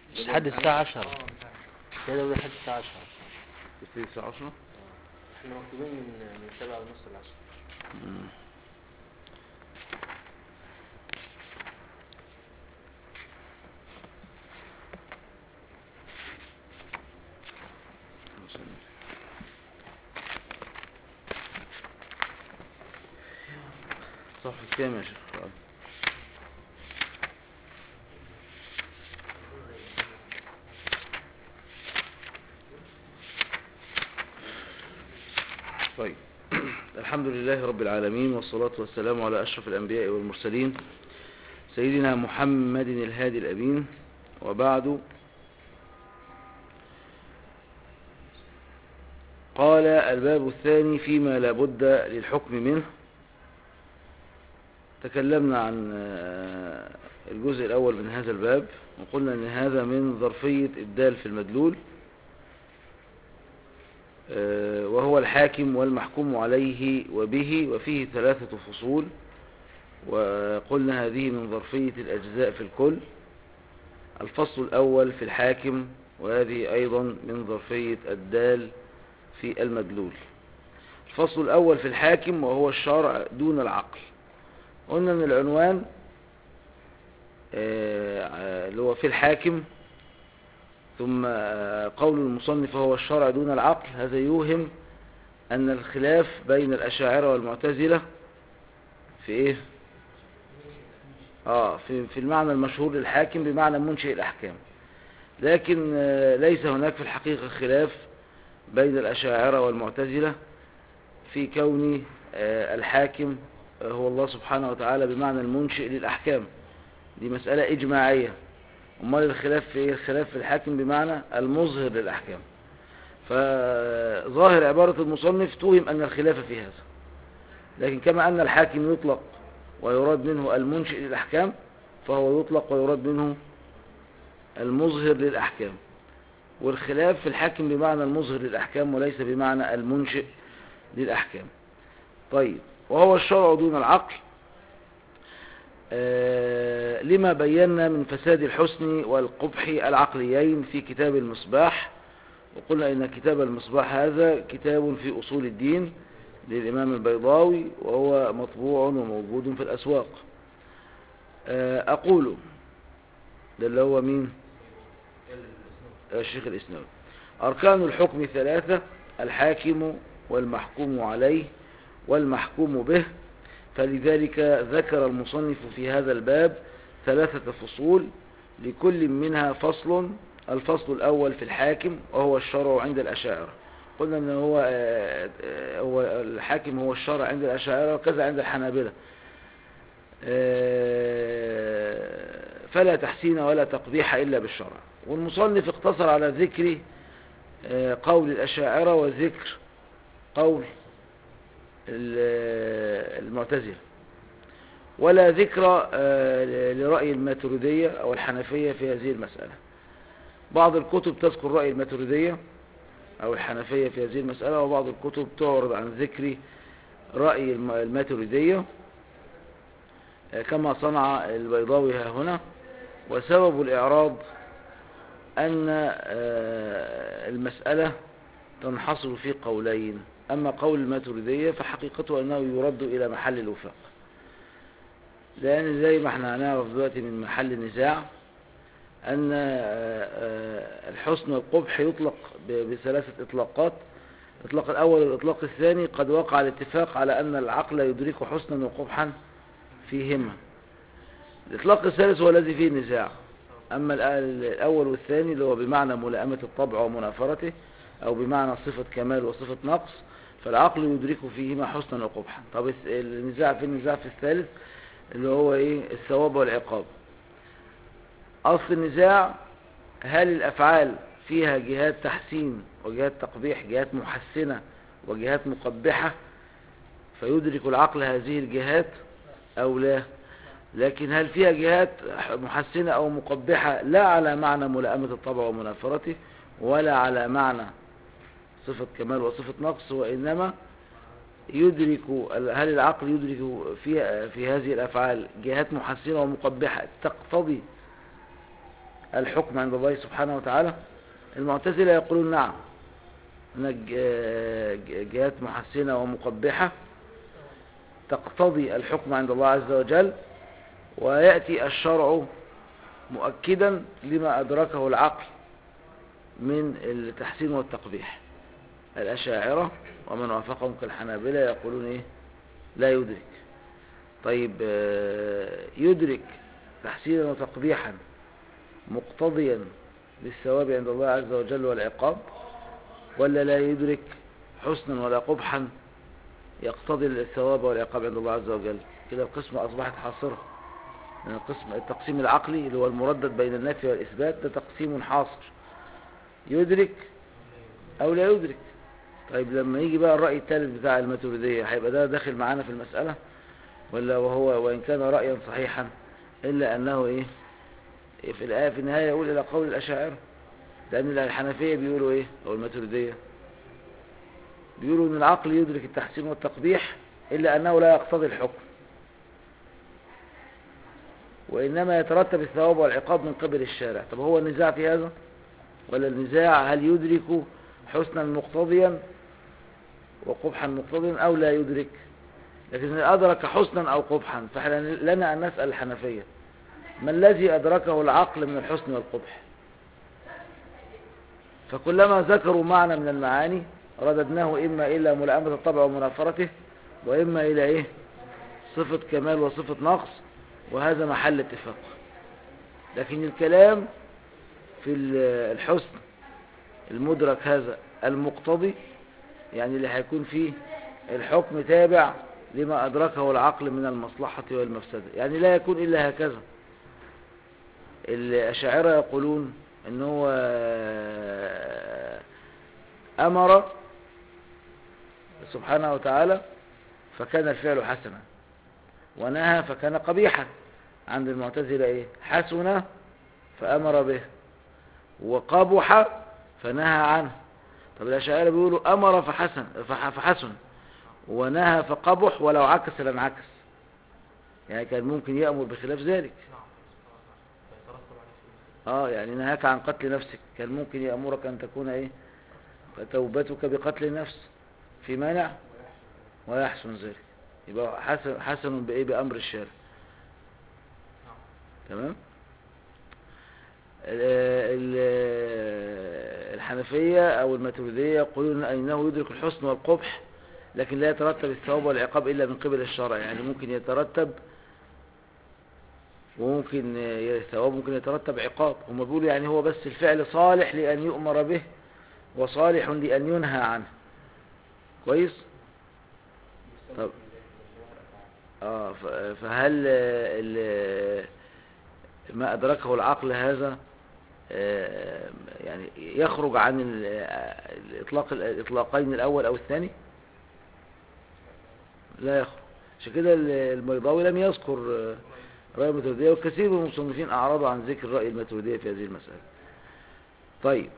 مش لحد الساعة عشرة كده ولا لحد الساعة عشرة تبتدي الساعة 10 احنا مكتوبين من من سبعة ونص العشرة صفحة كام يا شيخ فؤاد؟ طيب الحمد لله رب العالمين والصلاة والسلام على أشرف الأنبياء والمرسلين سيدنا محمد الهادي الأمين وبعد قال الباب الثاني فيما لا بد للحكم منه تكلمنا عن آه، الجزء الأول من هذا الباب وقلنا أن هذا من ظرفية الدال في المدلول آه، وهو الحاكم والمحكوم عليه وبه وفيه ثلاثة فصول وقلنا هذه من ظرفية الأجزاء في الكل الفصل الأول في الحاكم وهذه أيضا من ظرفية الدال في المدلول الفصل الأول في الحاكم وهو الشرع دون العقل قلنا ان العنوان آه، آه، اللي هو في الحاكم ثم آه، قول المصنف هو الشرع دون العقل هذا يوهم ان الخلاف بين الاشاعرة والمعتزلة في ايه اه في, في المعنى المشهور للحاكم بمعنى منشئ الاحكام لكن آه، ليس هناك في الحقيقة خلاف بين الاشاعرة والمعتزلة في كون آه، الحاكم هو الله سبحانه وتعالى بمعنى المنشئ للأحكام دي مسألة إجماعية أمال الخلاف في إيه؟ الخلاف في الحاكم بمعنى المظهر للأحكام فظاهر عبارة المصنف توهم أن الخلاف في هذا لكن كما أن الحاكم يطلق ويراد منه المنشئ للأحكام فهو يطلق ويراد منه المظهر للأحكام والخلاف في الحاكم بمعنى المظهر للأحكام وليس بمعنى المنشئ للأحكام طيب وهو الشرع دون العقل آه، لما بينا من فساد الحسن والقبح العقليين في كتاب المصباح وقلنا إن كتاب المصباح هذا كتاب في أصول الدين للإمام البيضاوي وهو مطبوع وموجود في الأسواق آه، أقول ده اللي هو مين الشيخ الإسلام أركان الحكم ثلاثة الحاكم والمحكوم عليه والمحكوم به فلذلك ذكر المصنف في هذا الباب ثلاثة فصول لكل منها فصل الفصل الأول في الحاكم وهو الشرع عند الأشاعرة قلنا أن هو, آه، آه، هو الحاكم هو الشرع عند الأشاعرة وكذا عند الحنابلة آه، فلا تحسين ولا تقبيح إلا بالشرع والمصنف اقتصر على ذكر آه، قول الأشاعرة وذكر قول ال- المعتزلة ولا ذكر آه، لرأي الماتريدية أو الحنفية في هذه المسألة بعض الكتب تذكر رأي الماتريدية أو الحنفية في هذه المسألة وبعض الكتب تعرض عن ذكر رأي الم- الماتريدية آه، كما صنع البيضاوي ها هنا وسبب الإعراض أن آه، المسألة تنحصر في قولين أما قول الماتريدية فحقيقته أنه يرد إلى محل الوفاق لأن زي ما احنا هنعرف دلوقتي من محل النزاع أن آه، آه، الحسن والقبح يطلق ب- بثلاثة إطلاقات الإطلاق الأول والإطلاق الثاني قد وقع الاتفاق على أن العقل يدرك حسنا وقبحا فيهما الإطلاق الثالث هو الذي فيه النزاع أما الأ- الأول والثاني اللي هو بمعنى ملائمة الطبع ومنافرته أو بمعنى صفة كمال وصفة نقص فالعقل يدرك فيهما حسنا وقبحا طب الس- النزاع في النزاع في الثالث اللي هو إيه الثواب والعقاب أصل النزاع هل الأفعال فيها جهات تحسين وجهات تقبيح جهات محسنة وجهات مقبحة فيدرك العقل هذه الجهات أو لا لكن هل فيها جهات محسنة أو مقبحة لا على معنى ملائمة الطبع ومنافرته ولا على معنى صفة كمال وصفة نقص وإنما يدرك هل العقل يدرك في في هذه الأفعال جهات محسنة ومقبحة تقتضي الحكم عند الله سبحانه وتعالى المعتزلة يقولون نعم هناك ج- جهات محسنة ومقبحة تقتضي الحكم عند الله عز وجل ويأتي الشرع مؤكدا لما أدركه العقل من التحسين والتقبيح الأشاعرة ومن وافقهم كالحنابلة يقولون إيه لا يدرك طيب آه، يدرك تحسينا وتقبيحا مقتضيا للثواب عند الله عز وجل والعقاب ولا لا يدرك حسنا ولا قبحا يقتضي الثواب والعقاب عند الله عز وجل كده القسمة أصبحت حاصرة لأن القسم التقسيم العقلي اللي هو المردد بين النفي والإثبات ده تقسيم حاصر يدرك أو لا يدرك طيب لما يجي بقى الرأي الثالث بتاع الماتريدية هيبقى ده داخل معانا في المسألة ولا وهو وإن كان رأيا صحيحا إلا أنه إيه في الآية في النهاية يقول إلى قول الأشاعرة لأن الحنفية بيقولوا إيه أو الماتريدية بيقولوا إن العقل يدرك التحسين والتقبيح إلا أنه لا يقتضي الحكم وإنما يترتب الثواب والعقاب من قبل الشارع طب هو النزاع في هذا ولا النزاع هل يدرك حسنا مقتضيا وقبحا مقتضيا أو لا يدرك لكن إن أدرك حسنا أو قبحا فإحنا لنا أن نسأل الحنفية ما الذي أدركه العقل من الحسن والقبح فكلما ذكروا معنى من المعاني رددناه إما إلى ملائمة الطبع ومنافرته وإما إلى إيه صفة كمال وصفة نقص وهذا محل اتفاق لكن الكلام في ال- الحسن المدرك هذا المقتضي يعني اللي هيكون فيه الحكم تابع لما أدركه العقل من المصلحة والمفسدة يعني لا يكون إلا هكذا الأشاعرة يقولون ان هو أمر سبحانه وتعالى فكان الفعل حسنا ونهى فكان قبيحا عند المعتزلة ايه حسن فأمر به وقبح فنهى عنه طب الأشاعرة بيقولوا أمر فحسن فح- فحسن ونهى فقبح ولو عكس لانعكس يعني كان ممكن يأمر بخلاف ذلك نعم فيترتب عليه اه يعني نهاك عن قتل نفسك كان ممكن يأمرك أن تكون ايه توبتك بقتل النفس في مانع ويحسن ذلك يبقى حسن, حسن بإيه بأمر الشارع نعم تمام ال- ال- الحنفية أو الماتريدية يقولون أنه يدرك الحسن والقبح لكن لا يترتب الثواب والعقاب إلا من قبل الشرع يعني ممكن يترتب وممكن الثواب ممكن يترتب عقاب هم بيقولوا يعني هو بس الفعل صالح لأن يؤمر به وصالح لأن ينهى عنه كويس طب اه ف- فهل آه، ال- ما أدركه العقل هذا آه، يعني يخرج عن ال- آه، الإطلاق الإطلاقين الأول أو الثاني لا يخرج عشان كده ال- البيضاوي لم يذكر آه، رأي الماتريدية والكثير من المصنفين أعرضوا عن ذكر رأي الماتريدية في هذه المسألة طيب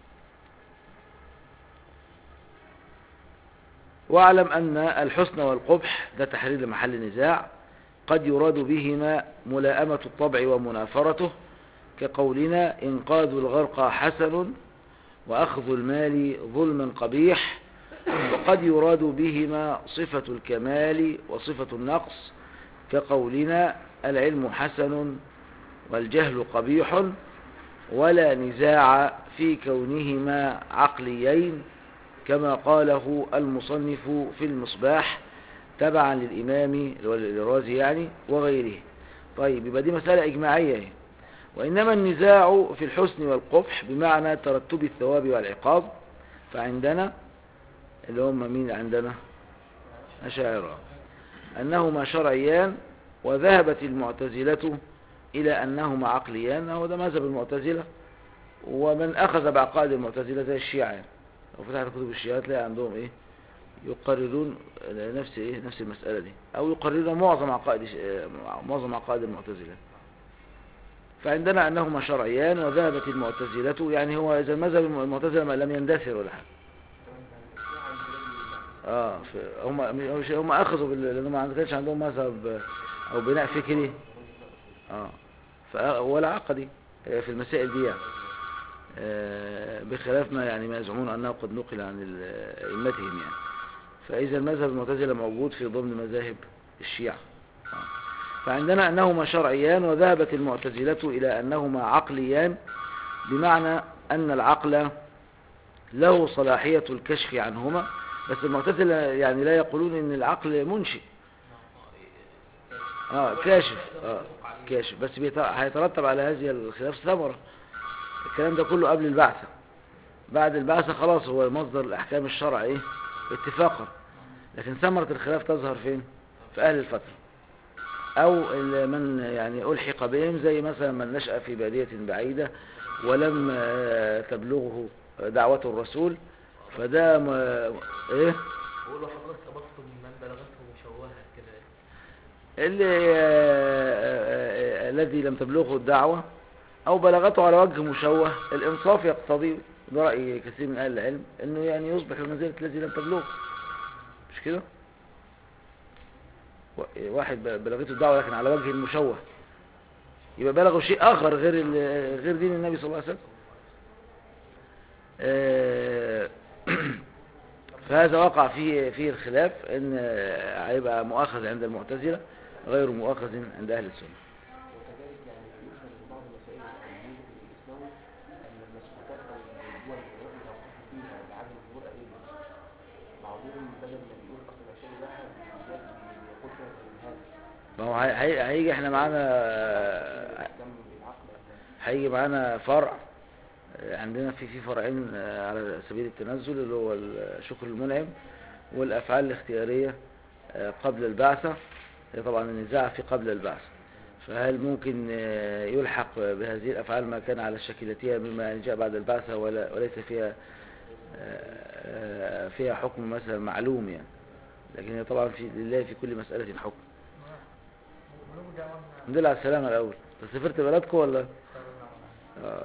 واعلم أن الحسن والقبح ده تحرير محل نزاع قد يراد بهما ملاءمة الطبع ومنافرته كقولنا إنقاذ الغرقى حسن وأخذ المال ظلما قبيح وقد يراد بهما صفة الكمال وصفة النقص كقولنا العلم حسن والجهل قبيح ولا نزاع في كونهما عقليين كما قاله المصنف في المصباح تبعا للإمام اللي هو الرازي يعني وغيره طيب يبقى دي مسألة إجماعية اهي. وإنما النزاع في الحسن والقبح بمعنى ترتب الثواب والعقاب فعندنا اللي هم مين عندنا أشاعرة أنهما شرعيان وذهبت المعتزلة إلى أنهما عقليان وده مذهب المعتزلة ومن أخذ بعقائد المعتزلة زي الشيعة يعني. لو فتحت كتب الشيعة تلاقي عندهم إيه يقررون نفس إيه نفس المسألة دي أو يقررون معظم عقائد الش- معظم عقائد المعتزلة فعندنا أنهما شرعيان وذهبت المعتزلة يعني هو إذا مذهب المعتزلة ما لم يندثر ولا حاجة اه ف- هم مش- هم اخذوا بال... لان ما كانش عندهم مذهب او بناء فكري اه ف... ولا عقدي آه، في المسائل دي يعني آه، بخلاف ما يعني ما يزعمون أنه قد نقل عن ال- أئمتهم يعني فإذا المذهب المعتزلة موجود في ضمن مذاهب الشيعة آه. فعندنا أنهما شرعيان وذهبت المعتزلة إلى أنهما عقليان بمعنى أن العقل له صلاحية الكشف عنهما بس المعتزلة يعني لا يقولون أن العقل منشئ اه كاشف اه كاشف بس بيت- هيترتب على هذه الخلاف ثمرة الكلام ده كله قبل البعثة بعد البعثة خلاص هو مصدر الأحكام الشرع إيه اتفاقا لكن ثمرة الخلاف تظهر فين في أهل الفترة أو ال- من يعني ألحق بهم زي مثلا من نشأ في بادية بعيدة ولم آه، تبلغه دعوة الرسول فده م- إيه بقول له حضرتك أبطل من بلغته مشوهة كده اللي آه، آه، آه، الذي لم تبلغه الدعوة أو بلغته على وجه مشوه الإنصاف يقتضي ده رأي كثير من أهل العلم إنه يعني يصبح بمنزلة الذي لم تبلغه مش كده؟ و- واحد ب- بلغته الدعوة لكن على وجه المشوه يبقى بلغه شيء آخر غير ال- غير دين النبي صلى الله عليه وسلم آه، فهذا وقع فيه فيه الخلاف ان هيبقى مؤاخذ عند المعتزلة غير مؤاخذ عند اهل السنة وكذلك يعني يشمل من بعض مسائل التنزيل في الإسلام أن المسكوتات أو الدول التي توقف فيها بعدم ظهور أئمة بعضهم بدل ما بيقول أصل العشاء ده بالذات بيقول فيها بالإلهام ما هو هي- هي- هيجي احنا معانا الإسلام بالعقل هيجي معانا فرع عندنا في في فرعين على سبيل التنزل اللي هو الشكر المنعم والافعال الاختياريه قبل البعثه هي طبعا النزاع في قبل البعثه فهل ممكن يلحق بهذه الافعال ما كان على شكلتها مما جاء بعد البعثه ولا وليس فيها فيها حكم مثلا معلوم يعني لكن هي طبعا في لله في كل مساله حكم الحمد لله على السلامه الاول انت سافرت بلدكم ولا آه.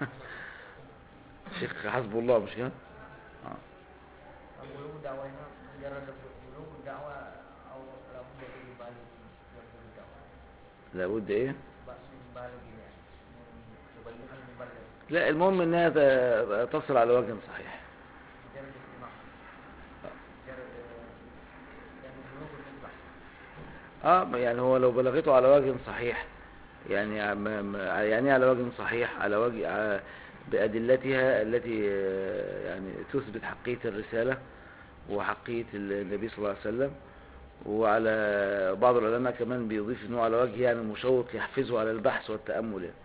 شيخ حسب الله مش كده آه. بلوغ الدعوة هنا مجرد بلوغ الدعوة أو لابد أن يبالغ يبلغ الدعوة لابد ايه بس يبالغ يعني يبلغ المبلغ لا المهم انها ت- تصل على وجه صحيح مجرد استماع مجرد يعني بلوغ المذبح اه يعني هو لو بلغته على وجه صحيح يعني عم- يعني إيه على وجه صحيح على وجه ع- بأدلتها التي آه، يعني تثبت حقية الرسالة وحقية النبي صلى الله عليه وسلم وعلى بعض العلماء كمان بيضيف انه على وجه يعني مشوق يحفزه على البحث والتأمل يعني.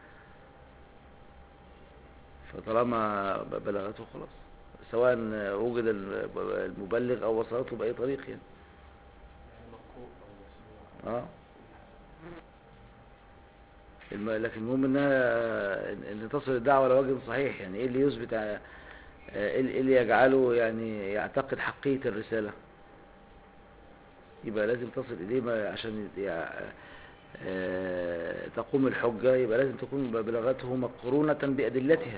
فطالما ب- بلغته خلاص سواء وجد المبلغ او وصلته بأي طريق يعني يعني مقروء أو مسموع اه الم- لكن المهم انها ان تصل الدعوه على وجه صحيح يعني ايه اللي يثبت ع- آه، ايه اللي- إيه اللي يجعله يعني يعتقد حقيه الرساله يبقى لازم تصل اليه ما- عشان يع- آه، تقوم الحجه يبقى لازم تكون بلغته مقرونه بادلتها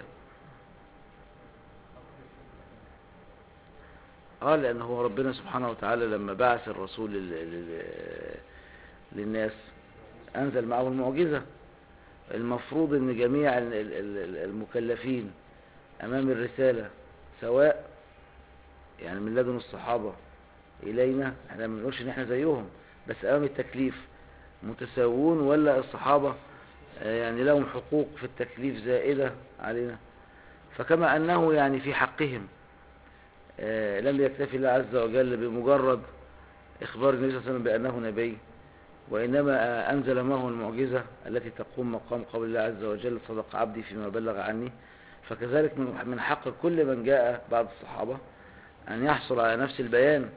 اه لان هو ربنا سبحانه وتعالى لما بعث الرسول لل... لل... للناس انزل معه المعجزه المفروض ان جميع ال- ال- ال- المكلفين امام الرساله سواء يعني من لدن الصحابه الينا احنا ما بنقولش ان احنا زيهم بس امام التكليف متساوون ولا الصحابه آه، يعني لهم حقوق في التكليف زائده علينا فكما انه يعني في حقهم آه، لم يكتفي الله عز وجل بمجرد إخبار النبي صلى الله عليه وسلم بأنه نبي وإنما آه، أنزل معه المعجزة التي تقوم مقام قول الله عز وجل صدق عبدي فيما بلغ عني فكذلك من من حق كل من جاء بعد الصحابة أن يحصل على نفس البيان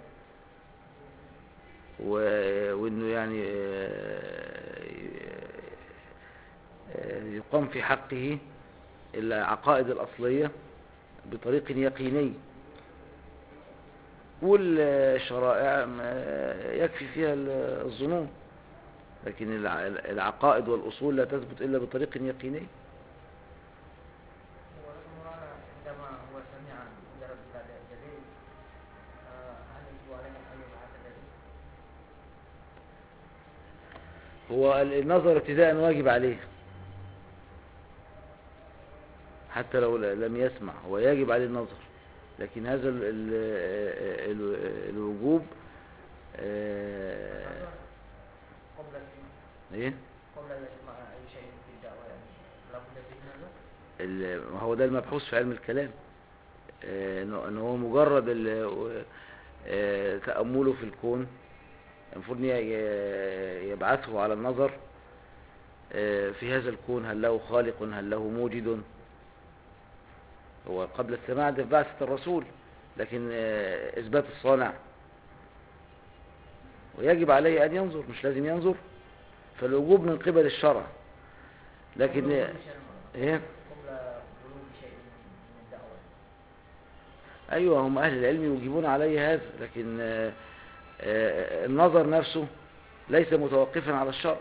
و- وإنه يعني آه، آه، يقام في حقه العقائد الأصلية بطريق يقيني والشرائع ما يكفي فيها الظنون لكن الع- العقائد والأصول لا تثبت إلا بطريق يقيني ولكن مولانا عندما هو سمع مجرد هذا الدليل آه، هل يجب عليه أن يبعث دليل؟ هو النظر ابتداء واجب عليه حتى لو ل- لم يسمع هو يجب عليه النظر لكن هذا ال ال ال الوجوب آه، قبل السماع ايه قبل أن يسمع أي شيء في الدعوة يعني لابد فيه نظر ال- ما هو ده المبحوث في علم الكلام آه، انه إن هو مجرد ال- آه، تأمله في الكون المفروض ي- ي- يبعثه على النظر آه، في هذا الكون هل له خالق هل له موجد هو قبل السماع ده في بعثة الرسول لكن آه، إثبات الصانع ويجب عليه أن ينظر مش لازم ينظر فالوجوب من قبل الشرع لكن قبل بلوغ شيء- ايه قبل بلوغ شيء من الدعوة ايوه هم اهل العلم يوجبون عليه هذا لكن آه، آه، النظر نفسه ليس متوقفا على الشرع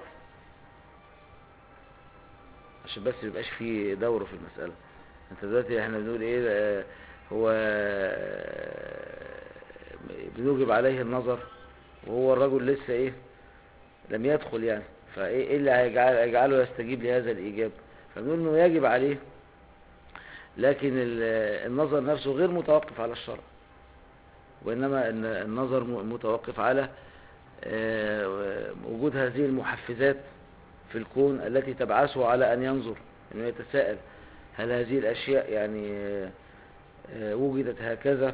عشان بس ميبقاش فيه دور في المسألة انت دلوقتي احنا بنقول ايه آه، هو آه، بنوجب عليه النظر وهو الرجل لسه ايه لم يدخل يعني فايه ايه اللي هيجعل- هيجعله يستجيب لهذا الايجاب فبنقول انه يجب عليه لكن ال- النظر نفسه غير متوقف على الشرع وإنما إن النظر م- متوقف على آه، وجود هذه المحفزات في الكون التي تبعثه على أن ينظر أنه يتساءل هل هذه الأشياء يعني آه، آه، وجدت هكذا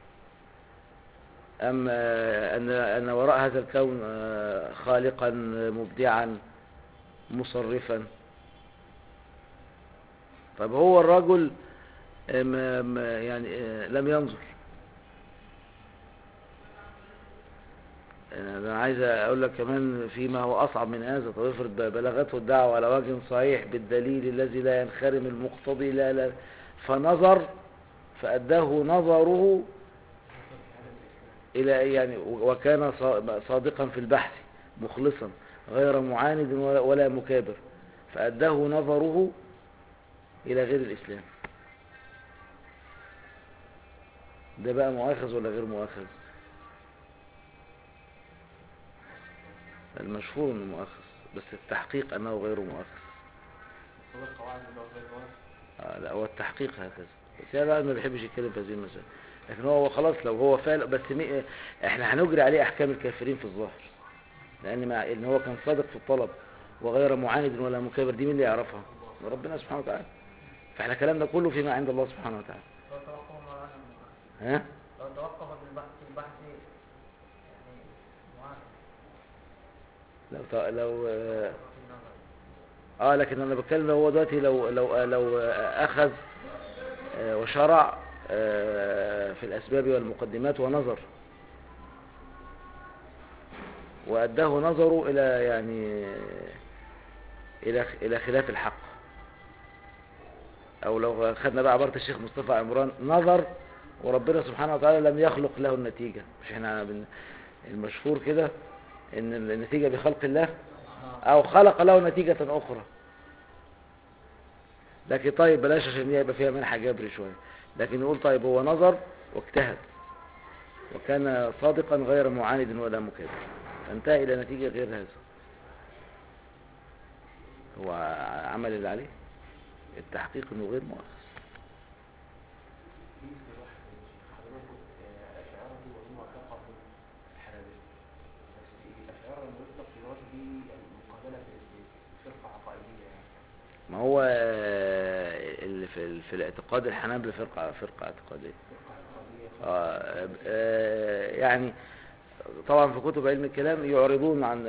أم آه، أن أن وراء هذا الكون آه، خالقا مبدعا مصرفا طب هو الرجل آه، ما ما يعني آه، لم ينظر انا عايز اقول لك كمان فيما هو اصعب من هذا طب افرض ب- بلغته الدعوه على وجه صحيح بالدليل الذي لا ينخرم المقتضي لا لا فنظر فاداه نظره الى يعني وكان صا- صادقا في البحث مخلصا غير معاند ولا- ولا مكابر فاداه نظره الى غير الاسلام ده بقى مؤاخذ ولا غير مؤاخذ المشهور انه مؤاخذ بس التحقيق انه غير مؤاخذ هو القواعد اللي هو غير واضح. آه لا هو التحقيق هكذا بس هذا بقى ما بيحبش يتكلم في هذه المسائل لكن هو خلاص لو هو فعل بس مي... احنا هنجري عليه احكام الكافرين في الظاهر لان مع ان هو كان صادق في الطلب وغير معاند ولا مكابر دي مين اللي يعرفها ربنا سبحانه وتعالى فاحنا كلامنا كله فيما عند الله سبحانه وتعالى لو توقف مولانا ها لو توقف بالبحث في البحث يعني معاك لو ت... لو آه، في النظر اه لكن انا بتكلم لو هو دلوقتي لو لو لو اخذ آه، وشرع آه، في الاسباب والمقدمات ونظر واداه نظره الى يعني الى الى خلاف الحق او لو خدنا بقى عباره الشيخ مصطفى عمران نظر وربنا سبحانه وتعالى لم يخلق له النتيجه مش احنا بن- المشهور كده ان النتيجه بخلق الله او خلق له نتيجة اخرى لكن طيب بلاش عشان يبقى فيها منحة جبري شوية لكن نقول طيب هو نظر واجتهد وكان صادقا غير معاند ولا مكابر فانتهى الى نتيجة غير هذا هو عمل اللي عليه التحقيق انه غير مؤاخذ في اصطلاح حضرتك آه، أشاعرة وهم اعتقدوا الحنابلة بس الأشاعرة لما يطلق يراد به المقابلة في فرقة عقائدية يعني ما هو آه، اللي في, ال- في الاعتقاد الحنابلة فرقة فرقة اعتقادية فرقة عقائدية آه، آه، يعني طبعا في كتب علم الكلام يعرضون عن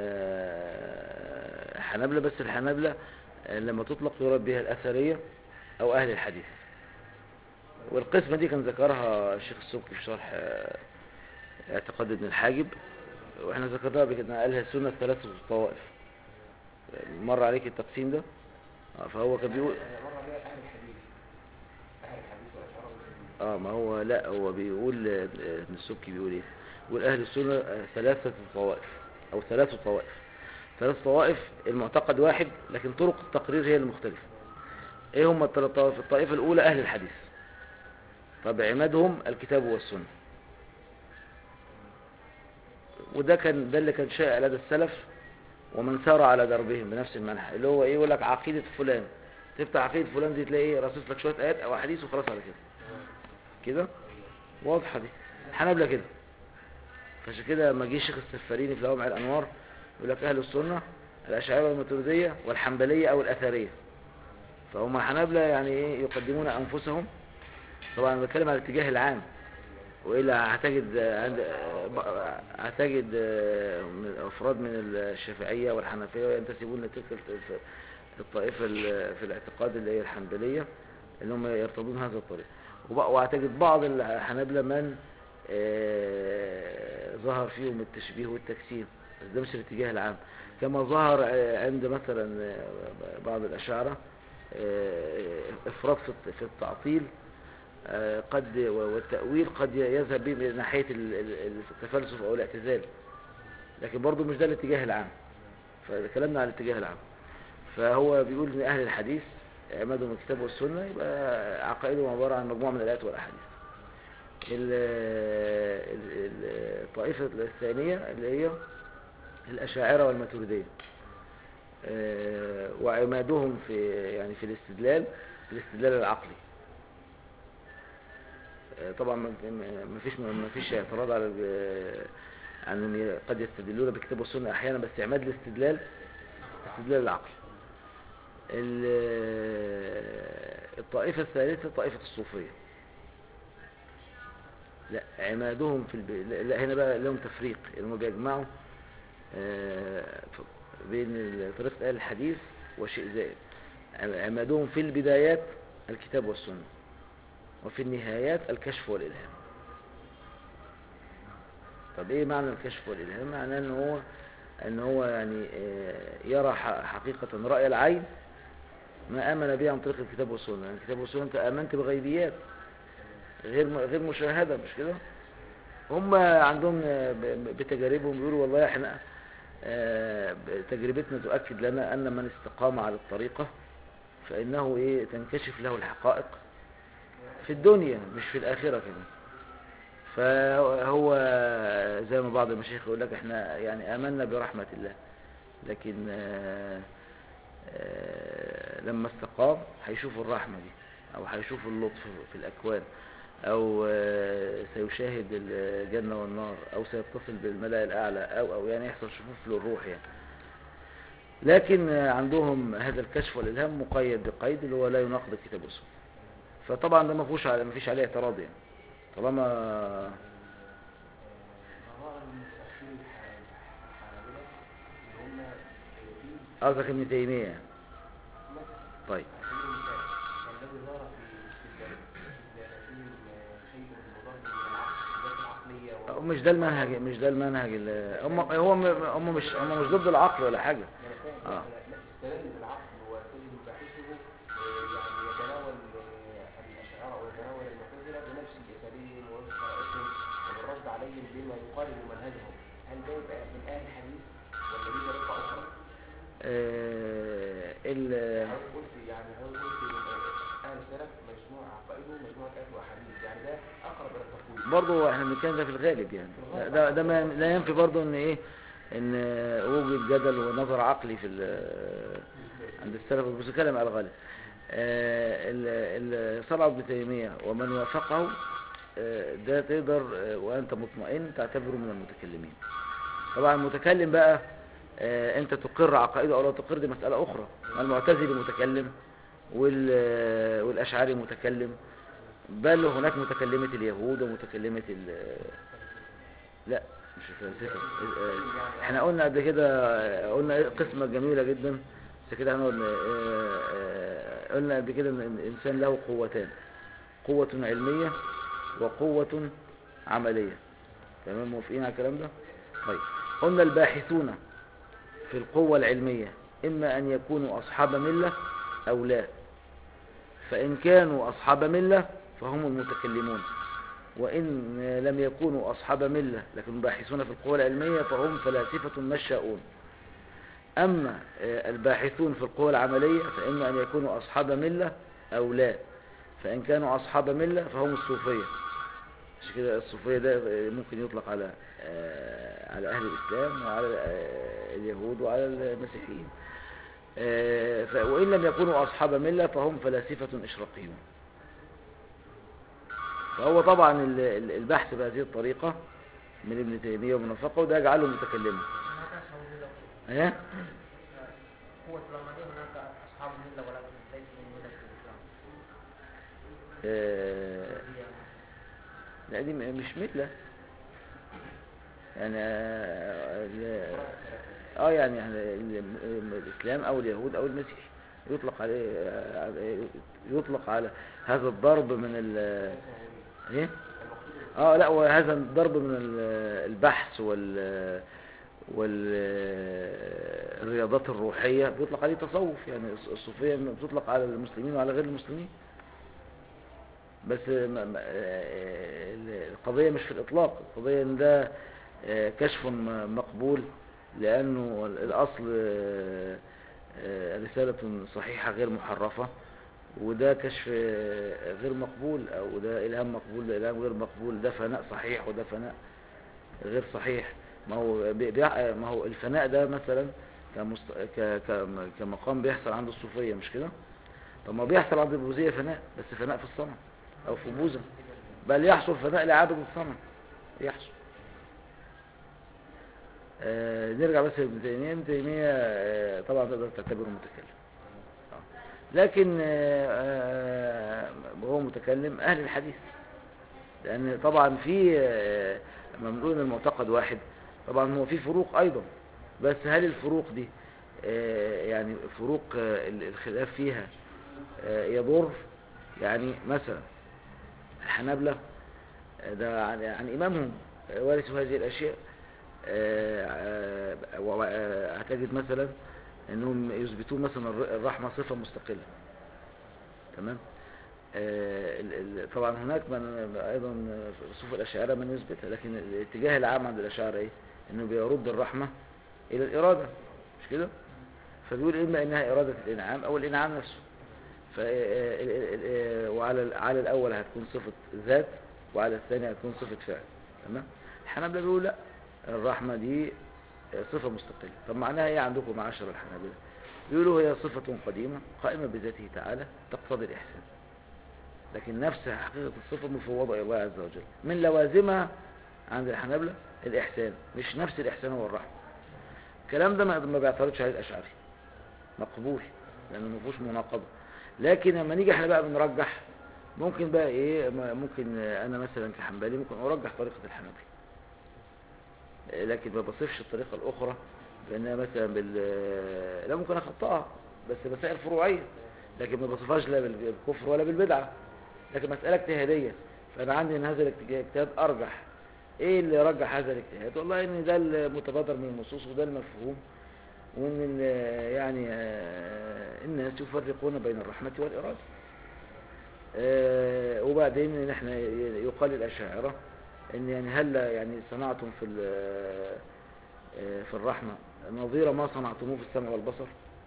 آه، حنابلة بس الحنابلة آه، لما تطلق يراد بها الأثرية أو أهل الحديث والقسمة دي كان ذكرها الشيخ السبكي في شرح آه، اعتقاد ابن الحاجب واحنا ذكرناها قبل كده قالها السنة ثلاثة الطوائف مر عليك التقسيم ده آه، فهو كان بيقول أنا مر عليها أهل الحديث أهل الحديث والأشاعرة والمسلمين اه ما هو لا هو بيقول آه، ابن السبكي بيقول ايه بيقول اهل السنة آه، ثلاثة طوائف او ثلاث طوائف ثلاث طوائف المعتقد واحد لكن طرق التقرير هي المختلفة ايه هم الثلاث طوائف الطائفة الاولى اهل الحديث طب عمادهم الكتاب والسنة وده كان ده اللي كان شائع لدى السلف ومن سار على دربهم بنفس المنهج اللي هو ايه يقول لك عقيدة فلان تفتح عقيدة فلان دي تلاقي ايه رصص لك شوية آيات أو أحاديث وخلاص على كده كده واضحة دي الحنابلة كده فعشان كده لما جه الشيخ السفاريني في لوامع الأنوار يقول لك أهل السنة الأشاعرة والماتريدية والحنبلية أو الأثرية فهم الحنابلة يعني ايه يقدمون أنفسهم طبعا أنا بتكلم على الاتجاه العام وإلا هتجد عند هتجد من أفراد من الشافعية والحنفية ينتسبون لتلك الف- الطائفة ال- في الاعتقاد اللي هي الحنبلية اللي هم يرتضون هذا الطريق وب- وهتجد بعض الحنابلة من آه، ظهر فيهم التشبيه والتكسير بس ده مش الاتجاه العام كما ظهر آه، عند مثلا آه، بعض الأشاعرة آه، إفراط في الت- في التعطيل آه، قد والتأويل قد يذهب به من ناحية ال- ال- التفلسف أو الاعتزال لكن برضو مش ده الاتجاه العام فكلامنا على الاتجاه العام فهو بيقول ان اهل الحديث عمادهم الكتاب والسنة يبقى عقائدهم عبارة عن مجموعة من الآيات والأحاديث ال- ال- ال- الطائفة الثانية اللي هي الأشاعرة والماتريدية آه، وعمادهم في يعني في الاستدلال الاستدلال العقلي آه، طبعا ما ما فيش ما فيش اعتراض على ال- عن ان قد يستدلون بالكتاب والسنة احيانا بس اعماد الاستدلال استدلال العقل ال- الطائفة الثالثة طائفة الصوفية لا عمادهم في الب... لا لا، هنا بقى لهم تفريق يعني هم بيجمعوا آه، ف- بين ال- طريقة أهل الحديث وشيء زائد عم- عمادهم في البدايات الكتاب والسنة وفي النهايات الكشف والإلهام طب ايه معنى الكشف والإلهام معناه ان هو ان هو يعني آه، يرى ح- حقيقة رأي العين ما آمن به عن طريق الكتاب والسنة يعني الكتاب والسنة انت آمنت بغيبيات غير م- غير مشاهدة مش كده هم عندهم آه، ب- ب- بتجاربهم بيقولوا والله احنا آه، ب- تجربتنا تؤكد لنا ان من استقام على الطريقة فانه ايه تنكشف له الحقائق في الدنيا مش في الآخرة كمان فهو زي ما بعض المشايخ يقول لك احنا يعني آمنا برحمة الله لكن آه، آه، لما استقام هيشوف الرحمة دي او هيشوف اللطف في الأكوان او آه، سيشاهد الجنة والنار او سيتصل بالملأ الأعلى او او يعني يحصل شفوف للروح يعني لكن آه، عندهم هذا الكشف والإلهام مقيد بقيد اللي هو لا يناقض الكتاب والسنة فطبعا ده ما فيهوش على ما فيش عليه اعتراض يعني طالما آراء المتأخرين الح- الحنابلة اللي هم في قصدك ابن تيمية يعني. مثل طيب على سبيل المثال الذي ظهر في استدلال- استدلالاتهم شيء مضاد من العقل العقلية و- مش ده المنهج مش ده المنهج ال- هم هو م- هم مش هم مش ضد العقل ولا حاجة يعني فاهم آه. لا استدل بالعقل وتجد باحثه آه، يعني يتناول آه، الأشاعرة ويتناول المعتزلة بنفس الأساليب ونفس طرائقهم والرد عليهم بما يقارب منهجهم هل ده يبقى من أهل الحديث ولا دي طريقة أخرى؟ آه، ال حضرتك قلت يعني حضرتك قلت إن أهل السلف مجموع عقائدهم مجموعة آيات وأحاديث يعني ده أقرب إلى التقويم برضه احنا بنتكلم ده في الغالب يعني ده ده ما لا ينفي برضه ان ايه ان وجد جدل ونظر عقلي في ال- عند السلف بس بنتكلم على الغالب آه، ال- ال- صلع ابن تيمية ومن وافقه آه، ده تقدر آه، وانت مطمئن تعتبره من المتكلمين طبعا المتكلم بقى آه، انت تقر عقائده او لا تقر دي مسألة اخرى المعتزلي متكلم وال- والاشعري متكلم بل هناك متكلمة اليهود ومتكلمة ال لا مش الفلاسفة آه، احنا قلنا قبل كده قلنا قسمة جميلة جدا بس كده هنقعد ن- آه، آه، قلنا قبل كده ان الانسان له قوتان قوة علمية وقوة عملية تمام موافقين على الكلام ده طيب قلنا الباحثون في القوة العلمية إما أن يكونوا أصحاب ملة أو لا فإن كانوا أصحاب ملة فهم المتكلمون وإن لم يكونوا أصحاب ملة لكن باحثون في القوى العلمية فهم فلاسفة مشاؤون أما آه، الباحثون في القوى العملية فإما أن يكونوا أصحاب ملة أو لا فإن كانوا أصحاب ملة فهم الصوفية عشان كده الصوفية ده آه، ممكن يطلق على آه، على أهل الإسلام وعلى آه، اليهود وعلى المسيحيين آه، ف- وإن لم يكونوا أصحاب ملة فهم فلاسفة إشراقيون فهو طبعا ال- ال- البحث بهذه الطريقة من ابن تيمية ومن الفقه وده يجعله متكلما هناك أصحاب ملة إيه؟ هو selama ini هناك أصحاب ملة ولكن ليس من ملة الإسلام آه، هي لا دي م- مش ملة يعني آه، ال- اه يعني يعني ال- ال- الاسلام او اليهود او المسيح يطلق عليه آه، يطلق على هذا الضرب من ال ايه اه لا وهذا الضرب من ال- البحث وال والرياضات الروحية بيطلق عليه تصوف يعني الص- الصوفية بتطلق على المسلمين وعلى غير المسلمين بس ما- ما- آه، القضية مش في الإطلاق القضية إن ده آه، كشف م- مقبول لأنه الأصل آه، آه، رسالة صحيحة غير محرفة وده كشف آه، غير مقبول أو ده إلهام مقبول ده إلهام غير مقبول ده فناء صحيح وده فناء غير صحيح ما هو بي- بيع- ما هو الفناء ده مثلا كمست... ك... ك... كمقام بيحصل عند الصوفية مش كده طب ما بيحصل عند البوذية فناء بس فناء في الصنم أو في بوذا بل يحصل فناء لعابد الصنم يحصل آه نرجع بس لابن تيمية ابن تيمية آه طبعا تقدر تعتبره متكلم آه. لكن آه آه هو متكلم أهل الحديث لأن طبعا في آه لما بنقول إن المعتقد واحد طبعا هو في فروق أيضا بس هل الفروق دي آه يعني فروق آه الخلاف فيها آه يضر يعني مثلا الحنابلة آه، ده عن, عن إمامهم آه، ورثوا هذه الأشياء آه، آه، و- آه، هتجد مثلا أنهم يثبتون مثلا الر- الرحمة صفة مستقلة تمام آه، ال- ال- طبعا هناك من أيضا في صوف الأشاعرة من يثبتها لكن الاتجاه العام عند الأشاعرة إيه؟ أنه بيرد الرحمة إلى الإرادة مش كده فبيقول إما إنها إرادة الإنعام أو الإنعام نفسه ف وعلى على الاول هتكون صفه ذات وعلى الثاني هتكون صفه فعل تمام الحنابلة بيقولوا لا الرحمه دي صفه مستقله طب معناها ايه عندكم معاشر الحنابلة بيقولوا هي صفه قديمه قائمه بذاته تعالى تقتضي الاحسان لكن نفس حقيقه الصفه مفوضه الى الله عز وجل من لوازمها عند الحنابلة الاحسان مش نفس الاحسان هو الرحمه الكلام ده ما ما بيعترضش عليه الاشعري مقبول لانه ما فيهوش مناقضه لكن لما نيجي احنا بقى بنرجح ممكن بقى ايه ما- ممكن انا مثلا كحنبلي ممكن ارجح طريقه الحنابلة لكن ما بصفش الطريقه الاخرى بانها مثلا بال لا ممكن اخطاها بس مسائل فروعيه لكن ما بصفهاش لا بالكفر ولا بالبدعه لكن مساله اجتهاديه فانا عندي ان هذا الاجتهاد ارجح ايه اللي رجح هذا الاجتهاد والله ان ده المتبادر من النصوص وده المفهوم وان ال- يعني آه، الناس يفرقون بين الرحمة والإرادة آه، وبعدين نحن يقال الأشاعرة ان يعني هل يعني صنعتم في ال- آه، في الرحمة نظير ما صنعتموه في السمع والبصر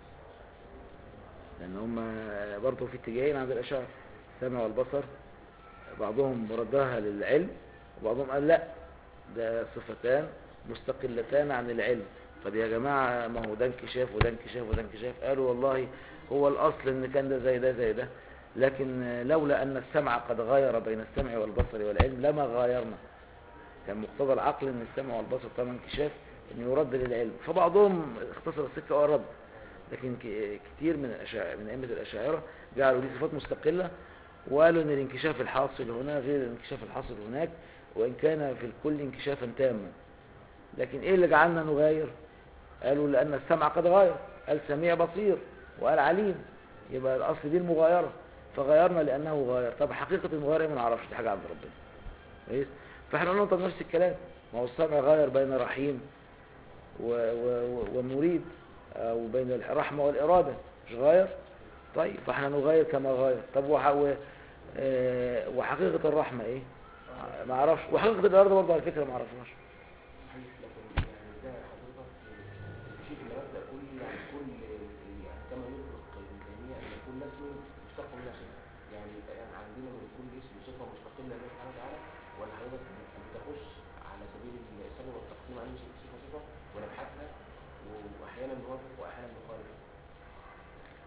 لأن هم برضه في اتجاهين عند الأشاعرة السمع والبصر بعضهم ردها للعلم وبعضهم قال لا ده صفتان مستقلتان عن العلم طب يا جماعة ما هو ده انكشاف وده انكشاف وده انكشاف قالوا والله هو الأصل ان كان ده زي ده زي ده لكن لولا أن السمع قد غير بين السمع والبصر والعلم لما غايرنا كان مقتضى العقل ان السمع والبصر طبعا انكشاف ان يرد للعلم فبعضهم اختصر السكة ورد لكن ك- كتير من الأشاعرة من أئمة الأشاعرة جعلوا دي صفات مستقلة وقالوا ان الانكشاف الحاصل هنا غير الانكشاف الحاصل هناك وإن كان في الكل انكشافا تاما لكن ايه اللي جعلنا نغاير قالوا لأن السمع قد غاير قال سميع بصير وقال عليم يبقى الأصل دي المغايرة فغيرنا لأنه غاير طب حقيقة المغايرة ما نعرفش دي حاجة عند ربنا كويس فاحنا قلنا طب نفس الكلام ما هو السمع غاير بين رحيم و... و... و... ومريد أو بين الرحمة والإرادة مش غاير طيب فاحنا نغاير كما غاير طب وح... و... آه، وحقيقة الرحمة ايه ما اعرفش وحقيقة الإرادة برضه على فكرة ما اعرفناش صحيح لكن يعني ده حضرتك تشير الى مبدا كل يعني كل يعني كما يطلق ابن تيميه ان كل اسم مشتق من صفه يعني يعني عندنا من كل اسم صفه مستقله لله سبحانه وتعالى ولا حضرتك بتخص على سبيل السبب والتقسيم عن صفه صفه ونبحثها واحيانا نوافق واحيانا نخالف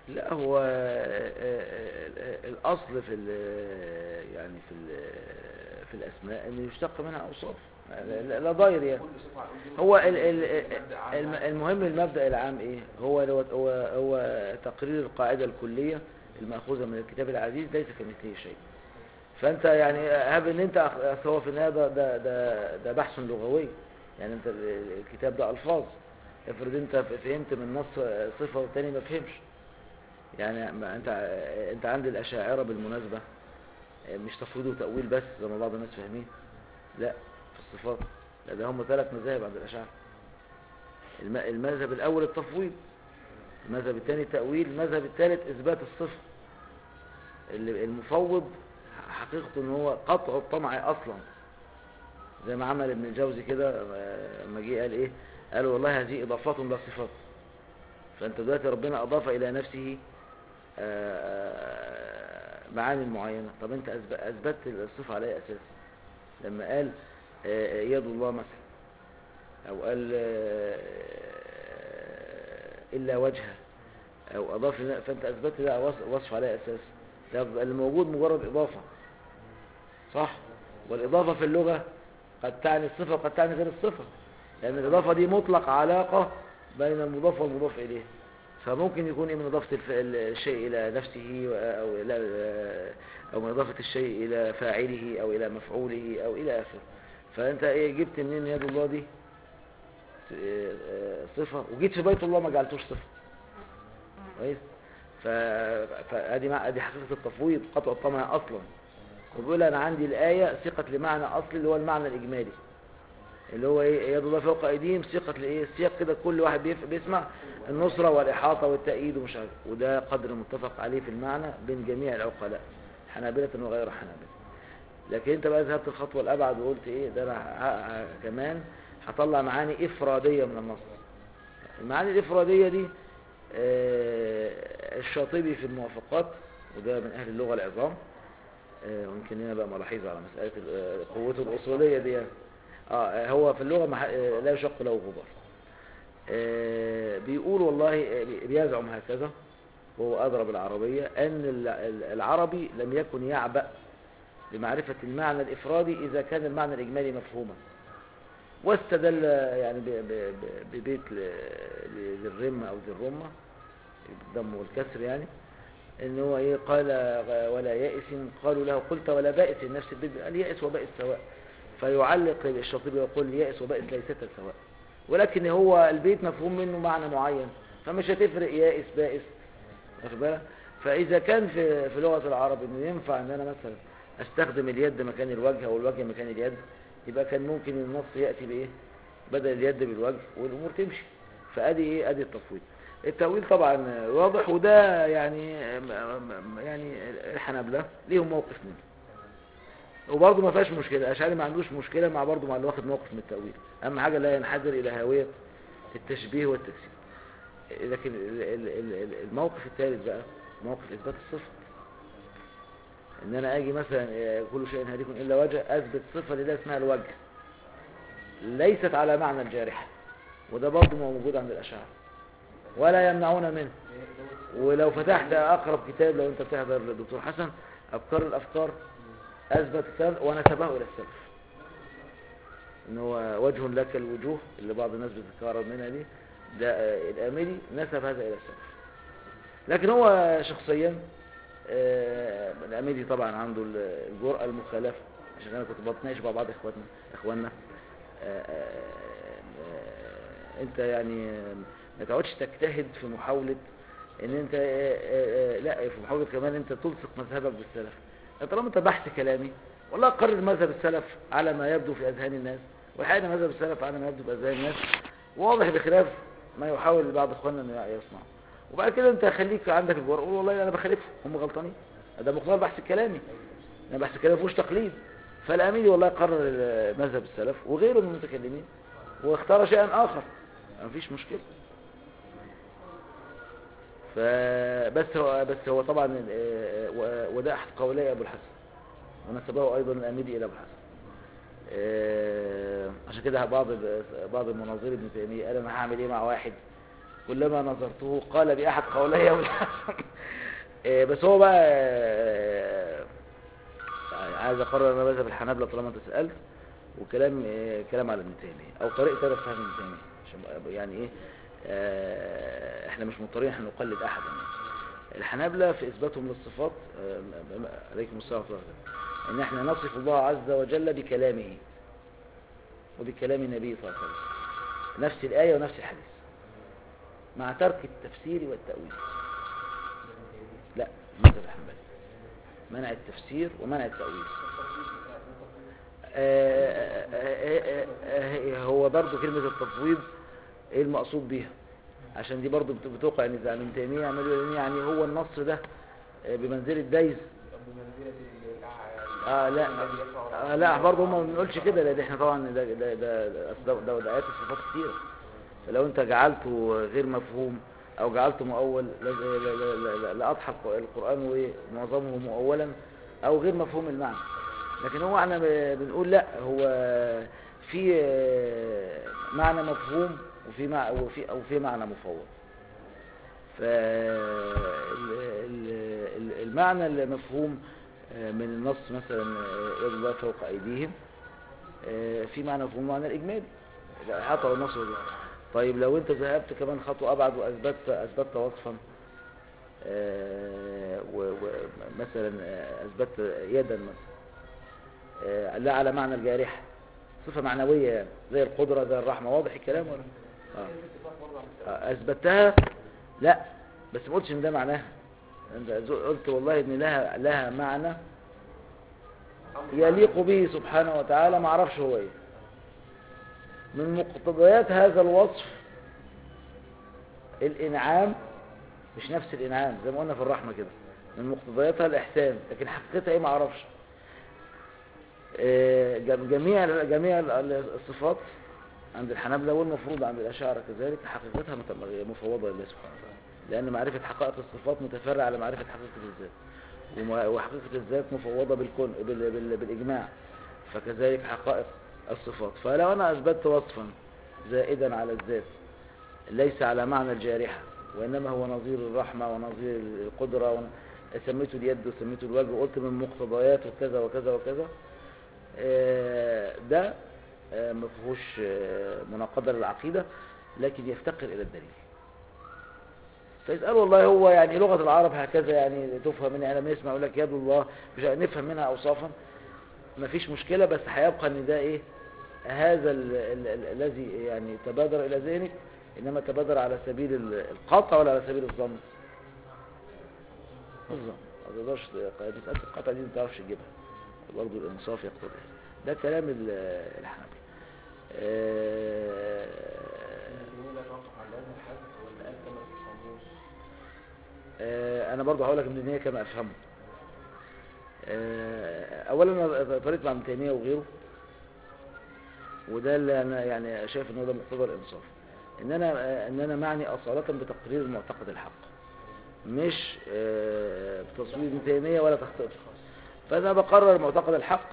لا هو آه، آه، آه، الأصل في ال- يعني في ال- في الأسماء أن يشتق منها أوصاف لا- لا لا ضاير يعني كل صفة على الأرض هو ال ال مبدأ عام الم- يعني. المهم المبدأ العام ايه هو هو هو, هو تقرير القاعدة الكلية المأخوذة من الكتاب العزيز ليس كمثله شيء فانت يعني هب ان انت أخ- أصل هو في النهاية ده ده ده, ده بحث لغوي يعني انت ال- الكتاب ده الفاظ افرض انت ف- فهمت من نص صفة والتاني ما فهمش يعني ما انت انت عند الاشاعرة بالمناسبة مش تفويض وتأويل بس زي ما بعض الناس فاهمين لا في الصفات لا ده هم ثلاث مذاهب عند الأشاعرة الم- المذهب الأول التفويض المذهب الثاني التأويل المذهب الثالث إثبات الصفة اللي- المفوض حقيقته ان هو قطع الطمع أصلا زي ما عمل ابن الجوزي كده آه، لما جه قال إيه قال والله هذه إضافات لا صفات فأنت دلوقتي ربنا أضاف إلى نفسه آه، معاني معينة طب أنت أثب- أثبتت الصفة على أي أساس لما قال آه، يد الله مثلا أو قال آه، إلا وجهه أو أضاف لنا- فأنت أثبتت ده وصف- وصف على أي أساس ده بيبقى الموجود مجرد إضافة صح والإضافة في اللغة قد تعني الصفة وقد تعني غير الصفة لأن الإضافة دي مطلق علاقة بين المضاف والمضاف إليه فممكن يكون إيه من إضافة الف- الشيء إلى نفسه أو إلى أو من إضافة الشيء إلى فاعله أو إلى مفعوله أو إلى آخره فأنت إيه جبت منين يد الله دي إيه، آه، صفة وجيت في بيت الله ما جعلتوش صفة كويس ف... فادي مع... ادي حقيقة التفويض قطع الطمع اصلا وبيقول انا عندي الآية ثقة لمعنى اصلي اللي هو المعنى الاجمالي اللي هو ايه يد الله فوق ايديهم ثقة لايه سياق كده كل واحد بيف... بيسمع النصرة والاحاطة والتأييد ومش عارف وده قدر متفق عليه في المعنى بين جميع العقلاء حنابلة وغير حنابلة لكن انت بقى ذهبت الخطوة الابعد وقلت ايه ده انا ه... ه... كمان هطلع معاني افرادية من النص المعاني الافرادية دي آه، الشاطبي في الموافقات وده من اهل اللغة العظام آه، ويمكن هنا بقى ملاحظة على مسألة ال- آه، قوته الأصولية دي يعني. اه هو في اللغة مح... آه، لا يشق له غبار آه، بيقول والله آه، بي- بيزعم هكذا وهو أضرب العربية أن ال- ال- العربي لم يكن يعبأ بمعرفة المعنى الإفرادي إذا كان المعنى الإجمالي مفهوما واستدل يعني ب- ب- ب- ببيت ل- ل- ذي الرمة أو ذي الرمة الضم والكسر يعني ان هو ايه قال غ- ولا يائس قالوا له قلت ولا بائس نفس البيت قال يائس وبائس سواء فيعلق الشاطبي ويقول يائس وبائس ليستا سواء ولكن هو البيت مفهوم منه معنى معين فمش هتفرق يائس بائس واخد بالك فاذا كان في في لغه العرب انه ينفع ان انا مثلا استخدم اليد مكان الوجه او الوجه مكان اليد يبقى كان ممكن النص ياتي بايه بدل اليد بالوجه والامور تمشي فادي ايه ادي التفويض التأويل طبعا واضح وده يعني يعني الحنابلة ليهم موقف منه وبرضه ما فيهاش مشكلة الأشعري ما عندوش مشكلة مع برضه مع اللي واخد موقف من التأويل أهم حاجة لا ينحدر إلى هاوية التشبيه والتجسيم لكن ال- ال- ال- الموقف الثالث بقى موقف إثبات الصفة إن أنا أجي مثلا آه، كل شيء هاديكم إلا وجه أثبت صفة لله اسمها الوجه ليست على معنى الجارحة وده برضه موجود عند الأشاعرة ولا يمنعون منه ولو فتحت أقرب كتاب لو أنت بتحضر للدكتور حسن أفكار الأفكار أثبت السلف ونسبه إلى السلف إن هو وجه لك الوجوه اللي بعض الناس بتتكرر منها دي ده آه، الآملي نسب هذا إلى السلف لكن هو شخصيا آه، الآملي طبعا عنده الجرأة المخالفة عشان أنا كنت بتناقش مع بعض إخواتنا إخواننا آه، آه، آه، أنت يعني آه، ما تقعدش تجتهد في محاولة ان انت آه، آه، آه، لا في محاولة كمان انت تلصق مذهبك بالسلف طالما انت بحث كلامي والله قرر مذهب السلف على ما يبدو في اذهان الناس والحقيقة مذهب السلف على ما يبدو في اذهان الناس واضح بخلاف ما يحاول بعض اخواننا انه يصنعه وبعد كده انت خليك عندك الجرأة قول والله انا بخالفهم هم غلطانين ده مقدار بحث كلامي انا بحث كلامي مفيهوش تقليد فالاميني والله قرر مذهب السلف وغيره من المتكلمين واختار شيئا اخر مفيش مشكله فبس هو بس هو طبعا آه، و- وده احد قولي ابو الحسن ونسبه ايضا الاميدي الى ابو الحسن آه، عشان كده بعض ال- بعض المناظر ابن تيميه قال انا هعمل ايه مع واحد كلما نظرته قال بأحد قولي أو الحسن آه، بس هو بقى آه، عايز اقرر انا مذهب الحنابلة طالما انت سألت وكلام آه، كلام على ابن تيمية او طريقة انا فهم ابن تيمية عشان بقى- يعني ايه آه، احنا مش مضطرين احنا نقلد احدا يعني. الحنابلة في اثباتهم للصفات آه، م- م- عليكم السلام ورحمة الله وبركاته. ان احنا نصف الله عز وجل بكلامه وبكلام النبي صلى الله عليه وسلم نفس الآية ونفس الحديث مع ترك التفسير والتأويل لا مذهب الحنبلي منع التفسير ومنع التأويل آه، آه، آه، آه، هو برضو كلمة التفويض ايه المقصود بيها عشان دي برضو بت- بتوقع نزاع ابن تيمية يعملوا يقولوا يعني هو النص ده آه، بمنزلة دايز بمنزلة الأع- اه لا الذي يقرأ آه لا برضه هم ما بنقولش كده لان احنا طبعا ده ده ده ده, ده, ده, ده ايات الصفات كتيره فلو انت جعلته غير مفهوم او جعلته مؤول لا- لا- لا- لا- لا- لاضحى القران وايه معظمه مؤولا او غير مفهوم المعنى لكن هو احنا ب- بنقول لا هو في آه، معنى مفهوم وفي مع وفي او في معنى مفوض فالمعنى المفهوم آه، من النص مثلا آه، يد الله فوق أيديهم آه، في معنى مفهوم معنى الإجمالي حطوا النص وده. طيب لو أنت ذهبت كمان خطوة أبعد وأثبتت أثبتت وصفا آه، و- ومثلا آه، أثبتت يدا مثلا آه، لا على معنى الجارحة صفة معنوية يعني زي القدرة زي الرحمة واضح الكلام ولا؟ آه. آه، أثبتها لا بس ما قلتش إن ده معناها أنت قلت والله إن لها لها معنى يليق به سبحانه وتعالى ما اعرفش هو ايه من مقتضيات هذا الوصف الانعام مش نفس الانعام زي ما قلنا في الرحمه كده من مقتضياتها الاحسان لكن حقيقتها ايه ما اعرفش آه، جم- جميع جميع ال- الصفات عند الحنابلة والمفروض عند الأشاعرة كذلك حقيقتها مت- مفوضة لله سبحانه وتعالى لأن معرفة حقائق الصفات متفرعة على معرفة حقيقة الذات وما- وحقيقة الذات مفوضة بالكون بال- بال- بالإجماع فكذلك حقائق الصفات فلو أنا أثبتت وصفا زائدا على الذات ليس على معنى الجارحة وإنما هو نظير الرحمة ونظير القدرة ون- سميته اليد وسميته الوجه وقلت من مقتضياته كذا وكذا وكذا آه، ده آه، ما فيهوش آه، مناقضة للعقيدة لكن يفتقر إلى الدليل فيسأل والله هو يعني لغة العرب هكذا يعني تفهم منها لما يسمع يقول لك يد الله مش نفهم منها أوصافا ما فيش مشكلة بس هيبقى ان ده ايه هذا ال- ال- ال- الذي يعني تبادر الى ذهنك انما تبادر على سبيل ال- القطع ولا على سبيل الظن الظن ما تقدرش مسألة القطع دي ما تعرفش تجيبها برضه الانصاف يقتضي هذا. ده كلام ال- الحنابلة آه، لا توقف على هذا الحد ولا قال كما في القاموس آه، انا برضه هقول لك ابن تيميه كما افهمه آه، اولا أنا طريقه مع ابن تيميه وغيره وده اللي انا يعني شايف ان هو ده مقتضى الانصاف ان انا آه، ان انا معني اصاله بتقرير المعتقد الحق مش آه، بتصوير ابن تيميه ولا تخطئته فانا بقرر معتقد الحق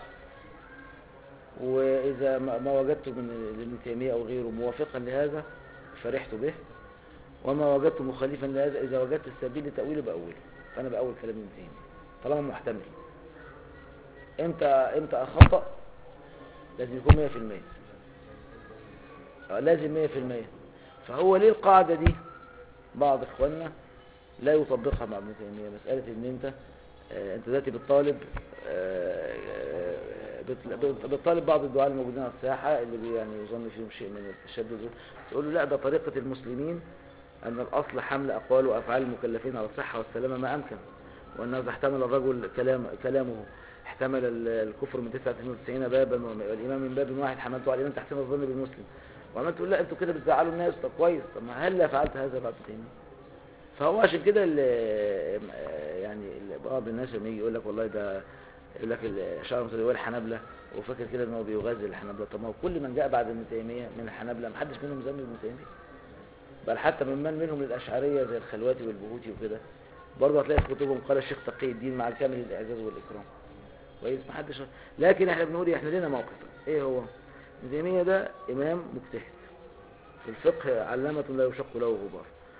واذا ما ما وجدت من ابن تيميه او غيره موافقا لهذا فرحت به وما وجدت مخالفا لهذا إذا وجدت السبيل لتأويله بأوله فأنا بأول كلام ابن تيمية طالما محتمل امتى امتى أخطأ لازم يكون 100% آه، لازم 100% فهو ليه القاعدة دي بعض إخواننا لا يطبقها مع ابن تيمية مسألة إن أنت آه، أنت دلوقتي بتطالب آه، آه، بت- بت- بتطالب بعض الدعاة الموجودين على الساحة اللي بي- يعني يظن فيهم شيء من التشدد تقول له لا ده طريقة المسلمين أن الأصل حمل أقوال وأفعال المكلفين على الصحة والسلامة ما أمكن وأنه إذا احتمل الرجل كلام كلامه احتمل ال- الكفر من 99 بابا والإيمان من باب واحد حملته على الإيمان تحسين الظن بالمسلم وعمال تقول لا أنتوا كده بتزعلوا الناس طب كويس طب ما هل فعلت هذا بعد تاني فهو عشان كده ال- يعني ال- بعض الناس لما يجي يقول لك والله ده يقول لك الشعر المصري هو الحنابلة وفاكر كده ان هو بيغازل الحنابلة طب ما هو كل من جاء بعد ابن تيمية من الحنابلة ما حدش منهم ذم ابن تيمية بل حتى ممن منهم الأشعرية زي الخلواتي والبهوتي وكده برضه هتلاقي في كتبهم قال الشيخ تقي الدين مع الكامل الإعزاز والإكرام كويس ما حدش لكن احنا بنقول إيه؟ احنا لنا موقف ايه هو ابن تيمية ده إمام مجتهد في الفقه علامة لا يشق له غبار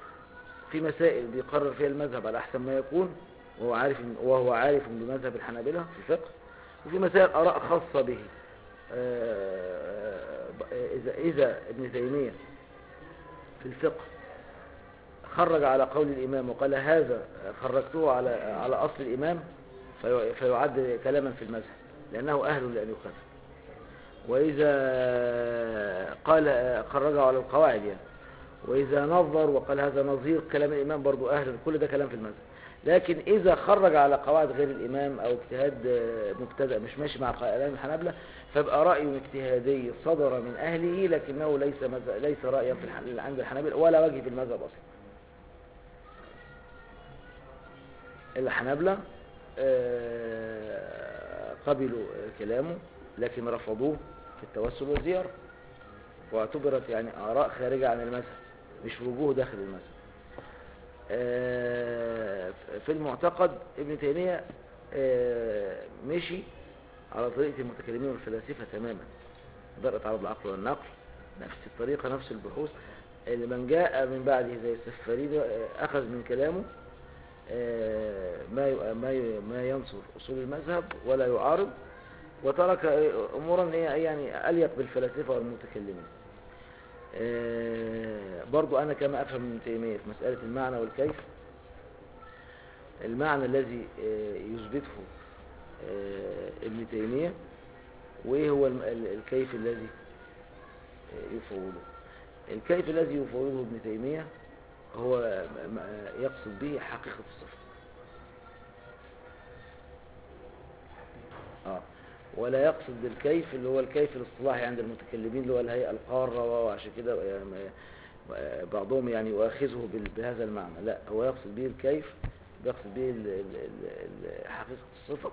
في مسائل بيقرر فيها المذهب على أحسن ما يكون وهو عارف وهو عارف بمذهب الحنابلة في الفقه وفي مسائل آراء خاصة به آه، إذا إذا ابن تيمية في الفقه خرج على قول الإمام وقال هذا خرجته على على أصل الإمام في- فيعد كلاما في المذهب لأنه أهل لأن يخالف وإذا قال خرجه على القواعد يعني وإذا نظر وقال هذا نظير كلام الإمام برضو أهل كل ده كلام في المذهب لكن إذا خرج على قواعد غير الإمام أو اجتهاد آه، مبتدأ مش ماشي مع كلام الحنابلة فيبقى رأي اجتهادي صدر من أهله لكنه ليس مذهب ليس رأيا في الح- عند الحنابلة ولا وجه في المذهب أصلا الحنابلة آه، قبلوا كلامه لكن رفضوه في التوسل والزيارة واعتبرت يعني آراء خارجة عن المذهب مش وجوه داخل المذهب آه، في المعتقد ابن تيمية آه، مشي على طريقة المتكلمين والفلاسفة تماما درء تعرض العقل والنقل نفس الطريقة نفس البحوث اللي من جاء من بعده زي السفارين آه، أخذ من كلامه آه، ما ي- ما ي- ما ينصر أصول المذهب ولا يعارض وترك آه، أمورا هي يعني أليق بالفلاسفة والمتكلمين آه، برضو أنا كما أفهم من تيمية في مسألة المعنى والكيف المعنى الذي آه، يثبته آه، ابن تيمية وإيه هو الم- ال- الكيف الذي آه، يفوضه الكيف الذي يفوضه ابن تيمية هو م- م- يقصد به حقيقة الصفة آه. ولا يقصد بالكيف اللي هو الكيف الاصطلاحي عند المتكلمين اللي هو الهيئة القارة وعشان كده يعني ما- بعضهم يعني يؤاخذه بال- بهذا المعنى لا هو يقصد به الكيف يقصد به ال- ال- ال- ال- حقيقة الصفة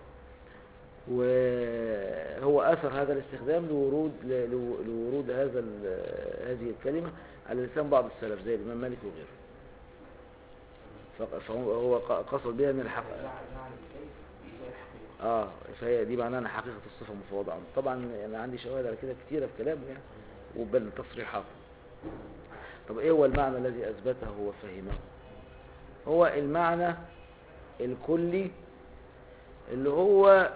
وهو أثر هذا الاستخدام لورود ل- لو- لورود هذا ال- هذه الكلمة على لسان بعض السلف زي الإمام مالك وغيره فق- فهو هو ق- قصد بها أن الحق معنى الكيف زي الحقيقة اه فهي دي معناها ان حقيقة الصفة مفوضة عنه طبعا انا عندي شواهد على كده كتيرة في كلامه يعني وبل تصريحات طب ايه هو المعنى الذي اثبته وفهمه هو المعنى الكلي اللي هو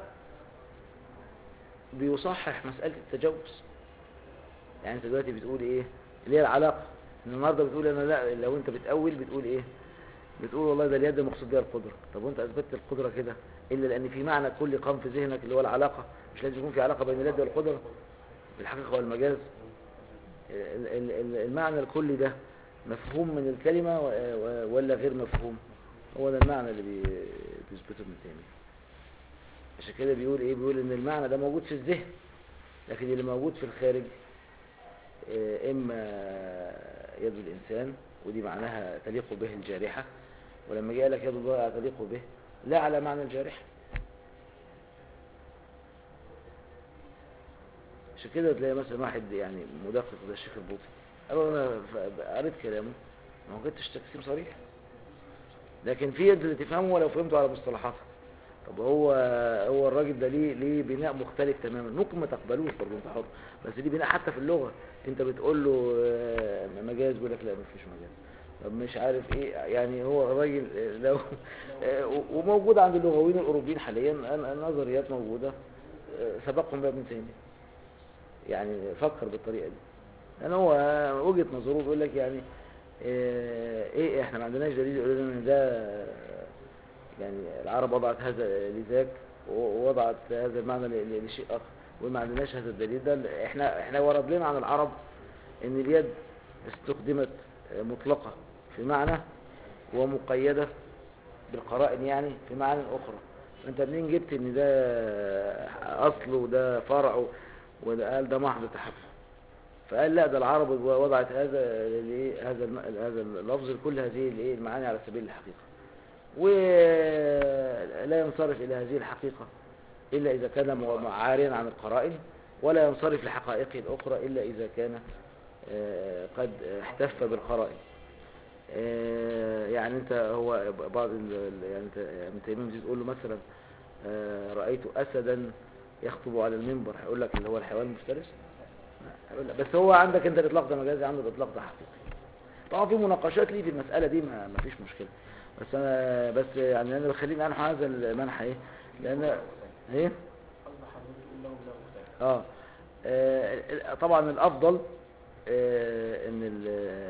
بيصحح مسألة التجوز يعني انت دلوقتي بتقول ايه اللي هي العلاقة إن النهارده بتقول انا لا لو انت بتأول بتقول ايه بتقول والله ده اليد مقصود بها القدرة طب وانت اثبتت القدرة كده الا لان في معنى كل قام في ذهنك اللي هو العلاقة مش لازم يكون في علاقة بين اليد والقدرة بالحقيقة والمجاز ال- ال- ال- المعنى الكلي ده مفهوم من الكلمة و- و- ولا غير مفهوم هو ده المعنى اللي بي- بيثبته ابن تيمية عشان كده بيقول ايه بيقول ان المعنى ده موجود في الذهن لكن اللي موجود في الخارج آه، اما يد الانسان ودي معناها تليق به الجارحة ولما جاء لك يد الله تليق به لا على معنى الجارحة عشان كده تلاقي مثلا واحد يعني مدقق زي الشيخ البوطي قال له انا ف- قريت كلامه ما وجدتش تقسيم صريح لكن في يد اللي تفهمه ولو فهمته على مصطلحاتها طب هو هو الراجل ده ليه ليه بناء مختلف تماما ممكن ما تقبلوش برضه انت حر بس ليه بناء حتى في اللغه انت بتقول له آه، مجاز بيقول لك لا مفيش مجاز طب مش عارف ايه يعني هو الراجل آه، لو آه، و- وموجود عند اللغويين الاوروبيين حاليا ال- النظريات موجوده آه، سبقهم بقى ابن تيميه يعني فكر بالطريقه دي لان هو وجهه نظره بيقول لك يعني آه، ايه احنا ما عندناش دليل يقول لنا ان ده آه، يعني العرب وضعت هذا لذاك ووضعت هذا المعنى ل- ل- لشيء اخر وما عندناش هذا الدليل ده احنا احنا ورد لنا عن العرب ان اليد استخدمت آه، مطلقه في معنى ومقيده بالقرائن يعني في معاني اخرى انت منين جبت ان ده اصل وده فرع وده قال ده محض تحفظ فقال لا ده العرب وضعت هذا الايه هذا الم- هذا اللفظ لكل هذه الايه المعاني على سبيل الحقيقه ولا ينصرف الى هذه الحقيقه الا اذا كان م- عاريا عن القرائن ولا ينصرف لحقائقه الاخرى الا اذا كان آه، قد احتف بالقرائن آه، يعني انت هو بعض ال- ال- يعني انت ابن تيميه بتيجي تقول له مثلا آه، رايت اسدا يخطب على المنبر هيقول لك اللي هو الحيوان المفترس لا، هيقول لك بس هو عندك انت الاطلاق ده مجازي عنده الاطلاق ده حقيقي طبعا في مناقشات ليه في المسألة دي ما ما فيش مشكلة بس انا بس يعني انا بخليني انحو هذا المنحى ايه لان ايه قصد حضرتك تقول لهم لا مختلف اه آه، طبعا الافضل آه، ان ال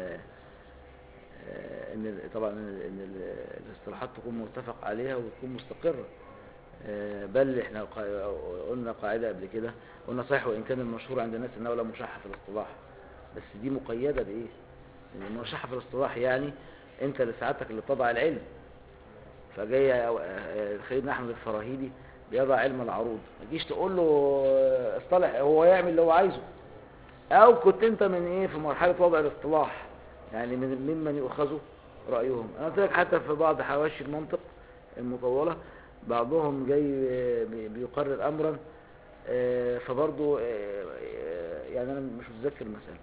آه، ان ال- طبعا ان ال- ان ال- الاصطلاحات تكون متفق عليها وتكون مستقرة آه، بل احنا قا- قلنا قاعدة قبل كده قلنا صحيح وان كان المشهور عند الناس انه لا مشحة في الاصطلاح بس دي مقيدة بايه ان المشحة في الاصطلاح يعني انت لسعادتك اللي بتضع العلم فجاي آه، آه، سيدنا احمد الفراهيدي بيضع علم العروض ما تجيش تقول له آه، اصطلح هو يعمل اللي هو عايزه او كنت انت من ايه في مرحله وضع الاصطلاح يعني من ممن يؤخذ رايهم انا قلت لك حتى في بعض حواشي المنطق المطوله بعضهم جاي آه، بي- بيقرر امرا آه، فبرضه آه، آه، يعني انا مش متذكر المساله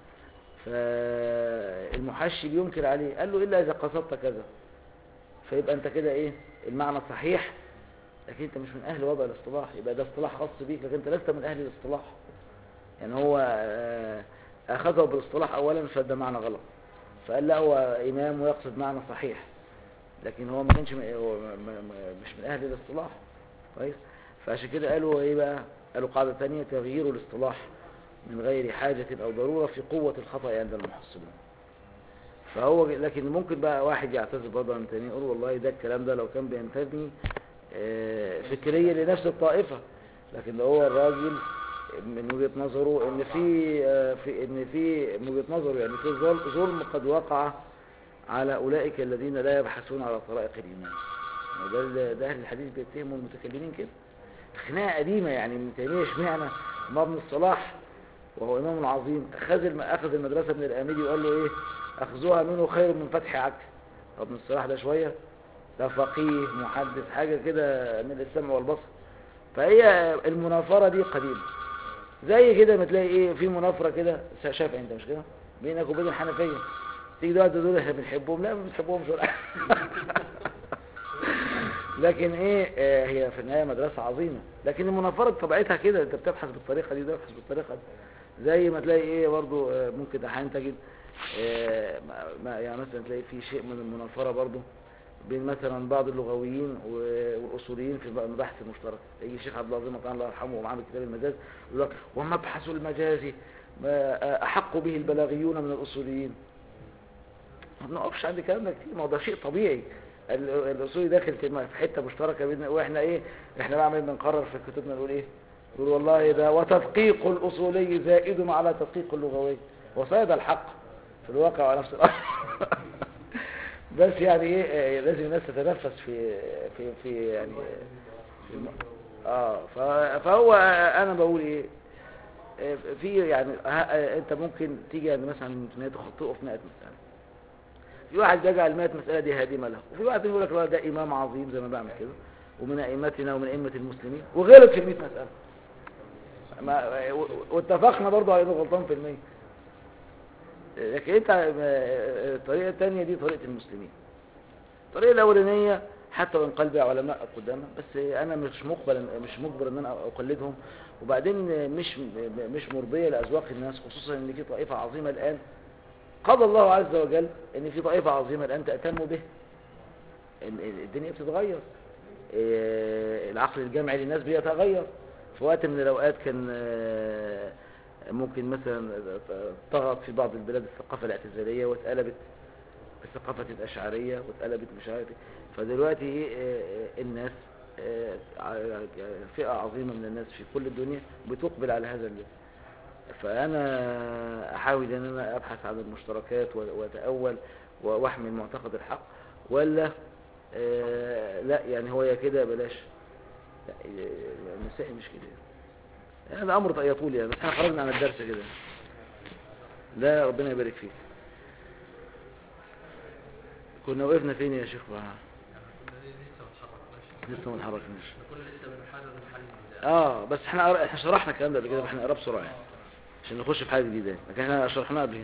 فالمحشي بينكر عليه قال له الا اذا قصدت كذا فيبقى انت كده ايه المعنى صحيح لكن انت مش من اهل وضع الاصطلاح يبقى ده اصطلاح خاص بيك لكن انت لست من اهل الاصطلاح يعني هو آه، اخذه بالاصطلاح اولا فده معنى غلط فقال لا هو امام ويقصد معنى صحيح لكن هو ما كانش من- هو ما- ما- ما- مش من اهل الاصطلاح كويس فعشان كده قالوا ايه بقى قالوا قاعده ثانيه تغيير الاصطلاح من غير حاجه او ضروره في قوه الخطا عند المحصلين فهو لكن ممكن بقى واحد يعتذر برضه عن تاني يقول والله ده الكلام ده لو كان بينتمي آه، فكريا لنفس الطائفة لكن لو هو الراجل من وجهة نظره ان في آه، في ان في من وجهة نظره يعني في ظل- ظلم قد وقع على اولئك الذين لا يبحثون على طرائق الايمان يعني ده ال- ده اهل الحديث بيتهموا المتكلمين كده خناقه قديمه يعني ابن تيميه اشمعنى ما ابن الصلاح وهو امام عظيم اخذ الم- اخذ المدرسه من الاميدي وقال له ايه اخذوها منه خير من فتح عكس طب ابن الصلاح ده شويه ده فقيه محدث حاجه كده من السمع والبصر فهي المنافره دي قديمه زي كده ما تلاقي ايه في منافره كده شافعي انت مش كده بينك وبين الحنفيه تيجي دلوقتي دول احنا بنحبهم لا ما بنحبهمش ولا لكن ايه آه هي في النهايه مدرسه عظيمه لكن المنافره بطبيعتها كده انت بتبحث بالطريقه دي ده بتبحث بالطريقه دي زي ما تلاقي ايه برضو آه ممكن احيانا تجد آه ما- ما يعني مثلا تلاقي في شيء من المنافره برضو بين مثلا بعض اللغويين و- والاصوليين في بعض المباحث المشتركه يجي الشيخ عبد العظيم الله الله يرحمه ومعاه كتاب المجاز يقول لك ومبحث المجاز ما احق به البلاغيون من الاصوليين ما بنقفش عند الكلام ده كتير ما هو ده شيء طبيعي ال- الاصولي داخل في في حته مشتركه بيننا واحنا ايه احنا بعمل بنقرر في كتبنا نقول ايه نقول والله ده وتدقيق الاصولي زائد على تدقيق اللغوي وصيد الحق في الواقع على نفس الامر بس يعني ايه آه، لازم الناس تتنفس في في في يعني في الم... اه ف- فهو آه، انا بقول ايه آه، في يعني ه- آه، انت ممكن تيجي يعني مثلا ان هي تخطئه في 100 مساله في واحد بيجعل 100 مساله دي هادمه له وفي واحد يقول لك لا ده امام عظيم زي ما بعمل كده ومن ائمتنا ومن ائمه المسلمين وغلط في ال 100 مساله ما و- واتفقنا برضه على انه غلطان في المية لكن انت آه، الطريقه الثانيه دي طريقه المسلمين الطريقه الاولانيه حتى وان قال بها علماء قدامى بس انا مش مقبل مش مجبر ان انا اقلدهم وبعدين مش مش مرضيه لاذواق الناس خصوصا ان في طائفه عظيمه الان قضى الله عز وجل ان في طائفه عظيمه الان تهتم به ال- ال- الدنيا بتتغير إيه، العقل الجمعي للناس بيتغير في وقت من الاوقات كان آه، ممكن مثلا طغت في بعض البلاد الثقافه الاعتزاليه واتقلبت الثقافة الأشعرية واتقلبت مش عارف إيه. فدلوقتي إيه، آه، آه، الناس آه، ع- فئة عظيمة من الناس في كل الدنيا بتقبل على هذا اللي فأنا أحاول أن أنا أبحث عن المشتركات و- وأتأول و- وأحمل معتقد الحق ولا آه، لا يعني هو يا كده بلاش لا آه، المسيحي مش كده يعني هذا أمر يطول يعني بس احنا خرجنا عن الدرس كده لا ربنا يبارك فيك كنا وقفنا فين يا شيخ بقى لسه ما اتحركناش نكون لسه بنحرر محل النزاع اه بس احنا قر- احنا شرحنا الكلام ده قبل كده فاحنا نقراه بسرعه يعني عشان نخش في حاجه جديده لكن احنا شرحناه قبل كده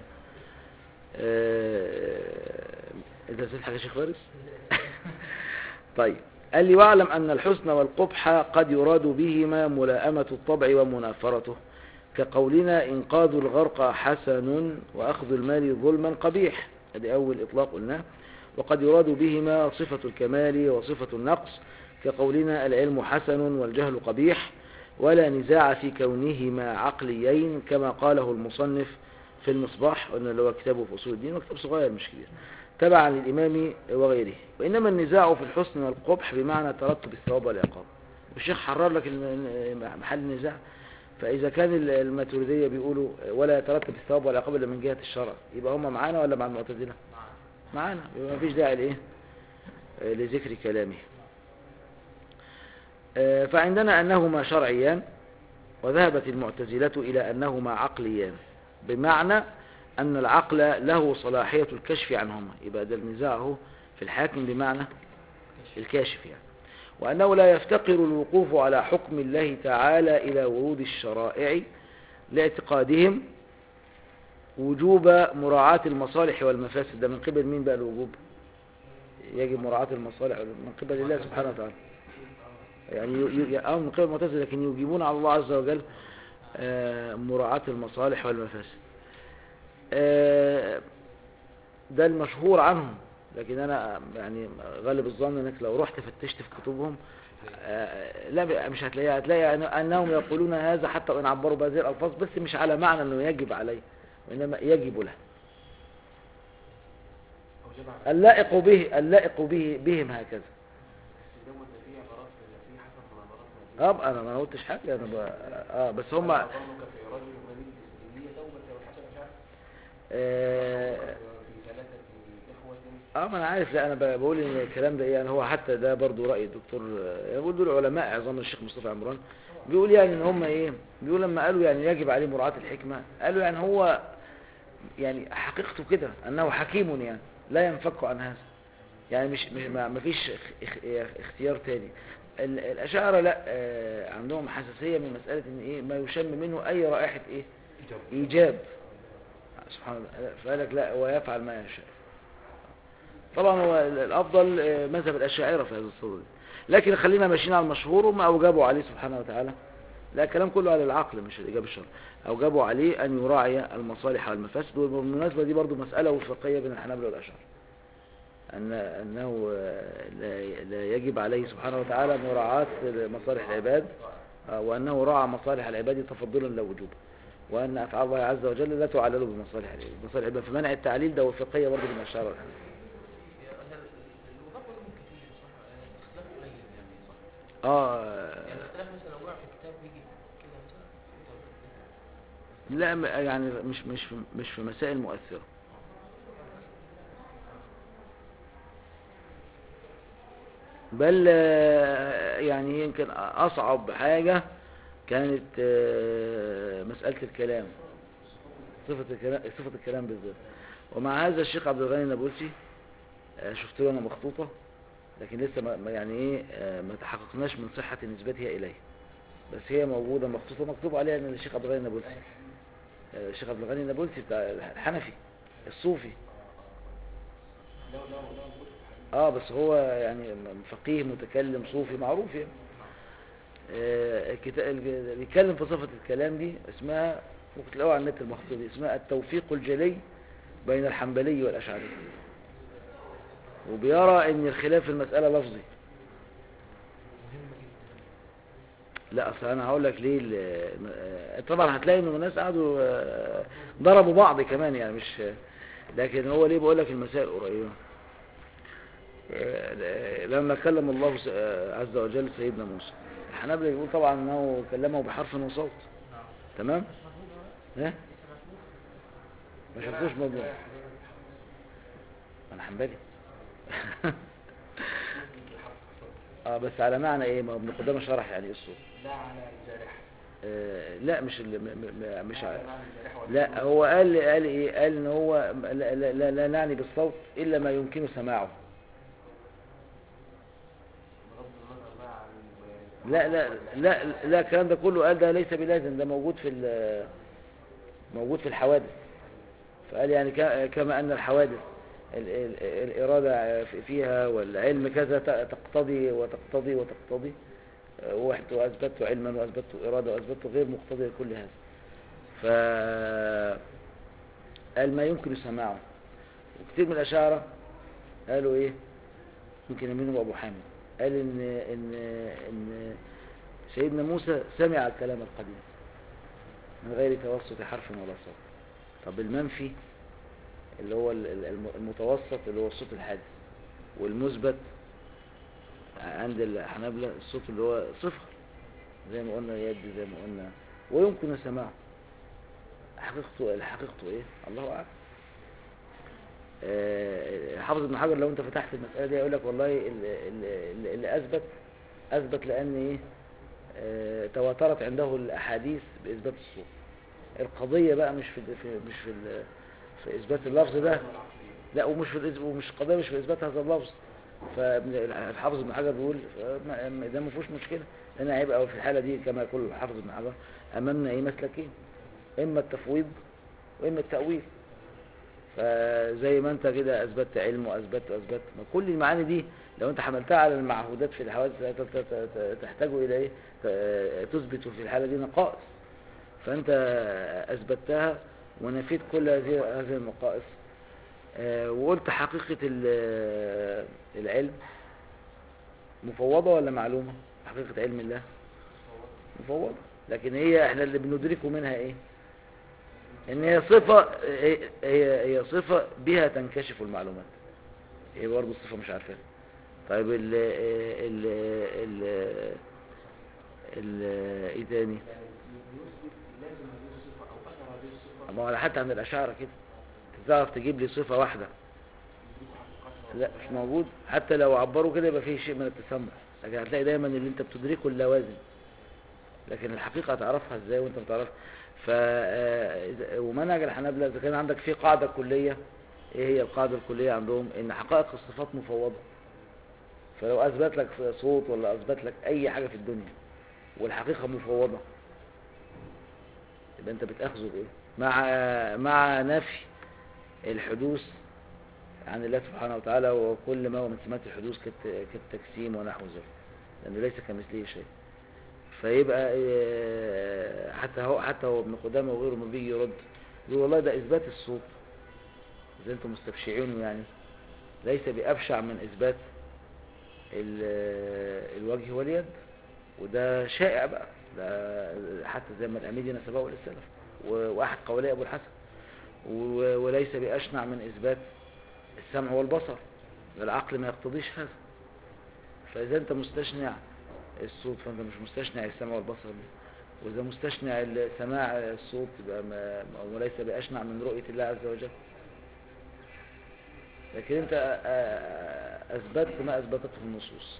آه، انت نسيت حاجه يا شيخ فارس طيب قال لي واعلم ان الحسن والقبح قد يراد بهما ملائمه الطبع ومنافرته كقولنا انقاذ الغرق حسن واخذ المال ظلما قبيح هذه أول إطلاق قلناه وقد يراد بهما صفة الكمال وصفة النقص كقولنا العلم حسن والجهل قبيح ولا نزاع في كونهما عقليين كما قاله المصنف في المصباح قلنا اللي هو كتابه في أصول الدين وكتاب صغير مش كبير تبعا للإمام وغيره وإنما النزاع في الحسن والقبح بمعنى ترتب الثواب والعقاب والشيخ حرر لك الم- محل النزاع فإذا كان ال- الماتريدية بيقولوا ولا يترتب الثواب والعقاب إلا من جهة الشرع يبقى هم معانا ولا مع المعتزلة معانا يبقى ما فيش داعي لإيه آه، لذكر كلامه آه، فعندنا أنهما شرعيان وذهبت المعتزلة إلى أنهما عقليان بمعنى أن العقل له صلاحية الكشف عنهما يبقى ده النزاع هو في الحاكم بمعنى الكاشف يعني وأنه لا يفتقر الوقوف على حكم الله تعالى إلى ورود الشرائع لاعتقادهم وجوب مراعاة المصالح والمفاسد ده من قبل مين بقى الوجوب يجب مراعاة المصالح من قبل الله سبحانه وتعالى يعني ي- ي- أو من قبل المعتزلة لكن يجيبون على الله عز وجل آه، مراعاة المصالح والمفاسد آه، ده المشهور عنهم لكن انا يعني غالب الظن انك لو رحت فتشت في كتبهم آه، لا ب- مش هتلاقيها هتلاقي أن- انهم يقولون هذا حتى وان عبروا بهذه الالفاظ بس مش على معنى انه يجب عليه وانما يجب له أو جمع بس اللائق به اللائق به بهم هكذا دوت ده فيه عبارات فيه حسب مناظرات اه انا ما قلتش حاجه انا ب... اه بس هم ظنك في رجل مريض بسجلية توبة وحسب مش عارف آه في ثلاثة إخوة اه ما انا عارف لا انا ب- بقول ان الكلام ده ايه يعني هو حتى ده برضو راي الدكتور يعني بقول دول علماء عظام الشيخ مصطفى عمران بيقول يعني ان هم ايه بيقول لما قالوا يعني يجب عليه مراعاه الحكمه قالوا يعني هو يعني حقيقته كده انه حكيم يعني لا ينفك عن هذا يعني مش مش ما ما فيش اخ- اخ- اختيار تاني ال- الاشاعره لا آه، عندهم حساسيه من مساله ان ايه ما يشم منه اي رائحه ايه ايجاب سبحان الله فقال لك لا هو يفعل ما يشاء طبعا هو الافضل آه، مذهب الاشاعره في هذا الصدد لكن خلينا ماشيين على المشهور وما اوجبوا عليه سبحانه وتعالى لا الكلام كله على العقل مش الاجابه الشرعي اوجبوا عليه ان يراعي المصالح والمفاسد وبالمناسبه دي برضو مساله وفقيه بين الحنابلة والاشاعره ان انه آه، لا لا يجب عليه سبحانه وتعالى مراعاه مصالح العباد آه، وانه راعى مصالح العباد تفضلا لا وجوبا وان افعال الله عز وجل لا تعلل بمصالح العباد مصالح العباد فمنع التعليل ده وفقيه برضو بين الاشاعره والحنابلة الوضع برضه كتير صح يعني اختلاف قليل يعني صح اه يعني الاختلاف مثلا لو وقع في كتاب بيجي كده مثلا لا م- يعني مش مش في مش في مسائل مؤثرة بل آه، يعني يمكن أصعب حاجة كانت آه، مسألة الكلام صفة الكلام صفة الكلام بالذات ومع هذا الشيخ عبد الغني النابلسي آه، شفت له أنا مخطوطة لكن لسه ما ما- يعني إيه آه، ما تحققناش من صحة نسبتها إليه بس هي موجودة مخطوطة مكتوب عليها ان الشيخ عبد الغني النابلسي آه، الشيخ عبد الغني النابلسي بتاع الحنفي الصوفي لو لو لو اه بس هو يعني م- فقيه متكلم صوفي معروف يعني آه، الكتا- اللي بيتكلم في صفة الكلام دي اسمها ممكن تلاقوها على النت المخطوطة دي اسمها التوفيق الجلي بين الحنبلي والأشعري وبيرى ان الخلاف في المسألة لفظي لا اصل انا هقول لك ليه ال- آه، طبعا هتلاقي ان الناس قعدوا آه، ضربوا بعض كمان يعني مش لكن هو ليه بقول لك المسائل قريبه آه، لما كلم الله س- آه، عز وجل سيدنا موسى الحنابلة يقول طبعا انه كلمه بحرف وصوت تمام ها ما شفتوش موضوع انا حنبلي اه بس على معنى ايه ما هو ابن قدامه شرح يعني ايه الصوت لا على الجارحة آه لا مش ال- م- م- م- مش ع- لا على الجارحة ولا لا هو قال قال ايه قال ان هو لا, لا, لا, لا نعني بالصوت الا ما يمكن سماعه بغض النظر بقى عن لا لا لا لا الكلام ده كله قال ده ليس بلازم ده موجود في ال- موجود في الحوادث فقال يعني ك- كما ان الحوادث ال- ال- الإرادة فيها والعلم كذا ت- تقتضي وتقتضي وتقتضي آه، ورحت وأثبت علما وأثبت إرادة وأثبت غير مقتضي لكل هذا ف قال ما يمكن سماعه وكتير من الأشاعرة قالوا إيه يمكن منهم أبو حامد قال إن إن إن سيدنا موسى سمع الكلام القديم من غير توسط حرف ولا صوت طب المنفي اللي هو ال- ال- الم- المتوسط اللي هو الصوت الحادث والمثبت عند الحنابلة الصوت اللي هو صفر زي ما قلنا يد زي ما قلنا ويمكن سماعه حقيقته حقيقته ايه الله اعلم آه، حافظ ابن حجر لو انت فتحت المسألة دي يقول لك والله اللي, اللي, اللي اثبت اثبت لان ايه آه، تواترت عنده الاحاديث باثبات الصوت القضية بقى مش في في مش في ال- في اثبات اللفظ ده لا ومش في الإث- ومش قضية مش في اثبات هذا اللفظ فالحافظ ابن حجر بيقول ما- ما- ده ما فيهوش مشكلة لان هيبقى في الحالة دي كما يقول الحافظ ابن حجر امامنا ايه مسلكين اما التفويض واما التأويل فزي ما انت كده اثبتت علم واثبت واثبت ما كل المعاني دي لو انت حملتها على المعهودات في الحوادث ت- ت- ت- ت- تحتاج الى ايه ت- تثبت في الحالة دي نقائص فانت اثبتها ونفيت كل هذه هذه النقائص آه، وقلت حقيقة ال- العلم مفوضة ولا معلومة حقيقة علم الله مفوضة لكن هي احنا اللي بندركه منها ايه ان هي صفة هي, هي هي صفة بها تنكشف المعلومات هي برضه الصفة مش عارفاها طيب ال ال ال ال ايه تاني يعني بيثبت لازم هذه الصفة أو أثر هذه الصفة ما هو حتى عند الاشاعرة كده تعرف تجيب لي صفة واحدة يدركوا حقيقتها لا مش موجود حتى لو عبروا كده يبقى فيه شيء من التسمع لكن هتلاقي دايما اللي انت بتدركه اللوازم لكن الحقيقة هتعرفها ازاي وانت بتعرفها ف آه، إذا- ومنهج الحنابلة اذا كان عندك في قاعدة كلية ايه هي القاعدة الكلية عندهم ان حقائق الصفات مفوضة فلو اثبت لك صوت ولا اثبت لك اي حاجة في الدنيا والحقيقة مفوضة يبقى انت بتاخذه بايه مع مع نفي الحدوث عن الله سبحانه وتعالى وكل ما هو من سمات الحدوث كالت- كالتجسيم ونحو ذلك لأنه ليس كمثله شيء فيبقى آه، حتى هو حتى هو ابن قدامه وغيره ما بيجي يرد يقول والله ده إثبات الصوت زي انتم مستبشعينه يعني ليس بأبشع من إثبات ال- الوجه واليد وده شائع بقى ده حتى زي ما الأميدي نسبه للسلف و- وأحد قولي أبو الحسن و- وليس بأشنع من إثبات السمع والبصر العقل ما يقتضيش هذا فإذا أنت مستشنع الصوت فأنت مش مستشنع السمع والبصر وإذا مستشنع ال- سماع الصوت يبقى ما ما- وليس بأشنع من رؤية الله عز وجل لكن أنت آ- آ- أثبتت ما أثبتته النصوص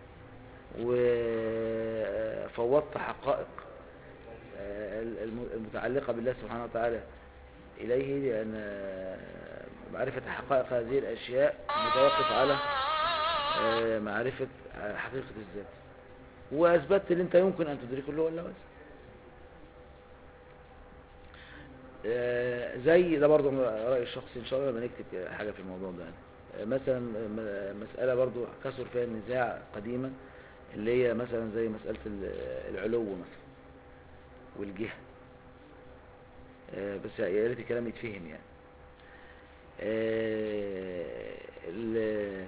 وفوضت حقائق آه، الم- المتعلقة بالله سبحانه وتعالى إليه لأن آه، معرفة حقائق هذه الأشياء متوقف على آه، معرفة آه، حقيقة الذات وأثبتت اللي أنت يمكن أن تدركه اللي هو اللوازم آه، زي ده برضه رأيي الشخصي إن شاء الله لما نكتب حاجة في الموضوع ده يعني. آه، مثلا م- مسألة برضه كثر فيها النزاع قديما اللي هي مثلا زي مسألة ال- العلو مثلا والجهة آه، بس يا ريت الكلام يتفهم يعني آه، ال-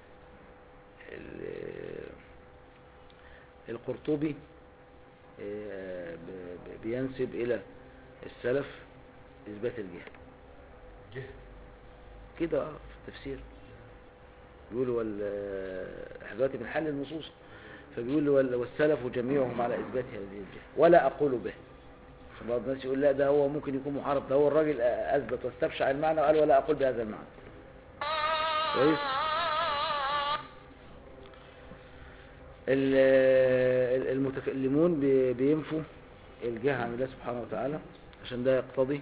ال- القرطبي آه، ب- ب- بينسب إلى السلف إثبات الجهة جهة كده آه، في التفسير بيقولوا وال- احنا دلوقتي بنحل النصوص فبيقول وال- والسلف جميعهم على إثبات هذه الجهة ولا أقول به عشان بعض الناس يقول لا ده هو ممكن يكون محارب ده هو الراجل أثبت واستبشع المعنى وقال ولا أقول بهذا المعنى كويس ال- ال- المتكلمون بي- بينفوا الجهة عن الله سبحانه وتعالى عشان ده يقتضي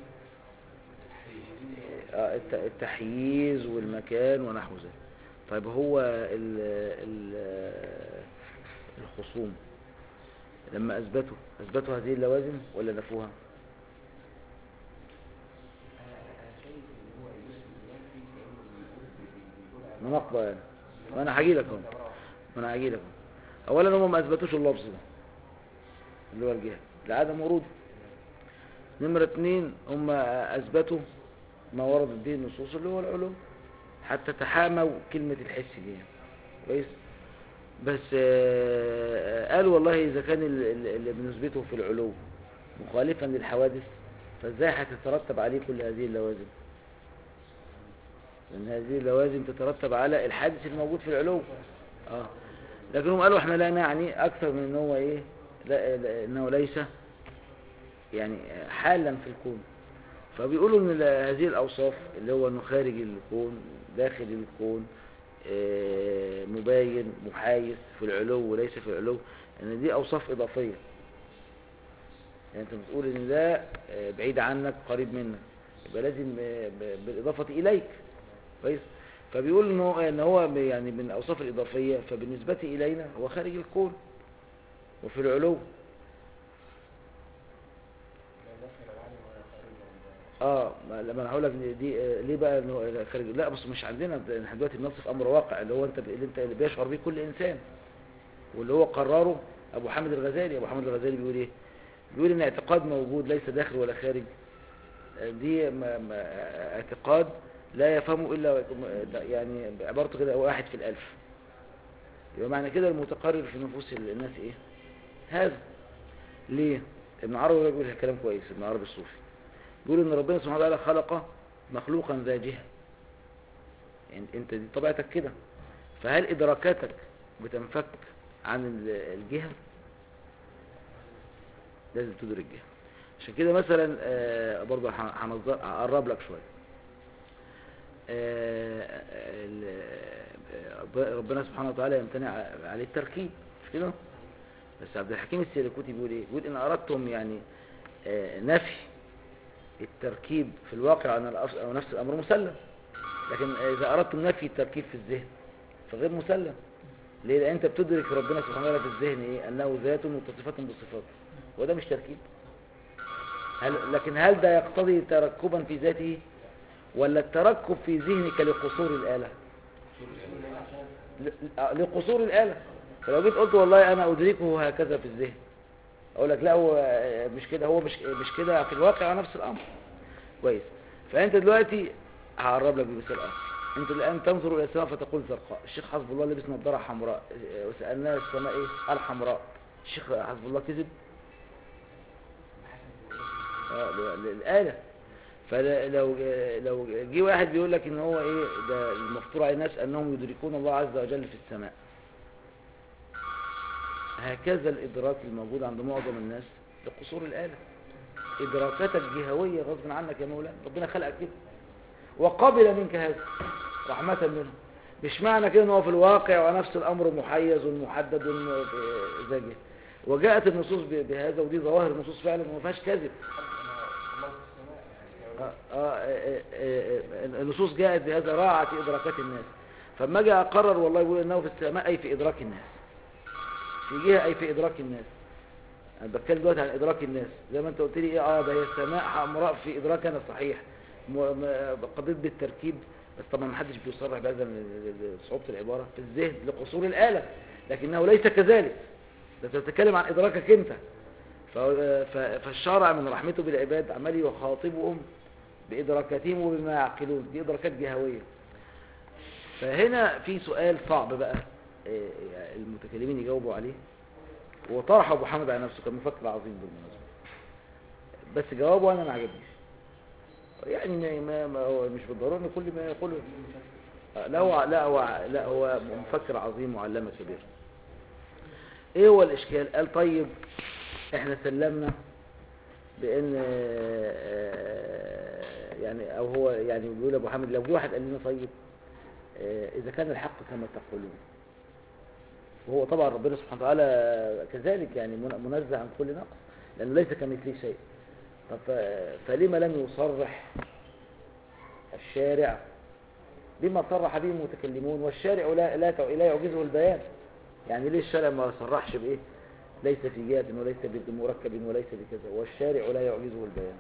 آه، الت- التحييز والمكان ونحو ذلك طيب هو ال ال الخصوم لما أثبتوا أثبتوا هذه اللوازم ولا نفوها أنا شايف إن هو يثبت ينفي كأنه بيقول بيقول على مناقضة يعني ما أنا هجي لك اهو ما أنا هجي لك اهو أولا هم ما أثبتوش اللفظ ده اللي هو الجهة لعدم وروده نمرة اتنين هم أثبتوا ما وردت به النصوص اللي هو العلو حتى تحاموا كلمة الحس دي يعني. كويس بس آه، قال والله إذا كان ال- ال- اللي بنثبته في العلو مخالفا للحوادث فازاي هتترتب عليه كل هذه اللوازم لأن هذه اللوازم تترتب على الحادث الموجود في العلو اه لكنهم قالوا احنا لا نعني أكثر من ان هو ايه لا لا- انه ليس يعني حالا في الكون فبيقولوا ان ال- هذه الاوصاف اللي هو انه خارج الكون داخل الكون آه، مباين محايث في العلو وليس في العلو ان دي اوصاف اضافيه يعني انت بتقول ان ده آه، بعيد عنك قريب منك يبقى لازم آه، ب- بالاضافه اليك كويس فبيقول ان هو ان هو ب- يعني من الاوصاف الاضافيه فبالنسبه الينا هو خارج الكون وفي العلو لا داخل العالم ولا خارجه اه ما لما انا هقول لك دي- دي آه، ليه بقى انه خارج لا بس مش عندنا ده احنا دلوقتي بنصف امر واقع اللي هو انت ب- اللي انت اللي بيشعر بيه كل انسان واللي هو قرره ابو حامد الغزالي ابو حامد الغزالي بيقول ايه بيقول ان اعتقاد موجود ليس داخل ولا خارج آه، دي ما ما آه، اعتقاد لا يفهمه الا يعني عبارته كده واحد في الالف يبقى معنى كده المتقرر في نفوس الناس ايه هذا ليه ابن عربي بيقول كلام كويس ابن عربي الصوفي بيقول ان ربنا سبحانه وتعالى خلق مخلوقا ذا جهه يعني انت دي طبيعتك كده فهل ادراكاتك بتنفك عن ال- الجهه لازم تدرك الجهه عشان كده مثلا آه، برضه ه- هنظر- هقرب لك شويه آه، ال- آه، ربنا سبحانه وتعالى يمتنع عليه التركيب مش كده بس عبد الحكيم السيركوتي بيقول ايه بيقول ان اردتم يعني آه، نفي التركيب في الواقع عن الأصل أو نفس الأمر مسلم لكن إذا أردتم نفي التركيب في الذهن فغير مسلم ليه؟ لأن أنت بتدرك ربنا سبحانه وتعالى في الذهن إيه؟ أنه ذات متصفة بصفات وده مش تركيب هل لكن هل ده يقتضي تركبا في ذاته ولا التركب في ذهنك لقصور الآلة ل- ل- لقصور الآلة فلو جيت قلت والله أنا أدركه هكذا في الذهن اقول لك لا هو مش كده هو مش مش كده في الواقع على نفس الامر كويس فانت دلوقتي هقرب لك بمثال اخر انت الان تنظر الى السماء فتقول زرقاء الشيخ حسب الله لبس نظاره حمراء اه، وسالناه السماء ايه الحمراء الشيخ حسب الله كذب اه ل- للاله فلو لو جه واحد بيقول لك ان هو ايه ده المفطور على الناس انهم يدركون الله عز وجل في السماء هكذا الإدراك الموجود عند معظم الناس لقصور الآلة إدراكاتك جهوية غصب عنك يا مولانا ربنا خلقك كده وقبل منك هذا رحمة منه مش معنى كده ان هو في الواقع ونفس الأمر محيز ومحدد زي جه وجاءت النصوص ب- بهذا ودي ظواهر النصوص فعلا وما فيهاش كذب الله في السماء يعني آه، آه، آه، آه، آه، النصوص جاءت بهذا راعت إدراكات الناس فما اجي أقرر والله يقول أنه في السماء أي في إدراك الناس في جهة أي في إدراك الناس أنا بتكلم دلوقتي عن إدراك الناس زي ما أنت قلت لي إيه آه ده هي السماء حمراء في إدراك أنا صحيح م- م- قضيت بالتركيب بس طبعا ما حدش بيصرح بهذا ال- ال- صعوبة العبارة في الذهن لقصور الآلة لكنه ليس كذلك ده تتكلم عن إدراكك أنت ف- ف- فالشرع من رحمته بالعباد عمال يخاطبهم بإدراكاتهم وبما يعقلون دي إدراكات جهوية فهنا في سؤال صعب بقى إيه، المتكلمين يجاوبوا عليه وطرح أبو حامد على نفسه كان مفكر عظيم بالمناسبة بس جوابه أنا ما عجبنيش يعني ما, ما, ما هو مش بالضرورة ان كل ما يقوله آه، لا هو لا هو لا هو مفكر عظيم وعلامة كبير ايه هو الاشكال قال طيب احنا سلمنا بان آه، يعني او هو يعني بيقول ابو حامد لو جه واحد قال لنا طيب آه، اذا كان الحق كما تقولون وهو طبعا ربنا سبحانه وتعالى كذلك يعني من- منزه عن كل نقص لانه ليس كمثله شيء طب ف- فلما لم يصرح الشارع بما صرح به المتكلمون والشارع لا لا تع- لا يعجزه البيان يعني ليه الشارع ما صرحش بايه ليس في جهة وليس بمركب وليس بكذا والشارع لا يعجزه البيان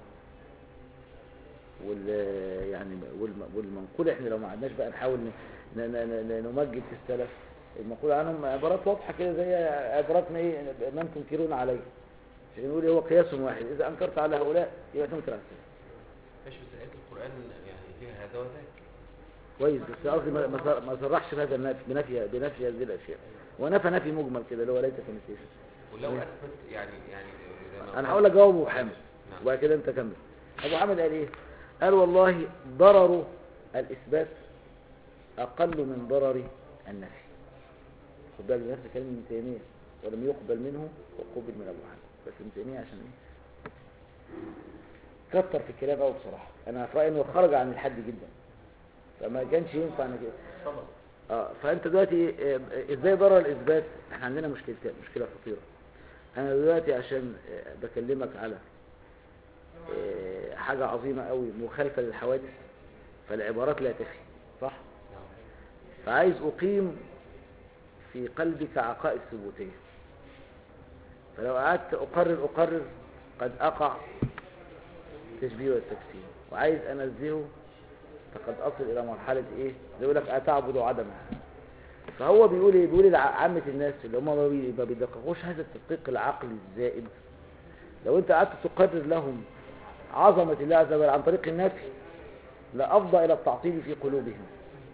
وال يعني والم- والمنقول احنا لو ما عدناش بقى نحاول ن- ن- ن- ن- نمجد في السلف المنقول عنهم عبارات واضحة كده زي عبارات ما ايه من تنكرون عليه عشان نقول هو قياس واحد اذا انكرت على هؤلاء يبقى تنكر على السلف ماشي بس آيات القرآن يعني فيها هذا وذاك كويس بس قصدي ما ما صر- ما صرحش بهذا النفي بنفي بنفي هذه الاشياء ونفى نفي مجمل كده اللي هو ليس كمثله شيء ولو اثبت يعني يعني زي ما انا هقول لك جواب ابو حامد نعم. وبعد كده انت كمل ابو حامد قال ايه قال والله ضرر الاثبات اقل من ضرر النفي خد بالك نفس كلام ابن تيميه ولم يقبل منه وقبل من ابو حامد بس ابن تيميه عشان ايه كتر في الكلام قوي بصراحه انا في رايي انه خرج عن الحد جدا فما كانش ينفع انك طبعا اه فانت دلوقتي آه، ازاي ضرر الاثبات احنا عندنا مشكلتين مشكله خطيره انا دلوقتي عشان آه، بكلمك على آه، حاجه عظيمه قوي مخالفه للحوادث فالعبارات لا تفي صح فعايز اقيم في قلبك عقائد ثبوتيه فلو قعدت اقرر اقرر قد اقع تشبيه والتكسير وعايز انزهه فقد أصل إلى مرحلة إيه؟ زي يقول لك أتعبد عدما فهو بيقول إيه؟ بيقول لع- عامة الناس اللي هم ما بي- ما بيدققوش هذا التدقيق العقلي الزائد لو أنت قعدت تقرر لهم عظمة الله عز وجل عن طريق النفي لأفضى إلى التعطيل في قلوبهم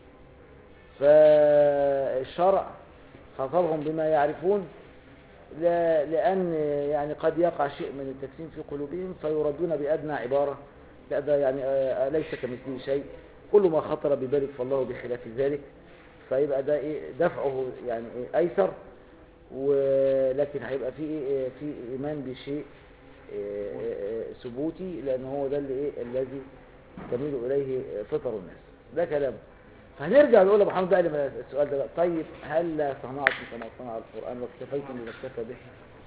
فالشرع خاطبهم بما يعرفون لا- لأن يعني قد يقع شيء من التكسيم في قلوبهم فيردون بأدنى عبارة لا ده يعني آه، ليس كمثله شيء كل ما خطر ببالك فالله بخلاف ذلك فيبقى ده إيه دفعه يعني إيه أيسر ولكن هيبقى في إيه في إيمان بشيء إيه، إيه، ثبوتي لأن هو ده اللي إيه الذي تميل إليه فطر الناس ده كلام فهنرجع نقول لأبو حمد بقى لما السؤال ده بقى طيب هل لا صنعتم كما صنع القرآن واكتفيتم بما اكتفى به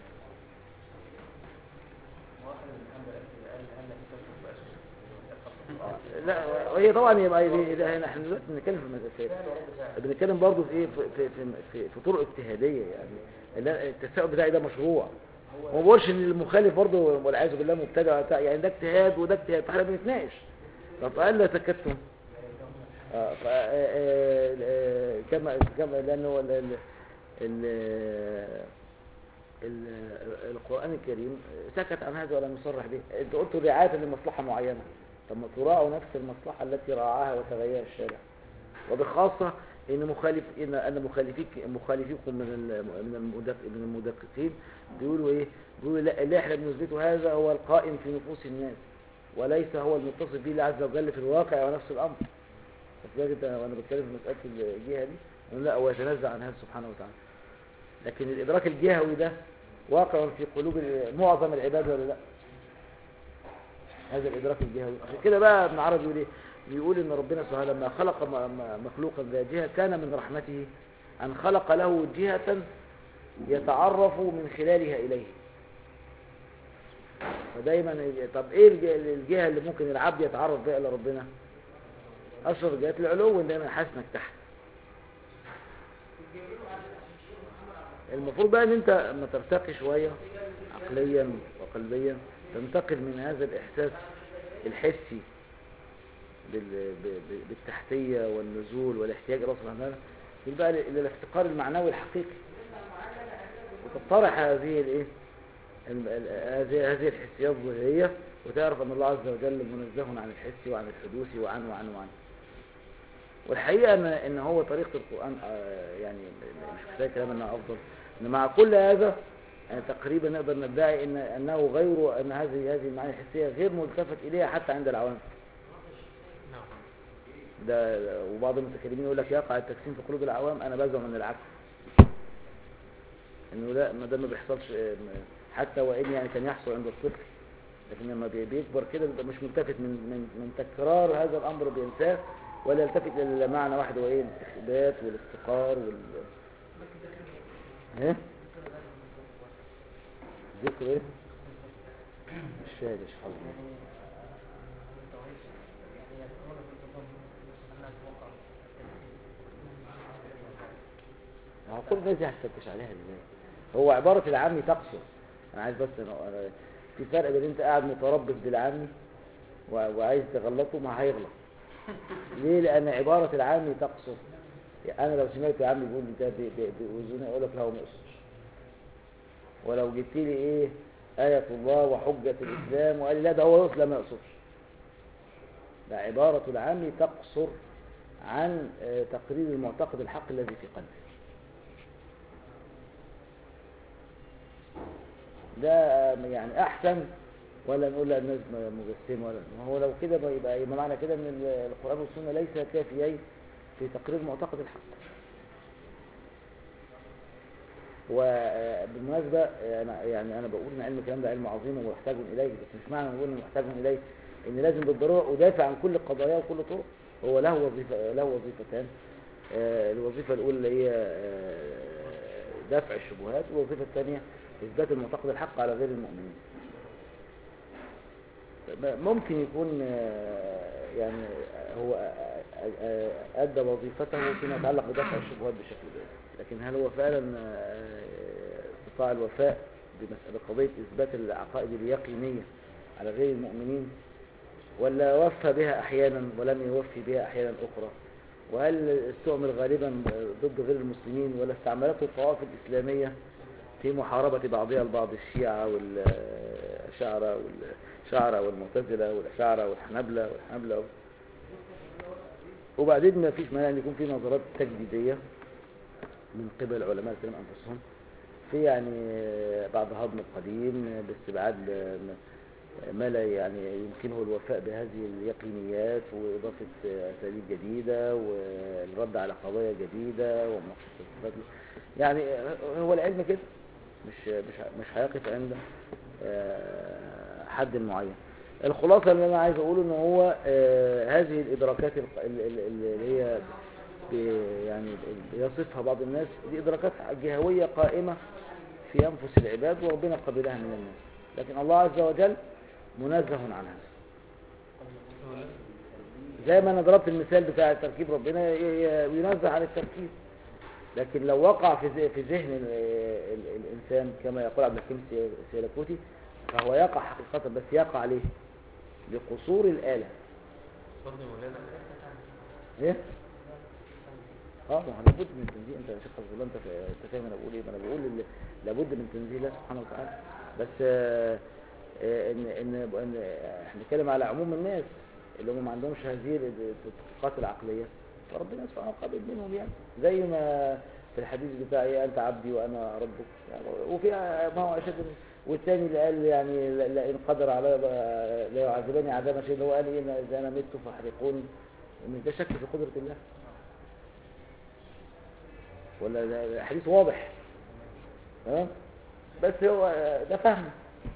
واحد من الحمد لله قال هل كتبت بأسس لا وهي طبعا يبقى دي- ده هنا احنا دلوقتي بنتكلم في المسائل فعل ورد فعل بنتكلم برضه في ايه في في في, في, في طرق اجتهاديه يعني لا- التساؤل بتاعي ده مشروع وما بقولش ان المخالف برضه والعياذ بالله مبتدع بتاع- يعني ده اجتهاد وده اجتهاد فاحنا بنتناقش طب قال لا سكتتم آه، ف- آه، آه، آه، كما كما لانه ال- ال- ال- ال- القرآن الكريم سكت عن هذا ولم يصرح به انت قلت رعاية لمصلحة معينة طب ما تراعوا نفس المصلحة التي راعاها وتغيرها الشارع وبخاصة ان مخالف ان ان مخالفيك مخالفيكم من ال- من المدق من المدققين بيقولوا ايه بيقولوا لا اللي احنا بنثبته هذا هو القائم في نفوس الناس وليس هو المتصف به الله عز وجل في الواقع ونفس الامر فلذلك انت وانا بتكلم في مساله الجهه دي يقول لا هو يتنزع عن هذا سبحانه وتعالى لكن الادراك الجهوي ده واقع في قلوب ال- معظم العباد ولا لا هذا الادراك الجهوي عشان كده بقى ابن عربي يقول ايه بيقول ان ربنا سبحانه لما خلق م- م- مخلوقا ذا جهه كان من رحمته ان خلق له جهه يتعرف من خلالها اليه فدايما ال- طب ايه الج- الجهه اللي ممكن العبد يتعرف بها الى ربنا اشرف جهات العلو ان دايما حاسنك تحت المفروض بقى ان انت لما ترتقي شويه عقليا وقلبيا تنتقل من هذا الاحساس الحسي بال- ب- ب- بالتحتيه والنزول والاحتياج الى الله سبحانه وتعالى يبقى الى الافتقار المعنوي الحقيقي وتطرح هذه الايه الم- ال- هذه هذه الحسيات الظاهريه وتعرف ان الله عز وجل منزه عن الحس وعن الحدوث وعن وعن وعن والحقيقه ان ان هو طريقه القران آه، يعني مش كفايه كلام انها افضل ان مع كل هذا يعني تقريبا نقدر ندعي ان انه غير ان هذه هذه المعاني الحسيه غير ملتفت اليها حتى عند العوام نعم ده وبعض المتكلمين يقول لك يقع التكسيم في قلوب العوام انا بزعم من العكس انه لا ما ده ما بيحصلش آه، م- حتى وان يعني كان يحصل عند الطفل لكن لما بي- بيكبر كده بيبقى مش ملتفت من من من تكرار هذا الامر بينساه ولا يلتفت الى معنى واحد هو ايه الاستخبات والافتقار وال ايه ذكر ايه مش فاهم ايش حاضر يعني يدخلون في التضمن الناس وقع ما هو كل الناس دي هتفتش عليها ازاي هو عبارة العامي تقصر انا عايز بس أنا أنا في فرق بين انت قاعد متربص بالعامي و- وعايز تغلطه ما هيغلط ليه لان عبارة العامي تقصر يعني انا لو سمعت عمي بيقول لي ده ب- ب- بأذني اقول لك لا هو ما يقصرش ولو جبت لي ايه آية الله وحجة الإسلام وقال لي لا ده هو يقصر لا ما يقصرش ده عبارة العامي تقصر عن آه، تقرير المعتقد الحق الذي في قلبه ده آه، يعني احسن ولا نقول لا الناس مجسمه ولا ما هو لو كده بقى يبقى يبقى معنى كده ان ال- القران والسنه ليس كافيين في تقرير معتقد الحق وبالمناسبة أنا يعني أنا بقول إن علم الكلام ده علم عظيم ومحتاج إليه بس مش معنى نقول إنه محتاج إليه إن لازم بالضرورة أدافع عن كل القضايا وكل طرق هو له وظيفة له وظيفتان آه، الوظيفة الأولى اللي هي آه، دفع الشبهات والوظيفة الثانية إثبات المعتقد الحق على غير المؤمنين ممكن يكون آه، يعني هو آه، آه، أدى وظيفته فيما يتعلق بدفع الشبهات بشكل جيد لكن هل هو فعلا آه، استطاع الوفاء بمسألة قضية إثبات العقائد اليقينية على غير المؤمنين ولا وفى بها أحيانا ولم يوفي بها أحيانا أخرى وهل استعمل غالبا ضد غير المسلمين ولا استعملته الطوائف الإسلامية في محاربة بعضها البعض الشيعة والأشاعرة والشاعرة والمعتزلة والأشاعرة والحنبلة والحنبلة وبعدين ما فيش مانع ان يكون في نظرات تجديدية من قبل علماء الكلام أنفسهم في يعني بعض هضم القديم باستبعاد ما لا يعني يمكنه الوفاء بهذه اليقينيات وإضافة أساليب جديدة والرد على قضايا جديدة ومناقشة الصفات يعني هو العلم كده مش مش مش هيقف عند آه، حد معين الخلاصة اللي أنا عايز أقوله إن هو آه، هذه الإدراكات الق- ال- ال- اللي هي ب- يعني يصفها بعض الناس دي إدراكات جهوية قائمة في أنفس العباد وربنا قبلها من الناس لكن الله عز وجل منزه عن هذا زي ما انا ضربت المثال بتاع تركيب ربنا ي- ي- ينزه عن التركيب لكن لو وقع في ذ- في ذهن ال- ال- الانسان كما يقول عبد الحكيم السي- السيلكوتي فهو يقع حقيقة بس يقع ليه لقصور الآلة اتفضل يا مولانا ايه اه ما هو لابد من تنزيه انت يا شيخ حفظ الله انت فا- انت فاهم انا بقول ايه ما انا بقول ال- لابد من تنزيه الله سبحانه وتعالى بس آه، آه، ان ان ان احنا بنتكلم على عموم الناس اللي هم ما عندهمش هذه ال- التطبيقات العقليه فربنا سبحانه قابل منهم يعني زي ما في الحديث بتاع ايه انت عبدي وانا ربك يعني وفي ما هو اشد من- والثاني اللي قال يعني لا- لا ان قدر علي لا يعذبني عذابا شيء هو قال ايه إن اذا انا مت فاحرقوني مش ده شك في قدره الله ولا ده ده حديث واضح تمام بس هو ده فهم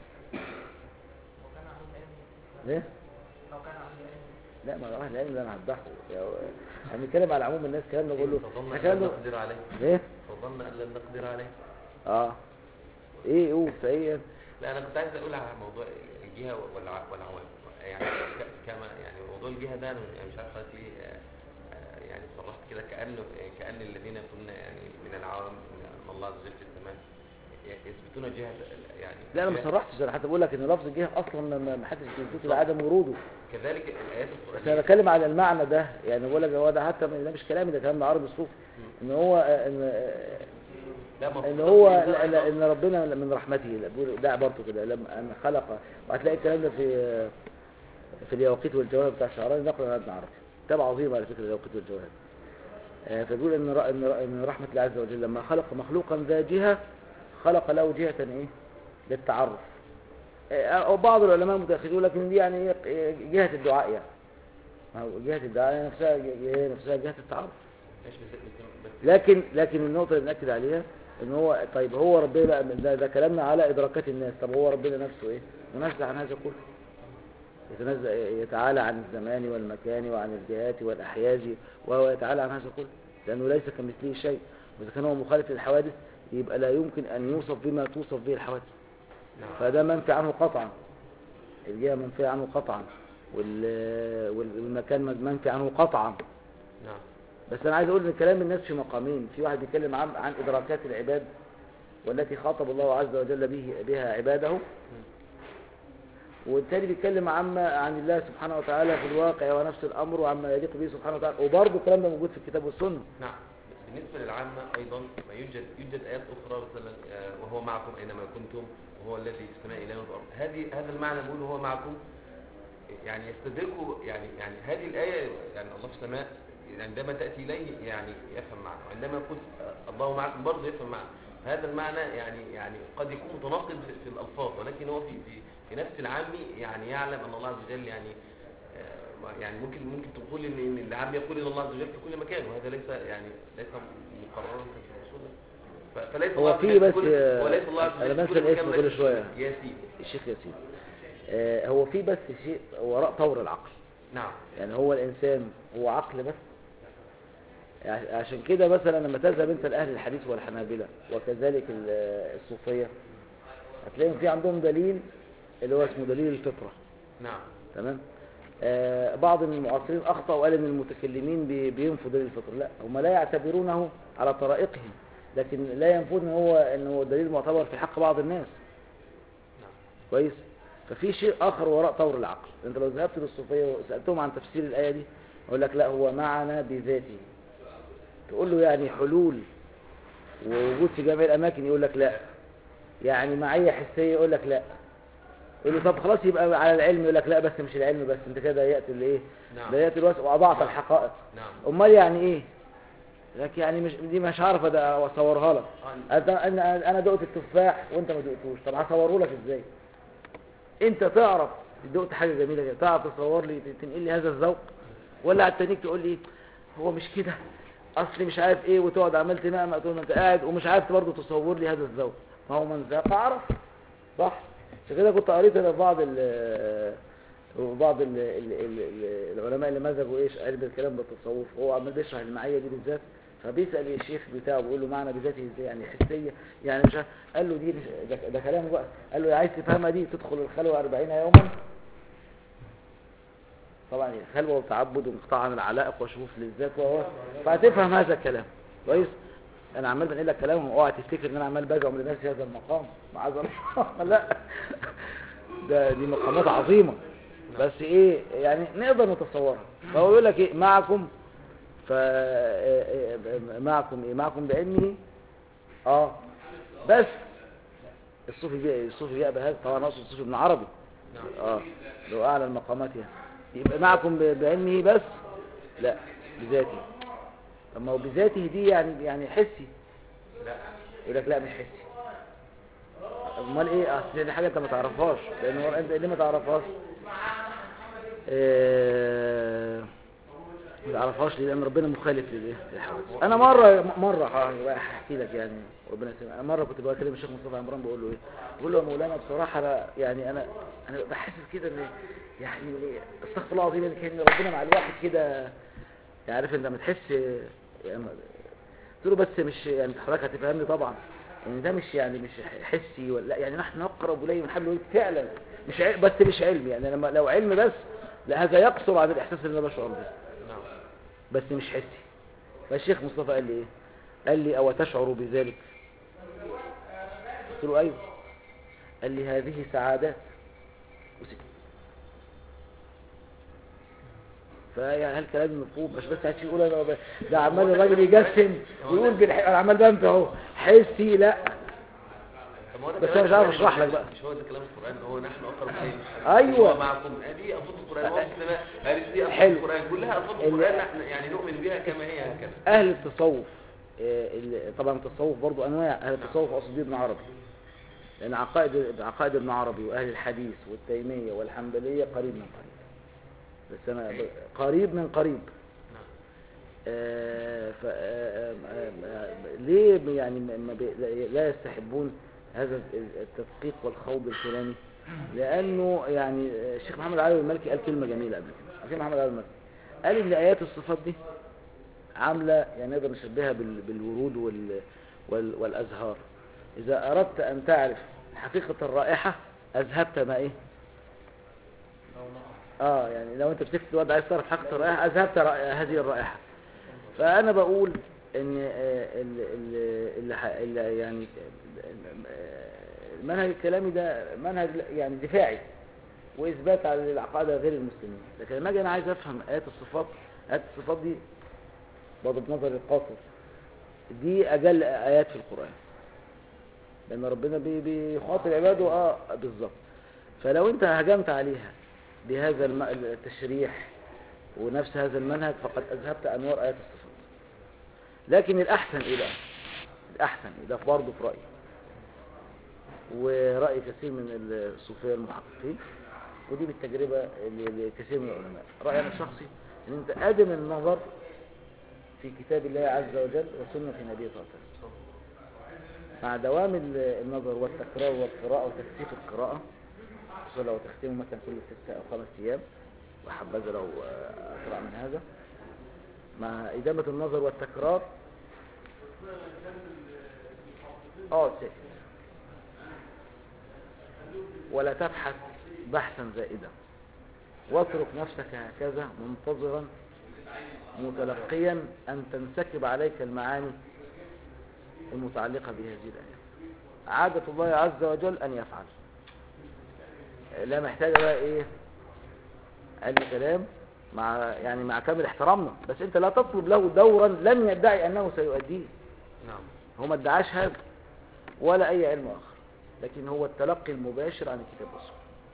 وكان عن العلم ايه لو كان عن العلم لا ما راح العلم ده انا هفضحه احنا بنتكلم على عموم الناس كلام نقول له فظن احنا أن كلام لن نقول- نقدر عليه ايه فظن أن لن نقدر عليه اه ايه قول ايه لا أنا كنت عايز أقول على موضوع الجهة والع- والعوام يعني ك- كما يعني موضوع الجهة ده أنا يعني مش عارف حضرتك ليه آه، آه، يعني صرحت كده كأنه كأن الذين يقولون يعني من العوام أن الله عز وجل في السماء يثبتون جهة يعني لا انا ما جهة- صرحتش انا حتى بقول لك ان لفظ الجهه اصلا ما- ما حدش بيثبته لعدم وروده كذلك الآيات بس انا القرآنية بتكلم على المعنى ده يعني بقول لك هو ده حتى ده مش كلامي ده كلام عربي الصوفي ان هو ان لا مفروض ان هو الإنسان لا- لا- أيضاً ان ربنا من رحمته لا، بيقول- ده عبارته كده لما ان خلق وهتلاقي الكلام ده في في اليواقيت والجواهر بتاع الشعراني نقل عن ابن عربي كتاب عظيم على فكره اليواقيت والجواهر آه، فبيقول ان ر- ان ر- ان رحمه الله عز وجل لما خلق مخلوقا ذا جهه خلق له جهه ايه للتعرف آه، او بعض العلماء المتاخرين يقول لك ان دي يعني إيه جهه الدعاء يعني ما هو جهه الدعاء هي نفسها هي نفسها جهه التعرف ماشي بس بس- بس لكن لكن النقطة اللي بنأكد عليها ان هو طيب هو ربنا بقى ده, ده كلامنا على ادراكات الناس طب هو ربنا نفسه ايه؟ منزه عن هذا كله يتنزه يتعالى عن الزمان والمكان وعن الجهات والاحياز وهو يتعالى عن هذا كله لانه ليس كمثله شيء واذا كان هو مخالف للحوادث يبقى لا يمكن ان يوصف بما توصف به الحوادث نعم فده منفي عنه قطعا الجهة منفي عنه قطعا وال- والمكان منفي عنه قطعا نعم بس انا عايز اقول ان كلام الناس في مقامين في واحد بيتكلم عن عن ادراكات العباد والتي خاطب الله عز وجل به بها عباده والتاني بيتكلم عما عن الله سبحانه وتعالى في الواقع ونفس الامر وعما يليق به سبحانه وتعالى وبرضه الكلام ده موجود في الكتاب والسنه نعم بس بالنسبة للعامة أيضا ما يوجد يوجد آيات أخرى مثلا آه، وهو معكم أينما كنتم وهو الذي في السماء إله وفي الأرض هذه هذا المعنى بيقول وهو معكم يعني يستدركوا يعني يعني هذه الآية يعني الله في السماء عندما تأتي إليه يعني يفهم معنى وعندما يقول آه، الله معكم برضه يفهم معنى هذا المعنى يعني يعني قد يكون متناقض في, في الألفاظ ولكن هو في في, في نفس العام يعني يعلم أن الله عز وجل يعني آه، ما- يعني ممكن ممكن تقول ان ان العام يقول ان الله عز وجل في كل مكان وهذا ليس يعني ليس مقررا في الرسول ف- فليس هو الله عز في وجل بس، كل- آه، وليس الله عز أنا وجل في بنسى كل مكان الاسم كل وليس شوية. يا سيدي الشيخ ياسين آه، هو في بس شيء وراء طور العقل نعم يعني هو الإنسان هو عقل بس ع- عشان كده مثلا لما تذهب انت لأهل الحديث والحنابلة وكذلك ال- الصوفية هتلاقيهم في عندهم دليل اللي هو اسمه دليل الفطرة نعم تمام آه بعض من المعاصرين أخطأ وقال إن المتكلمين بي- بينفوا دليل الفطرة لا هم لا يعتبرونه على طرائقهم لكن لا ينفون ان هو ان هو دليل معتبر في حق بعض الناس نعم كويس ففي شيء آخر وراء طور العقل انت لو ذهبت للصوفية وسألتهم عن تفسير الآية دي يقول لك لا هو معنا بذاته تقول له يعني حلول ووجود في جميع الأماكن يقول لك لا يعني معية حسية يقول لك لا يقول له طب خلاص يبقى على العلم يقول لك لا بس مش العلم بس انت كده ضيقت الايه نعم. ضيقت الوسع واضعت الحقائق نعم امال يعني ايه لك يعني مش دي مش عارف أد- اصورها لك آه. انا انا انا دقت التفاح وانت ما دقتوش طب هصوره لك ازاي انت تعرف دقت حاجه جميله كده تعرف تصور لي تنقل لي هذا الذوق ولا على التانيك تقول لي هو مش كده اصلي مش عارف ايه وتقعد عملت مهما تقول ما انت قاعد ومش عارف برضه تصور لي هذا الذوق ما هو من ذاق عرف صح عشان كده كنت قريت انا في بعض ال بعض ال ال ال ال العلماء اللي مزجوا ايش علم الكلام بالتصوف هو عمال بيشرح المعيه دي بالذات فبيسال الشيخ بتاعه بيقول له معنى بذاته ازاي يعني حسيه يعني مش عارف- قال له دي مش- ده, ده كلامه بقى قال له عايز تفهمها دي تدخل الخلوه 40 يوما طبعا خلوه وتعبد وانقطاع عن العلائق وشوف للذات وهو فهتفهم هذا الكلام كويس انا عمال بنقل لك كلام اوعى تفتكر ان انا عمال بدعم لناس في هذا المقام معاذ الله لا ده دي مقامات عظيمه بس ايه يعني نقدر نتصورها فهو يقول لك ايه معكم ف معكم ايه معكم بعلمه اه بس الصوفي بي الصوفي بيقبل هذا طبعا اقصد الصوفي ابن عربي اه لو اعلى المقامات يعني يبقى معكم ب- بعلمه بس لا بذاته طب ما هو بذاته دي يعني يعني حسي لا يقول لك لا مش حسي امال ايه اصل دي حاجه انت ما تعرفهاش لان هو انت ليه ما تعرفهاش آه، ما تعرفهاش ليه لان ربنا مخالف للايه للحوادث انا مره مره ه- هحكي لك يعني ربنا يسلمك أنا مره كنت بكلم الشيخ مصطفى عمران بقول له ايه بقول له يا مولانا بصراحه أنا يعني انا انا بحس كده ان يعني استغفر الله العظيم ان كان ربنا مع الواحد كده يعني عارف انت لما تحس يعني قلت له بس مش يعني حضرتك هتفهمني طبعا ان ده مش يعني مش حسي ولا لا يعني نحن نقرب اليه من حبل الوريد فعلا مش عل... بس مش علم يعني لما لو علم بس لا هذا يقصر عن الاحساس اللي انا بشعر به نعم بس مش حسي فالشيخ مصطفى قال لي ايه قال لي او تشعر بذلك قلت له ايوه قال لي هذه سعادات وسكت فيعني هالكلام مفهوم مش بس هتشي يقول انا ب- ده عمال الراجل يجسم ويقول بالح... انا عمال بنفع اهو حسي لا طب ما هو ده بس كلام أنا مش عارف القرآن أشرح لك بقى. مش هو ده كلام القرآن هو نحن أقرب إليه أيوة. هو معكم هذه ألفاظ القرآن وصف لنا هذه دي ألفاظ حلو. القرآن كلها ألفاظ ال- القرآن نحن يعني نؤمن بها كما هي هكذا اهل التصوف آه، ال- طبعا التصوف برضو انواع اهل التصوف اقصد بيه ابن عربي لان عقائد عقائد ابن عربي واهل الحديث والتيميه والحنبليه قريب من قريب بس انا ب- قريب من قريب آه، ف- آه، آه، آه، ليه يعني ما- ما بي- لا- لا يستحبون هذا التدقيق والخوض الفلاني لانه يعني آه، الشيخ محمد علي المالكي قال كلمه جميله قبل كده الشيخ محمد علي المالكي قال ان ايات الصفات دي عامله يعني نقدر نشبهها بال- بالورود وال وال والازهار اذا اردت ان تعرف حقيقه الرائحه اذهبت ما ايه اه يعني لو انت مسكت الواد عايز تعرف حقيقه الرائحه اذهبت رائ- هذه الرائحه فانا بقول ان آه، ال- ال- اللي ح- اللي يعني آه، المنهج الكلامي ده منهج يعني دفاعي واثبات على العقائد غير المسلمين لكن لما اجي انا عايز افهم ايات الصفات ايات الصفات دي برضه بنظر القاصر دي اجل ايات في القران لان ربنا بي- بيخاطب عباده اه بالظبط فلو انت هجمت عليها بهذا الم- التشريح ونفس هذا المنهج فقد أذهبت أنوار آيات الصفات لكن الأحسن إيه بقى الأحسن إيه ده برضه في رأيي ورأي كثير من الصوفية المحققين ودي بالتجربة ل- لكثير من العلماء رأيي أنا الشخصي إن أنت أدم النظر في كتاب الله عز وجل وسنة النبي صلى الله عليه وسلم مع دوام ال- النظر والتكرار والقراءة وتكثيف القراءة خصوصا لو تختمه مثلا كل ستة أو خمس أيام وحبذا لو آه، أسرع من هذا مع إدامة النظر والتكرار اقعد ساكت ولا تبحث بحثا زائدا واترك نفسك هكذا منتظرا متلقيا أن تنسكب عليك المعاني المتعلقة بهذه الآية عادة الله عز وجل أن يفعل لا محتاجة بقى إيه علم كلام مع يعني مع كامل احترامنا بس أنت لا تطلب له دورا لن يدعي أنه سيؤديه نعم هو ما ادعاش هذا ولا أي علم آخر لكن هو التلقي المباشر عن الكتاب والسنة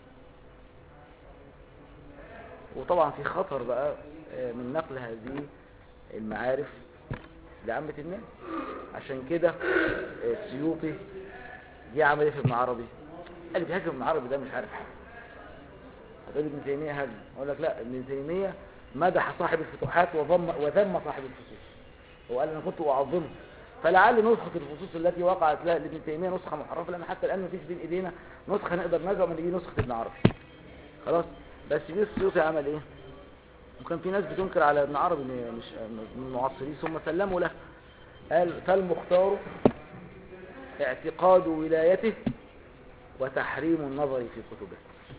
وطبعا في خطر بقى آه، من نقل هذه المعارف لعامة الناس عشان كده آه، السيوطي جه عمل ايه في ابن عربي قال لي بيهاجم ابن عربي ده مش عارف حاجه هتقول لي ابن تيميه هاجم اقول لك لا ابن تيميه مدح صاحب الفتوحات وضم وذم صاحب الفصوص هو قال انا كنت اعظمه فلعل نسخة الفصوص التي وقعت لها لابن تيمية نسخة محرفة لأن حتى الآن مفيش بين إيدينا نسخة نقدر نزعم ان دي نسخة ابن عربي خلاص بس جه السيوطي عمل إيه؟ وكان في ناس بتنكر على ابن عربي إن مش من المعاصرين ثم سلموا له قال فالمختار اعتقاد ولايته وتحريم النظر في كتبه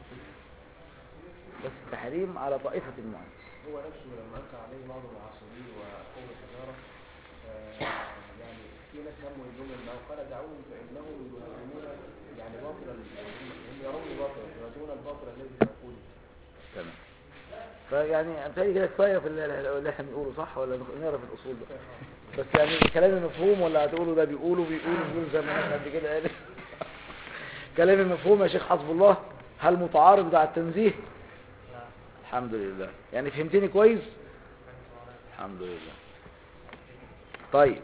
بس التحريم على طائفة معينة هو نفسه لما أنكر عليه بعض المعاصرين وقوم الحجارة آه، يعني في ناس هموا يقولون أنه قال دعوهم فإنهم يهاجمون يعني باطلا هم يرون باطلا يهاجمون الباطل الذي في عقولهم تمام فيعني أمثالي كده كفاية في اللي اللي احنا بنقوله صح ولا نقرا في الأصول بقى بس يعني كلامي مفهوم ولا هتقولوا ده بيقولوا بيقولوا بيقولوا زي ما الناس قبل كده قالت كلامي مفهوم يا شيخ حسب الله هل متعارض مع التنزيه الحمد لله يعني فهمتني كويس الحمد لله طيب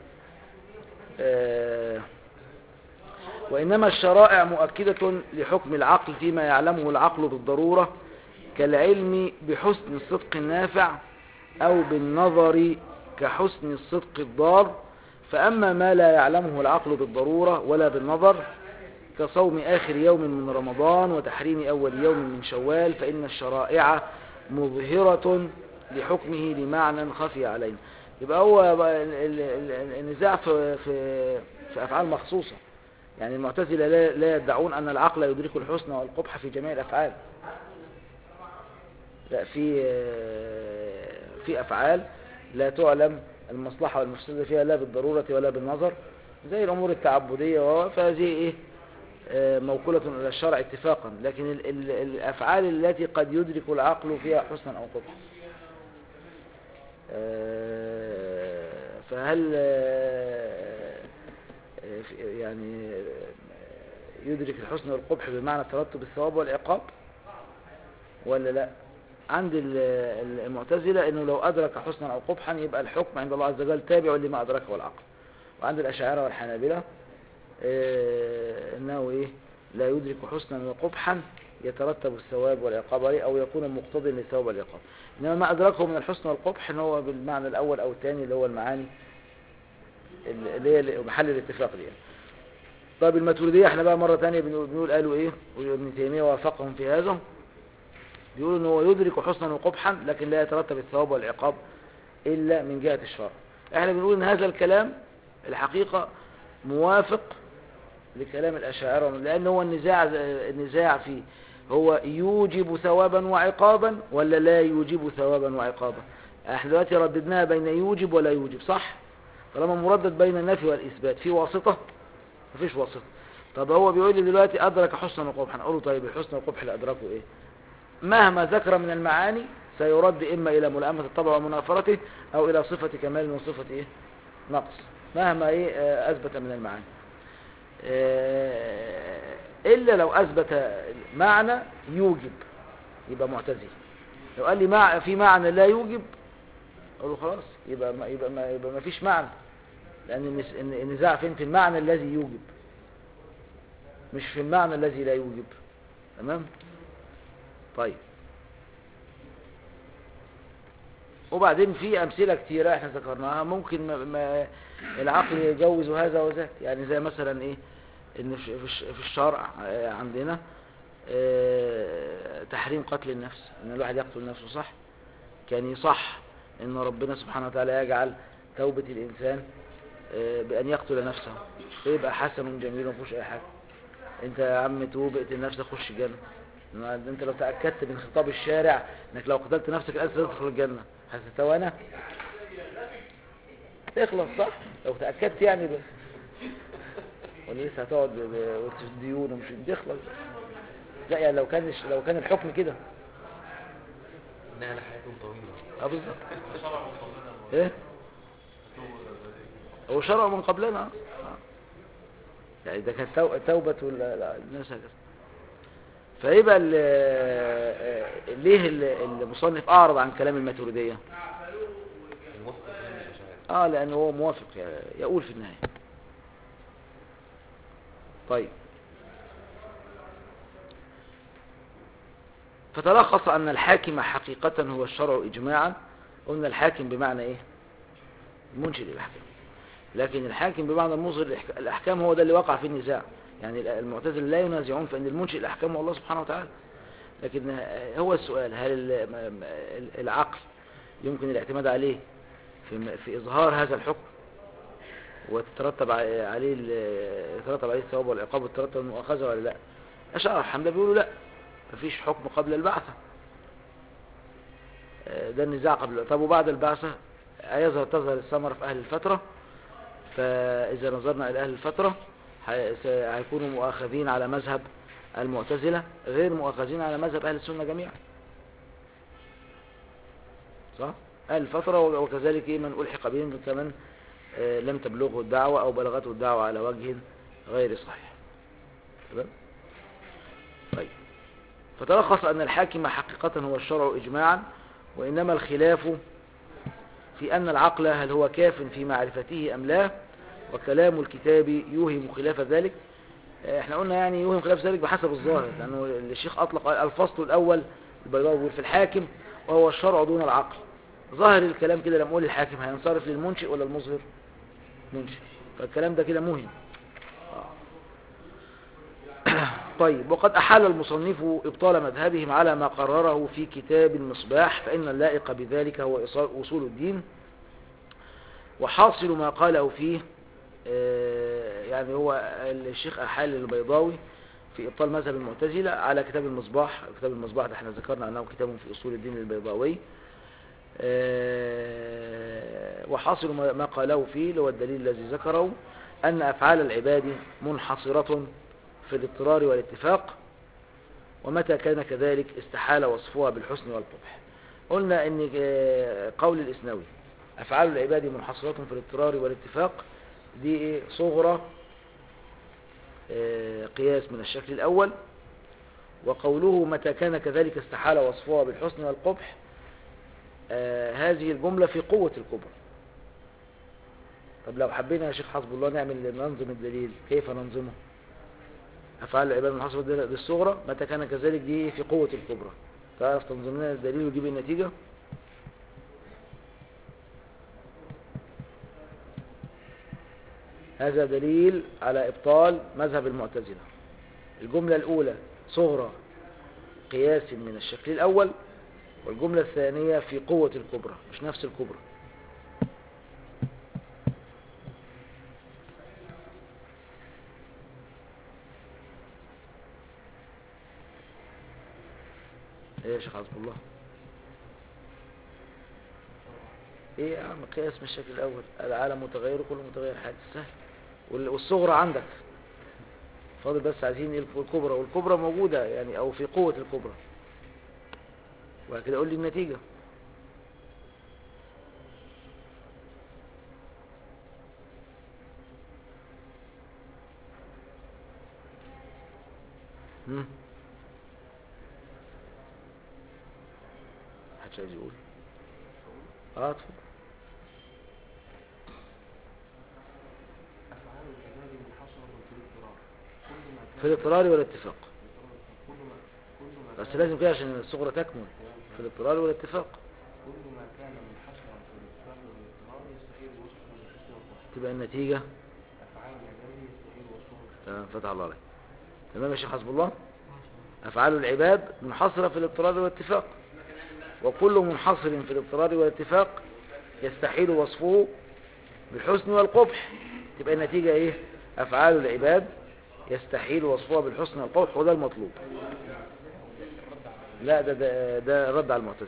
آه وإنما الشرائع مؤكدة لحكم العقل فيما يعلمه العقل بالضرورة كالعلم بحسن الصدق النافع أو بالنظر كحسن الصدق الضار فأما ما لا يعلمه العقل بالضرورة ولا بالنظر كصوم آخر يوم من رمضان وتحريم أول يوم من شوال فإن الشرائع مظهرة لحكمه لمعنى خفي علينا يبقى هو بقى ال- ال- ال- النزاع في, في, في أفعال مخصوصة يعني المعتزلة لا, لا يدعون أن العقل يدرك الحسن والقبح في جميع الأفعال لا في في أفعال لا تعلم المصلحة والمفسدة فيها لا بالضرورة ولا بالنظر زي الأمور التعبدية وهو فهذه إيه آه، موكولة إلى الشرع اتفاقا لكن ال- ال- الأفعال التي قد يدرك العقل فيها حسنا أو قبحا آه، فهل آه، آه، في- يعني آه، يدرك الحسن والقبح بمعنى ترتب الثواب والعقاب ولا لا عند ال- ال- المعتزلة انه لو ادرك حسنا او قبحا يبقى الحكم عند الله عز وجل تابع لما ادركه العقل وعند الاشاعرة والحنابلة آه، انه ايه لا يدرك حسنا وقبحا يترتب الثواب والعقاب عليه او يكون مقتضيا للثواب والعقاب انما ما ادركه من الحسن والقبح ان هو بالمعنى الاول او الثاني اللي هو المعاني اللي هي محل الاتفاق دي يعني. طيب الماتريدية احنا بقى مرة تانية بنقول, بنقول قالوا ايه وابن تيمية وافقهم في هذا بيقولوا ان هو يدرك حسنا وقبحا لكن لا يترتب الثواب والعقاب الا من جهة الشرع احنا بنقول ان هذا الكلام الحقيقة موافق لكلام الاشاعرة لان هو النزاع النزاع فيه هو يوجب ثوابا وعقابا ولا لا يوجب ثوابا وعقابا احنا دلوقتي رددناها بين يوجب ولا يوجب صح طالما مردد بين النفي والاثبات في واسطة مفيش واسطة طب هو بيقول لي دلوقتي ادرك حسنا وقبحا اقول له طيب الحسن والقبح اللي ادركه ايه مهما ذكر من المعاني سيرد إما إلى ملائمة الطبع ومنافرته أو إلى صفة كمال وصفة إيه؟ نقص مهما إيه آه، أثبت من المعاني آه، إلا لو أثبت معنى يوجب يبقى معتزل لو قال لي مع في معنى لا يوجب اقول له خلاص يبقى ما يبقى ما يبقى ما فيش معنى لان النس- الن- النزاع فين في المعنى الذي يوجب مش في المعنى الذي لا يوجب تمام طيب وبعدين في امثله كتيره احنا ذكرناها ممكن ما ما العقل يجوز هذا وذاك يعني زي مثلا ايه ان في في الش- في الشرع آه، عندنا آه، تحريم قتل النفس ان الواحد يقتل نفسه صح كان يصح ان ربنا سبحانه وتعالى يجعل توبة الانسان آه، بان يقتل نفسه فيبقى حسن جميل ما فيهوش اي حاجه انت يا عم توب اقتل نفسك خش الجنه إنما انت لو تاكدت من خطاب الشارع انك لو قتلت نفسك الان تدخل الجنه هتتوانى تخلص صح لو تاكدت يعني ب... ولا لسه هتقعد ب- ب- وسط الديون ومش تخلص لا يعني لو كان الش- لو كان الحكم كده انها لحياتهم طويله اه بالظبط ايه هو شرع من قبلنا آه. يعني ده كانت تو- توبة ولا- لا، الناس هكذا فيبقى ال- آه، ليه ال- المصنف اعرض عن كلام الماتريدية الموافق كلام الاشاعره اه لانه هو موافق ي- يقول في النهاية طيب فتلخص ان الحاكم حقيقة هو الشرع اجماعا قلنا الحاكم بمعنى ايه المنشئ للاحكام لكن الحاكم بمعنى المظهر للإحك- الاحكام هو ده اللي وقع فيه النزاع يعني المعتزله لا ينازعون في ان المنشئ الاحكام هو الله سبحانه وتعالى لكن آه، هو السؤال هل ال- م- م- العقل يمكن الاعتماد عليه في م- في اظهار هذا الحكم وتترتب ع- عليه ال- يترتب عليه الثواب والعقاب وتترتب المؤاخذه ولا لا اشعر الحمله بيقولوا لا مفيش حكم قبل البعثه آه، ده النزاع قبل طب وبعد البعثه هيظهر تظهر الثمره في اهل الفتره فاذا نظرنا الى اهل الفتره هي- س- هيكونوا مؤاخذين على مذهب المعتزله غير مؤاخذين على مذهب اهل السنه جميعا صح اهل الفتره وكذلك إيه من الحق بهم كمن آه، لم تبلغه الدعوه او بلغته الدعوه على وجه غير صحيح تمام طيب فتلخص أن الحاكم حقيقة هو الشرع إجماعا وإنما الخلاف في أن العقل هل هو كاف في معرفته أم لا وكلام الكتاب يوهم خلاف ذلك آه، احنا قلنا يعني يوهم خلاف ذلك بحسب الظاهر لأنه الشيخ أطلق الفصل الأول البيضاوي بيقول في الحاكم وهو الشرع دون العقل ظاهر الكلام كده لما اقول الحاكم هينصرف للمنشئ ولا المظهر منشئ فالكلام ده كده مهم طيب وقد أحال المصنف إبطال مذهبهم على ما قرره في كتاب المصباح فإن اللائق بذلك هو إصال- أصول الدين وحاصل ما قاله فيه آه، يعني هو الشيخ أحال البيضاوي في إبطال مذهب المعتزلة على كتاب المصباح كتاب المصباح ده احنا ذكرنا أنه كتاب في أصول الدين البيضاوي آه، وحاصل ما ما قاله فيه اللي هو الدليل الذي ذكره أن أفعال العباد منحصرة في الاضطرار والاتفاق ومتى كان كذلك استحال وصفها بالحسن والقبح قلنا ان آه، قول الاسنوي افعال العباد منحصرة في الاضطرار والاتفاق دي إيه؟ صغرى آه، قياس من الشكل الاول وقوله متى كان كذلك استحال وصفها بالحسن والقبح آه، هذه الجملة في قوة الكبرى طب لو حبينا يا شيخ حسب الله نعمل ننظم الدليل كيف ننظمه أفعال العباد من حصر بالصغرى متى كان كذلك دي في قوة الكبرى تعرف تنظم لنا الدليل وتجيب النتيجة هذا دليل على إبطال مذهب المعتزلة الجملة الأولى صغرى قياس من الشكل الأول والجملة الثانية في قوة الكبرى مش نفس الكبرى ايه يا شيخ عبد الله ايه يا عم قياس من الشكل الاول العالم متغير وكل متغير حادث سهل وال- والصغرى عندك فاضل بس عايزين ايه الكبرى والكبرى موجودة يعني او في قوة الكبرى وبعد كده قول لي النتيجة هم؟ محدش عايز يقول اه اتفضل أفعال العباد منحصرة في الاضطرار كل ما كان في الاضطرار والاتفاق كل ما كل ما بس كان- لازم كده عشان الصغرى تكمل في الاضطرار والاتفاق كل ما كان منحصرا في الاضطرار والاضطرار يستحيل وصفه بالحسن والقبح تبقى النتيجة أفعال العباد يستحيل وصفه بالحسن تمام فتح الله عليك تمام يا شيخ حسب الله أفعال العباد منحصرة في الاضطرار والاتفاق وكل منحصر في الاضطرار والاتفاق يستحيل وصفه بالحسن والقبح تبقى النتيجة ايه أفعال العباد يستحيل وصفها بالحسن والقبح وده المطلوب لا ده ده, ده رد على المعتزلة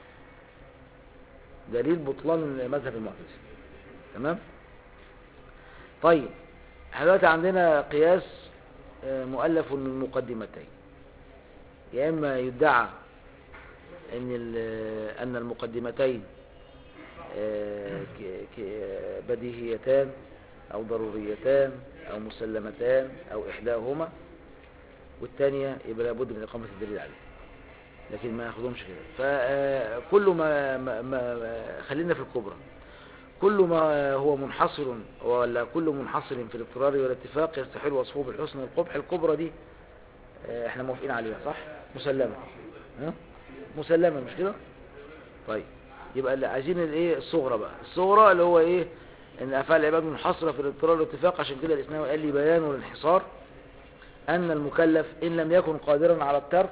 دليل بطلان مذهب المعتزلة تمام طيب احنا دلوقتي عندنا قياس آه، مؤلف من مقدمتين يا اما يدعى ان ال- ان المقدمتين آه، ك- ك- بديهيتان او ضروريتان او مسلمتان او احداهما والثانيه يبقى لابد من اقامه الدليل عليه لكن ما ياخدهمش كده فكل ما, ما, ما خلينا في الكبرى كل ما هو منحصر ولا كل منحصر في الاضطرار والاتفاق يستحيل وصفه بالحسن والقبح الكبرى دي آه، احنا موافقين عليها صح مسلمة ها؟ مسلمة مش كده طيب يبقى اللي عايزين الايه الصغرى بقى الصغرى اللي هو ايه ان افعال العباد منحصرة في الاضطرار والاتفاق عشان كده الاسلام قال لي بيان الانحصار ان المكلف ان لم يكن قادرا على الترك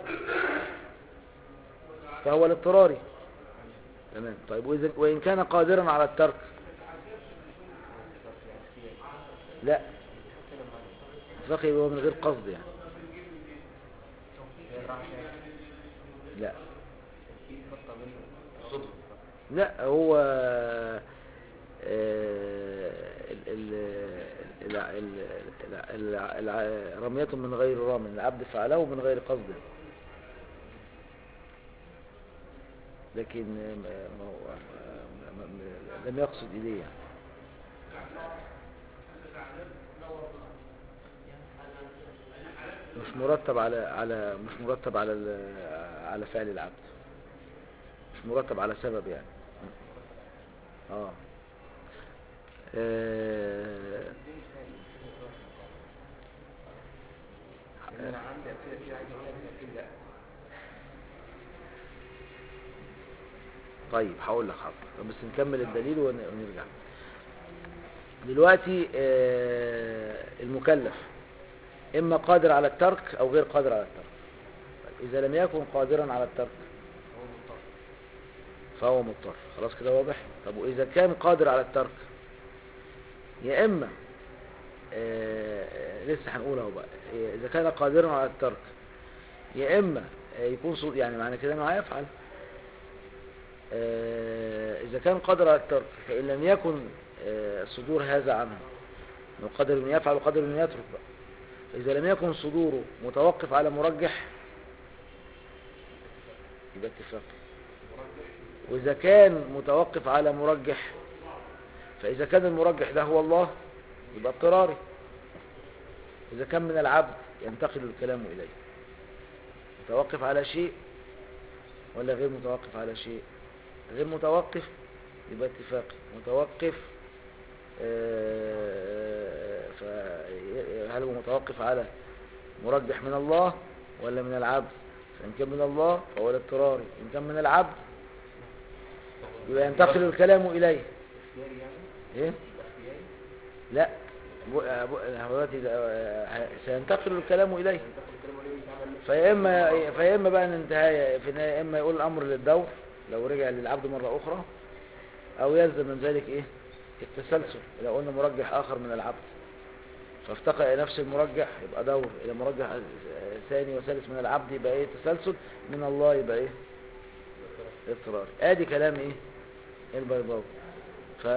فهو الاضطراري تمام طيب وإذا- وإن كان قادرا على الترك لا الفقه هو من غير قصد يعني لا لا هو آه، ال- ال- ال- ال- ال- ال- الع- رمية من غير رام العبد فعله من غير قصد لكن ما- ما هو ما- ما- لم يقصد إليه يعني. مش مرتب على على مش مرتب على ال- على فعل العبد مش مرتب على سبب يعني اه, آه. انا عندي امثله كتير عايز اقولها بس اكيد لا طيب هقول لك حاضر طب بس نكمل الدليل ون- ونرجع دلوقتي آه، المكلف إما قادر على الترك أو غير قادر على الترك طيب إذا لم يكن قادرا على الترك فهو مضطر خلاص كده واضح طب وإذا كان قادر على الترك يا إما آه، آه، لسه هنقول اهو بقى آه، إذا كان قادرا على الترك يا إما آه، يكون صد... يعني معنى كده إنه هيفعل آه، إذا كان قادر على الترك فإن لم يكن آه، صدور هذا عنه إنه قادر أن يفعل وقادر أن يترك بقى إذا لم يكن صدوره متوقف على مرجح يبقى اتفاق وإذا كان متوقف على مرجح فإذا كان المرجح ده هو الله يبقى اضطراري إذا كان من العبد ينتقل الكلام إليه متوقف على شيء ولا غير متوقف على شيء غير متوقف يبقى اتفاقي متوقف آه، ف- هل هو متوقف على مرجح من الله ولا من العبد فإن كان من الله فهو الاضطراري إن كان من العبد يبقى ينتقل الكلام إليه اختياري يعني إيه؟ اختياري لا بو- آه، بو- آه، دلوقتي آه، سينتقل الكلام إليه تاخد الكلمه اللي بيتعمل فيا اما فيا اما بقى الانتهاء في النهاية يا اما يقول الامر للدور لو رجع للعبد مرة اخرى او يلزم من ذلك ايه التسلسل لو قلنا مرجح اخر من العبد فافتقى الى نفس المرجح يبقى دور الى مرجح ثاني وثالث من العبد يبقى ايه تسلسل من الله يبقى ايه اضطرار ادي كلام ايه البيضاوي ف...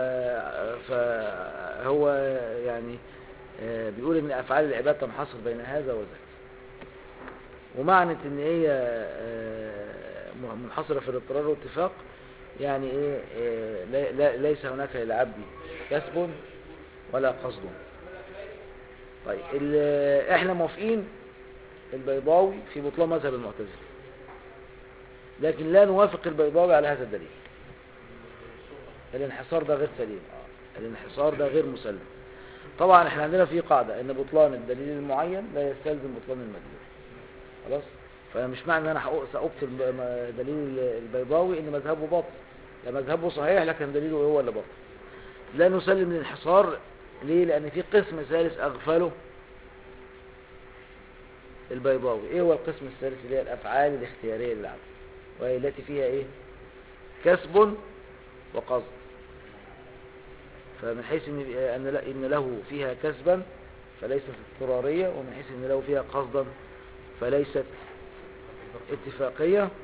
فهو يعني آه، بيقول ان افعال العباد تنحصر بين هذا وذاك ومعنى ان هي آه، منحصرة في الاضطرار والاتفاق يعني ايه آه، لا- لا- ليس هناك للعبد كسب ولا قصد طيب ال- احنا موافقين البيضاوي في بطلان مذهب المعتزله لكن لا نوافق البيضاوي على هذا الدليل الانحصار ده غير سليم آه. الانحصار ده غير مسلم طبعا احنا عندنا في قاعدة ان بطلان الدليل المعين لا يستلزم بطلان المدلول خلاص فمش معنى ان انا هأ- سأبطل ب- م- دليل البيضاوي ان مذهبه باطل لا مذهبه صحيح لكن دليله هو اللي باطل لا نسلم الانحصار ليه لان في قسم ثالث اغفله البيضاوي ايه هو القسم الثالث اللي هي الافعال الاختياريه للعبد وهي التي فيها ايه كسب وقصد فمن حيث ان ان لا- إن له فيها كسبا فليست اضطراريه ومن حيث ان له فيها قصدا فليست اتفاقيه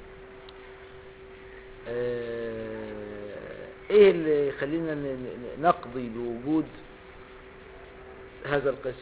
آه، ايه اللي يخلينا ن- ن- نقضي بوجود هذا القسم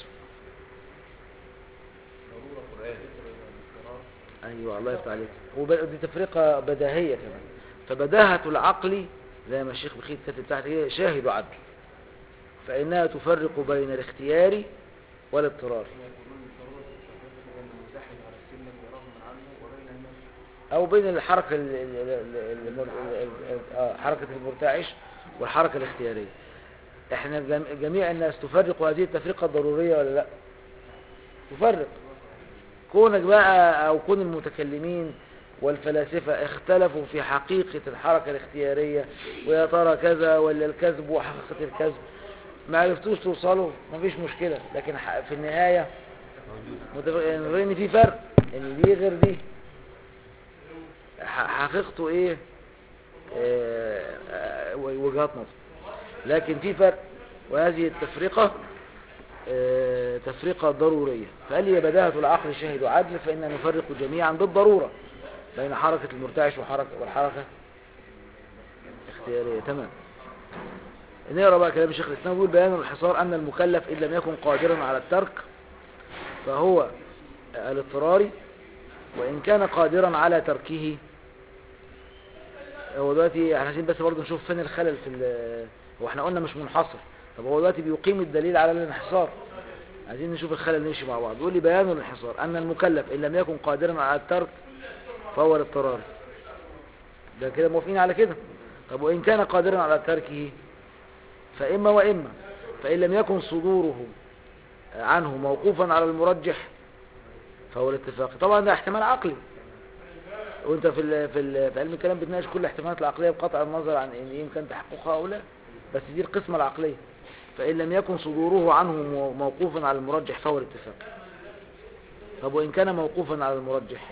ضرورة قرآن ايوه الله يفتح عليك ودي تفرقه بديهيه كمان فبداهه العقل زي ما الشيخ بخيت كاتب تحت كده شاهد عدل فانها تفرق بين الاختيار والاضطرار كما يقولون الضرورة تفرق بين المزاحم على السن الذي يراه من عنه وبين النفس او بين الحركه ال- ال- ال- المر- ال- ال- آه، حركه المرتعش والحركه الاختياريه احنا جم- جميع الناس تفرق هذه التفرقه الضروريه ولا لا تفرق كونك بقى او كون المتكلمين والفلاسفة اختلفوا في حقيقة الحركة الاختيارية ويا ترى كذا ولا الكذب وحقيقة الكذب ما عرفتوش توصلوا مفيش مشكلة لكن ح- في النهاية متفق يعني ان في فرق ان دي غير دي ح- حقيقته ايه آه، آه، وجهات نظر لكن في فرق وهذه التفرقة آه، تفرقة ضرورية فقال لي بداهة العقل شاهد عدل فإن نفرق جميعا بالضرورة بين حركة المرتعش وحركة والحركة اختيارية تمام نقرا بقى كلام الشيخ الإسلام بيقول بيان الحصار أن المكلف إن لم يكن قادرا على الترك فهو الاضطراري وإن كان قادرا على تركه هو دلوقتي احنا عايزين بس برضه نشوف فين الخلل في ال- هو احنا قلنا مش منحصر طب هو دلوقتي بيقيم الدليل على الانحصار عايزين نشوف الخلل نمشي مع بعض بيقول لي بيان الانحصار ان المكلف ان لم يكن قادرا على الترك فهو الاضطرار ده كده موافقين على كده طب وان كان قادرا على تركه فاما واما فان لم يكن صدوره عنه موقوفا على المرجح فهو الاتفاق طبعا ده احتمال عقلي وانت في ال في, ال في علم الكلام بتناقش كل الاحتمالات العقليه بقطع النظر عن ان يمكن تحققها او لا بس دي القسمه العقليه فان لم يكن صدوره عنه مو- موقوفا على المرجح فهو الاتفاق طب وان كان موقوفا على المرجح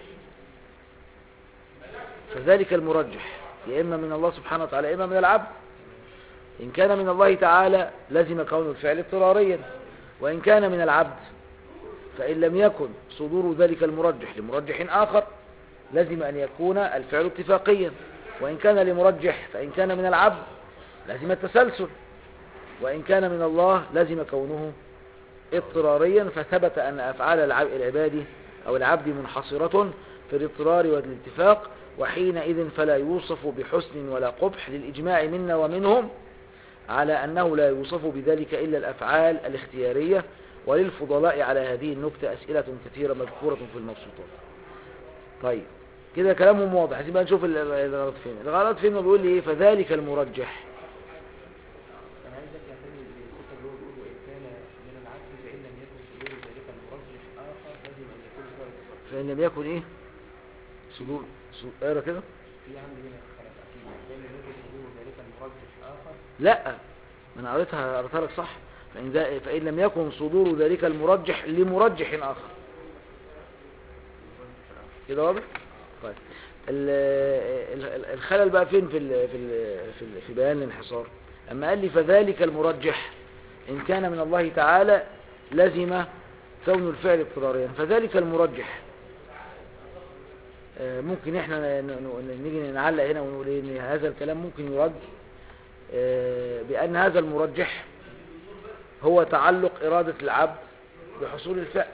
فذلك المرجح يا اما من الله سبحانه وتعالى يا اما من العبد ان كان من الله تعالى لزم كون الفعل اضطراريا وان كان من العبد فان لم يكن صدور ذلك المرجح لمرجح اخر لازم أن يكون الفعل اتفاقيا وإن كان لمرجح فإن كان من العبد لازم التسلسل وإن كان من الله لازم كونه اضطراريا فثبت أن أفعال الع- العباد أو العبد منحصرة في الاضطرار والاتفاق وحينئذ فلا يوصف بحسن ولا قبح للإجماع منا ومنهم على أنه لا يوصف بذلك إلا الأفعال الاختيارية وللفضلاء على هذه النكتة أسئلة كثيرة مذكورة في المبسوطات طيب كده كلامهم واضح عايزين بقى نشوف ال- ال- الغلط فين الغلط فين بيقول لي ايه فذلك المرجح أنا عايز أرجع تاني للحتة اللي هو بيقول وإن كان من العبد فإن لم يكن صدور ذلك المرجح آخر لازم أن يكون فيها اتفاق. فإن لم يكن ايه صدور صدور- اقرا كده في عندي هنا خلاف أكيد فإن لم يكن صدور ذلك المرجح آخر لا ما انا قريتها قريتها لك صح فإن, ذا فإن لم يكن صدور ذلك المرجح لمرجح آخر كده واضح طيب ال- ال- ال- الخلل بقى فين في ال في ال في, ال في بيان الانحصار اما قال لي فذلك المرجح ان كان من الله تعالى لزم كون الفعل اضطراريا فذلك المرجح آه، ممكن احنا ن- ن- نيجي نعلق هنا ونقول ايه ان هذا الكلام ممكن يرد آه، بان هذا المرجح هو تعلق ارادة العبد بحصول الفعل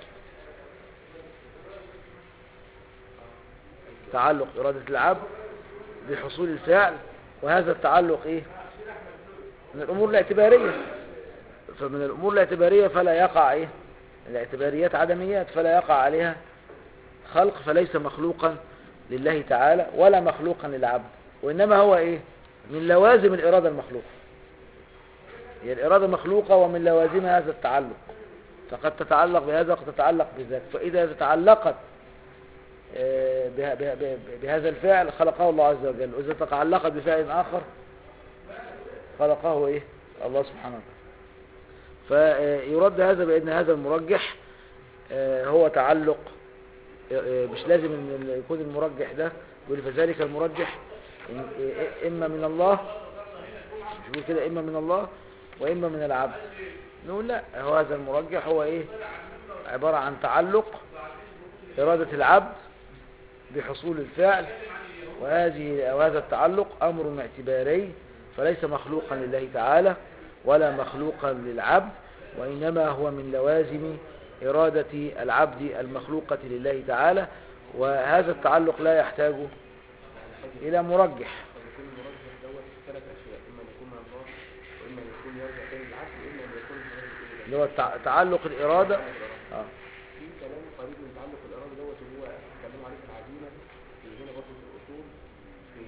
تعلق إرادة العبد بحصول الفعل وهذا التعلق إيه من الأمور الاعتبارية فمن الأمور الاعتبارية فلا يقع إيه الاعتباريات عدميات فلا يقع عليها خلق فليس مخلوقا لله تعالى ولا مخلوقا للعبد وإنما هو إيه من لوازم الإرادة المخلوقة هي الإرادة مخلوقة ومن لوازمها هذا التعلق فقد تتعلق بهذا وقد تتعلق بذاك فإذا تعلقت آه، بها- بها- بها- بهذا الفعل خلقه الله عز وجل وإذا تعلقت بفعل آخر خلقه إيه الله سبحانه وتعالى فيرد هذا بأن هذا المرجح آه، هو تعلق آه، مش لازم ان يكون المرجح ده يقول فذلك المرجح إن- آه، اما من الله مش بيقول كده اما من الله واما من العبد نقول لا هو هذا المرجح هو ايه عبارة عن تعلق إرادة العبد بحصول الفعل وهذه وهذا التعلق أمر اعتباري فليس مخلوقا لله تعالى ولا مخلوقا للعبد وإنما هو من لوازم إرادة العبد المخلوقة لله تعالى وهذا التعلق لا يحتاج إلى مرجح قد يكون المرجح دوت ثلاث اشياء اما ان يكون من الله واما ان يكون يرجع تاني للعبد واما ان يكون المرجح الى اللي هو التع- تعلق الإرادة آه. في كلام قريب من تعلق الاراده دوت اللي هو اتكلموا عليه في العزيمه في هنا برضه في الاصول في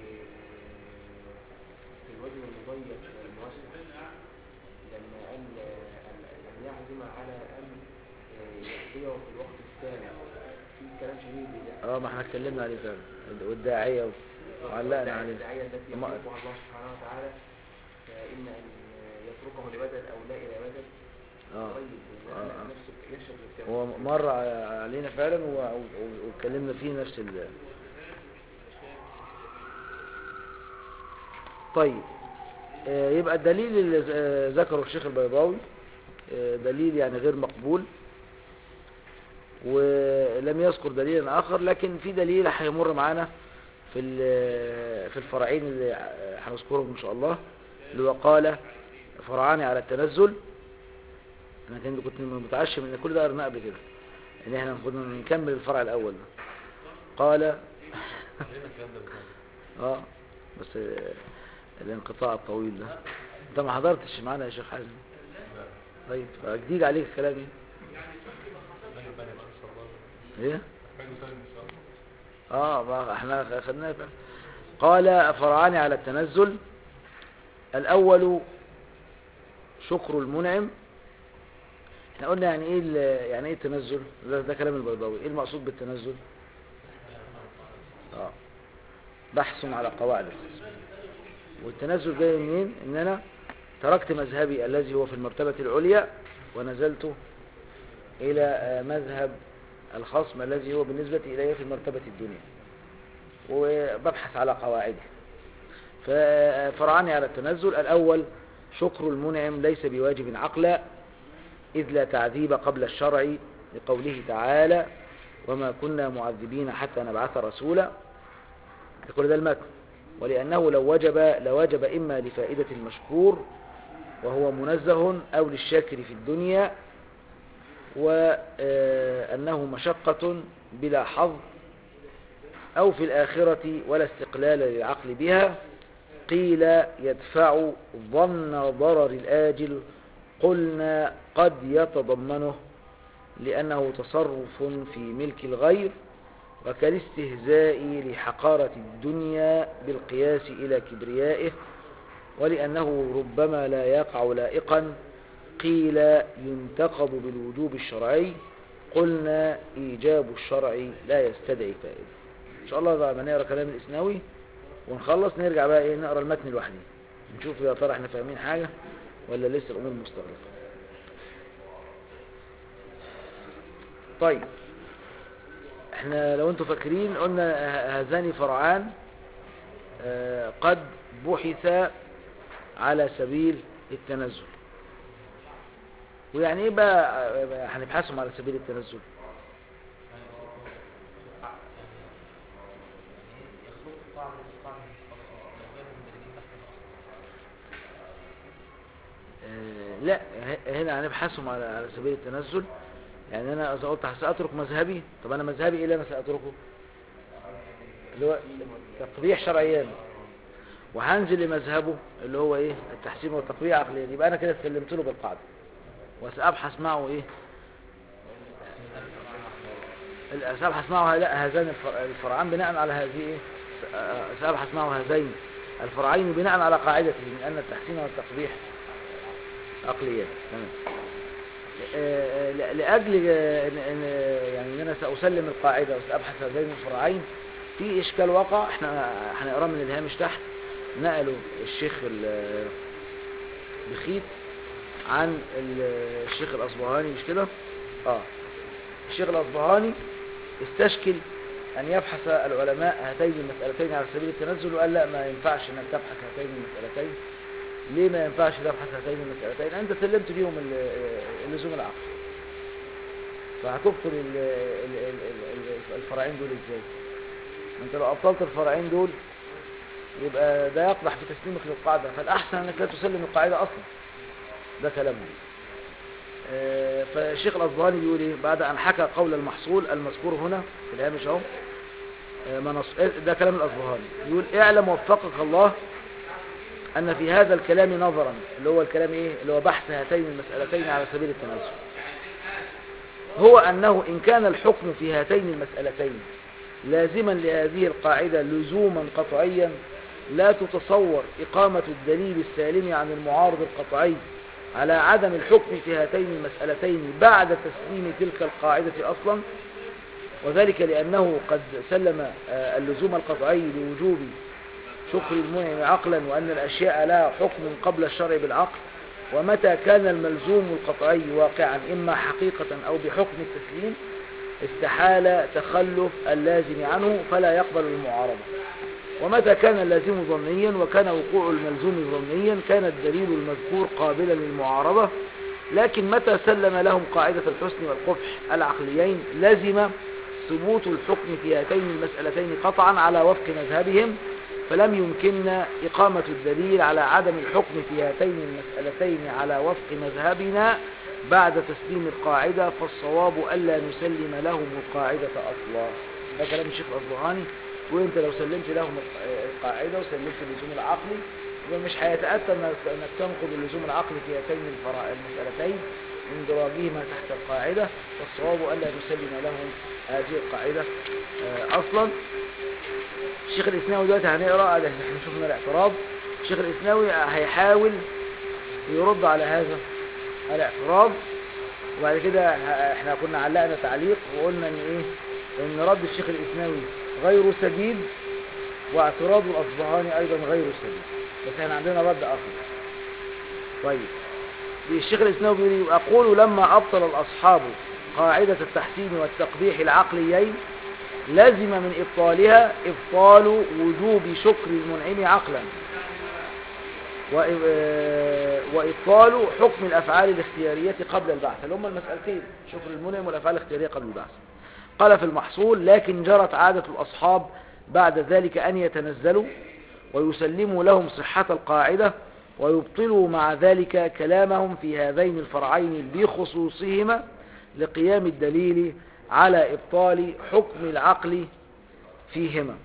في الوجه المضيق والموسع لما قال ان أن يعزم على ان يقضيه في الوقت الثاني في كلام شديد بده اه ما احنا اتكلمنا عليه فعلا والداعية وعلقنا عليه الداعية التي ما- يخلقها الله سبحانه وتعالى فإن أن يتركه لبدل أو لا إلى بدل اه طيب آه، آه. نفسه يشهد بالكلام هو مر علينا فعلا و- و- واتكلمنا فيه نفس ال طيب آه، يبقى الدليل اللي ز- آه، ذكره الشيخ البيضاوي آه، دليل يعني غير مقبول ولم يذكر دليلا آخر لكن في دليل هيمر معانا في ال- في الفرعين اللي هنذكرهم إن شاء الله اللي هو قال فرعاني على التنزل انا كنت كنت متعشم ان كل ده قرناه قبل كده ان احنا كنا نكمل الفرع الاول ده قال علينا الكلام ده بتاعنا. اه بس آه، الانقطاع الطويل ده انت ما حضرتش معانا يا شيخ حازم طيب فجديد عليك الكلام ايه ايه اه ما احنا خدناه بقى قال فرعاني على التنزل الاول شكر المنعم احنا قلنا يعني ايه ال- يعني ايه التنزل ده, ده كلام البيضاوي ايه المقصود بالتنزل اه بحث على قواعد الخصم والتنزل جاي منين ان انا تركت مذهبي الذي هو في المرتبة العليا ونزلت الى آه، مذهب الخصم الذي هو بالنسبة الي في المرتبة الدنيا وببحث على قواعده ففرعني على التنزل الأول شكر المنعم ليس بواجب عقلا إذ لا تعذيب قبل الشرع لقوله تعالى وما كنا معذبين حتى نبعث رسولا يقول ده المتن ولأنه لو وجب لوجب إما لفائدة المشكور وهو منزه أو للشاكر في الدنيا وأنه مشقة بلا حظ أو في الآخرة ولا استقلال للعقل بها قيل يدفع ظن ضرر الآجل قلنا قد يتضمنه لأنه تصرف في ملك الغير وكالاستهزاء لحقارة الدنيا بالقياس إلى كبريائه ولأنه ربما لا يقع لائقا قيل ينتقض بالوجوب الشرعي قلنا إيجاب الشرع لا يستدعي فائدة إن شاء الله بقى ما نقرأ كلام الإسناوي ونخلص نرجع بقى إيه نقرأ المتن لوحده نشوف يا ترى احنا فاهمين حاجة ولا لسه الأمور مستغرقة طيب احنا لو انتم فاكرين قلنا ه- هذان فرعان آه، قد بحث على سبيل التنزل ويعني ايه بقى آه، هنبحثهم على سبيل التنزل آه، لا ه- هنا هنبحثهم على على سبيل التنزل يعني انا اذا قلت ساترك مذهبي طب انا مذهبي ايه اللي انا ساتركه اللي هو تقبيح شرعيا وهنزل لمذهبه اللي هو ايه التحسين والتقبيح عقليا يبقى انا كده سلمت له بالقاعده وسابحث معه ايه ال- سأبحث معه لا هذان الفر- الفرعان بناء على هذه إيه؟ س- آه، سأبحث معه هذين الفرعين بناء على قاعدته من أن التحسين والتقبيح عقليات تمام آه، ل- لأجل آه، إن إن- يعني إن أنا سأسلم القاعدة وسأبحث هذين الفرعين في إشكال وقع إحنا هنقراه من الهامش تحت نقله الشيخ ال- بخيت عن ال- الشيخ الأصبهاني مش كده؟ آه الشيخ الأصبهاني استشكل أن يبحث العلماء هاتين المسألتين على سبيل التنزل وقال لا ما ينفعش أنك تبحث هاتين المسألتين ليه ما ينفعش تبحث هاتين المسألتين أنت سلمت بيهم ال- اللزوم العقل فهتبطل ال- ال- ال- ال- الفرعين دول ازاي ما انت لو ابطلت الفرعين دول يبقى ده يقدح في تسليمك للقاعدة فالأحسن أنك لا تسلم القاعدة أصلا ده كلامه آه، فالشيخ الأصبهاني بيقول إيه بعد أن حكى قول المحصول المذكور هنا في الهامش أهو آه، منص- آه، ده كلام الأصبهاني يقول اعلم وفقك الله أن في هذا الكلام نظرا اللي هو الكلام إيه اللي هو بحث هاتين المسألتين على سبيل التنازل هو أنه إن كان الحكم في هاتين المسألتين لازما لهذه القاعدة لزوما قطعيا لا تتصور إقامة الدليل السالم عن المعارض القطعي على عدم الحكم في هاتين المسألتين بعد تسليم تلك القاعدة أصلا وذلك لأنه قد سلم آه، اللزوم القطعي لوجوب شكر المنعم عقلا وأن الأشياء لها حكم قبل الشرع بالعقل ومتى كان الملزوم القطعي واقعا إما حقيقة أو بحكم التسليم استحال تخلف اللازم عنه فلا يقبل المعارضة ومتى كان اللازم ظنيا وكان وقوع الملزوم ظنيا كان الدليل المذكور قابلا للمعارضة لكن متى سلم لهم قاعدة الحسن والقبح العقليين لزم ثبوت الحكم في هاتين المسألتين قطعا على وفق مذهبهم فلم يمكننا إقامة الدليل على عدم الحكم في هاتين المسألتين على وفق مذهبنا بعد تسليم القاعدة فالصواب ألا نسلم لهم القاعدة أصلا ده كلام الشيخ الأصبهاني وانت لو سلمت لهم القاعدة وسلمت اللزوم العقلي يبقى مش هيتأتى انك انك تنقض اللزوم العقلي في هاتين الفرع- المسألتين من دراجهما تحت القاعدة فالصواب ألا نسلم لهم هذه القاعدة آه، أصلا الشيخ الإسناوي دلوقتي هنقرأ ده احنا شفنا الاعتراض الشيخ الإسناوي هيحاول يرد على هذا الاعتراض وبعد كده ه- احنا كنا علقنا تعليق وقلنا ان ايه ان رد الشيخ الإسناوي غير سديد واعتراض الأصبهاني أيضا غير سديد بس احنا عندنا رد آخر طيب الشيخ الإسناوي بيقول إيه؟ أقول لما أبطل الأصحاب قاعدة التحسين والتقبيح العقليين لزم من إبطالها إبطال وجوب شكر المنعم عقلا وإ- وإبطال حكم الأفعال الاختيارية قبل البعث اللي هم المسألتين شكر المنعم والأفعال الاختيارية قبل البعث قال في المحصول لكن جرت عادة الأصحاب بعد ذلك أن يتنزلوا ويسلموا لهم صحة القاعدة ويبطلوا مع ذلك كلامهم في هذين الفرعين بخصوصهما لقيام الدليل على إبطال حكم العقل فيهما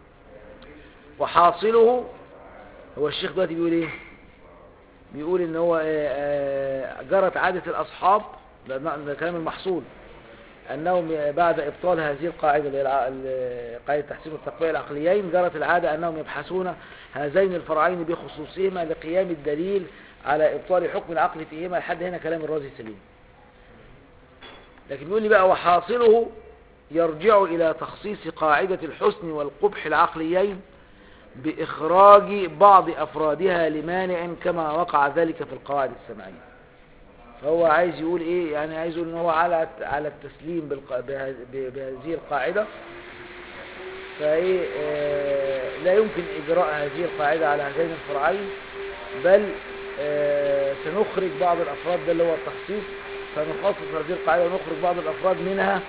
وحاصله هو الشيخ دلوقتي بيقول ايه بيقول ان هو آه، آه، جرت عادة الاصحاب ده ده كلام المحصول انهم بعد ابطال هذه القاعدة اللي هي الع- ال- قاعدة تحسين التقوية العقليين جرت العادة انهم يبحثون هذين الفرعين بخصوصهما لقيام الدليل على ابطال حكم العقل فيهما لحد هنا كلام الرازي سليم لكن بيقول لي بقى وحاصله يرجع إلى تخصيص قاعدة الحسن والقبح العقليين بإخراج بعض أفرادها لمانع كما وقع ذلك في القواعد السمعية فهو عايز يقول إيه يعني عايز يقول إن هو على على التسليم بالق- بها- ب- بهذه القاعدة فإيه آه، لا يمكن إجراء هذه القاعدة على هذين الفرعين بل آه، سنخرج بعض الأفراد ده اللي هو التخصيص سنخصص هذه القاعدة ونخرج بعض الأفراد منها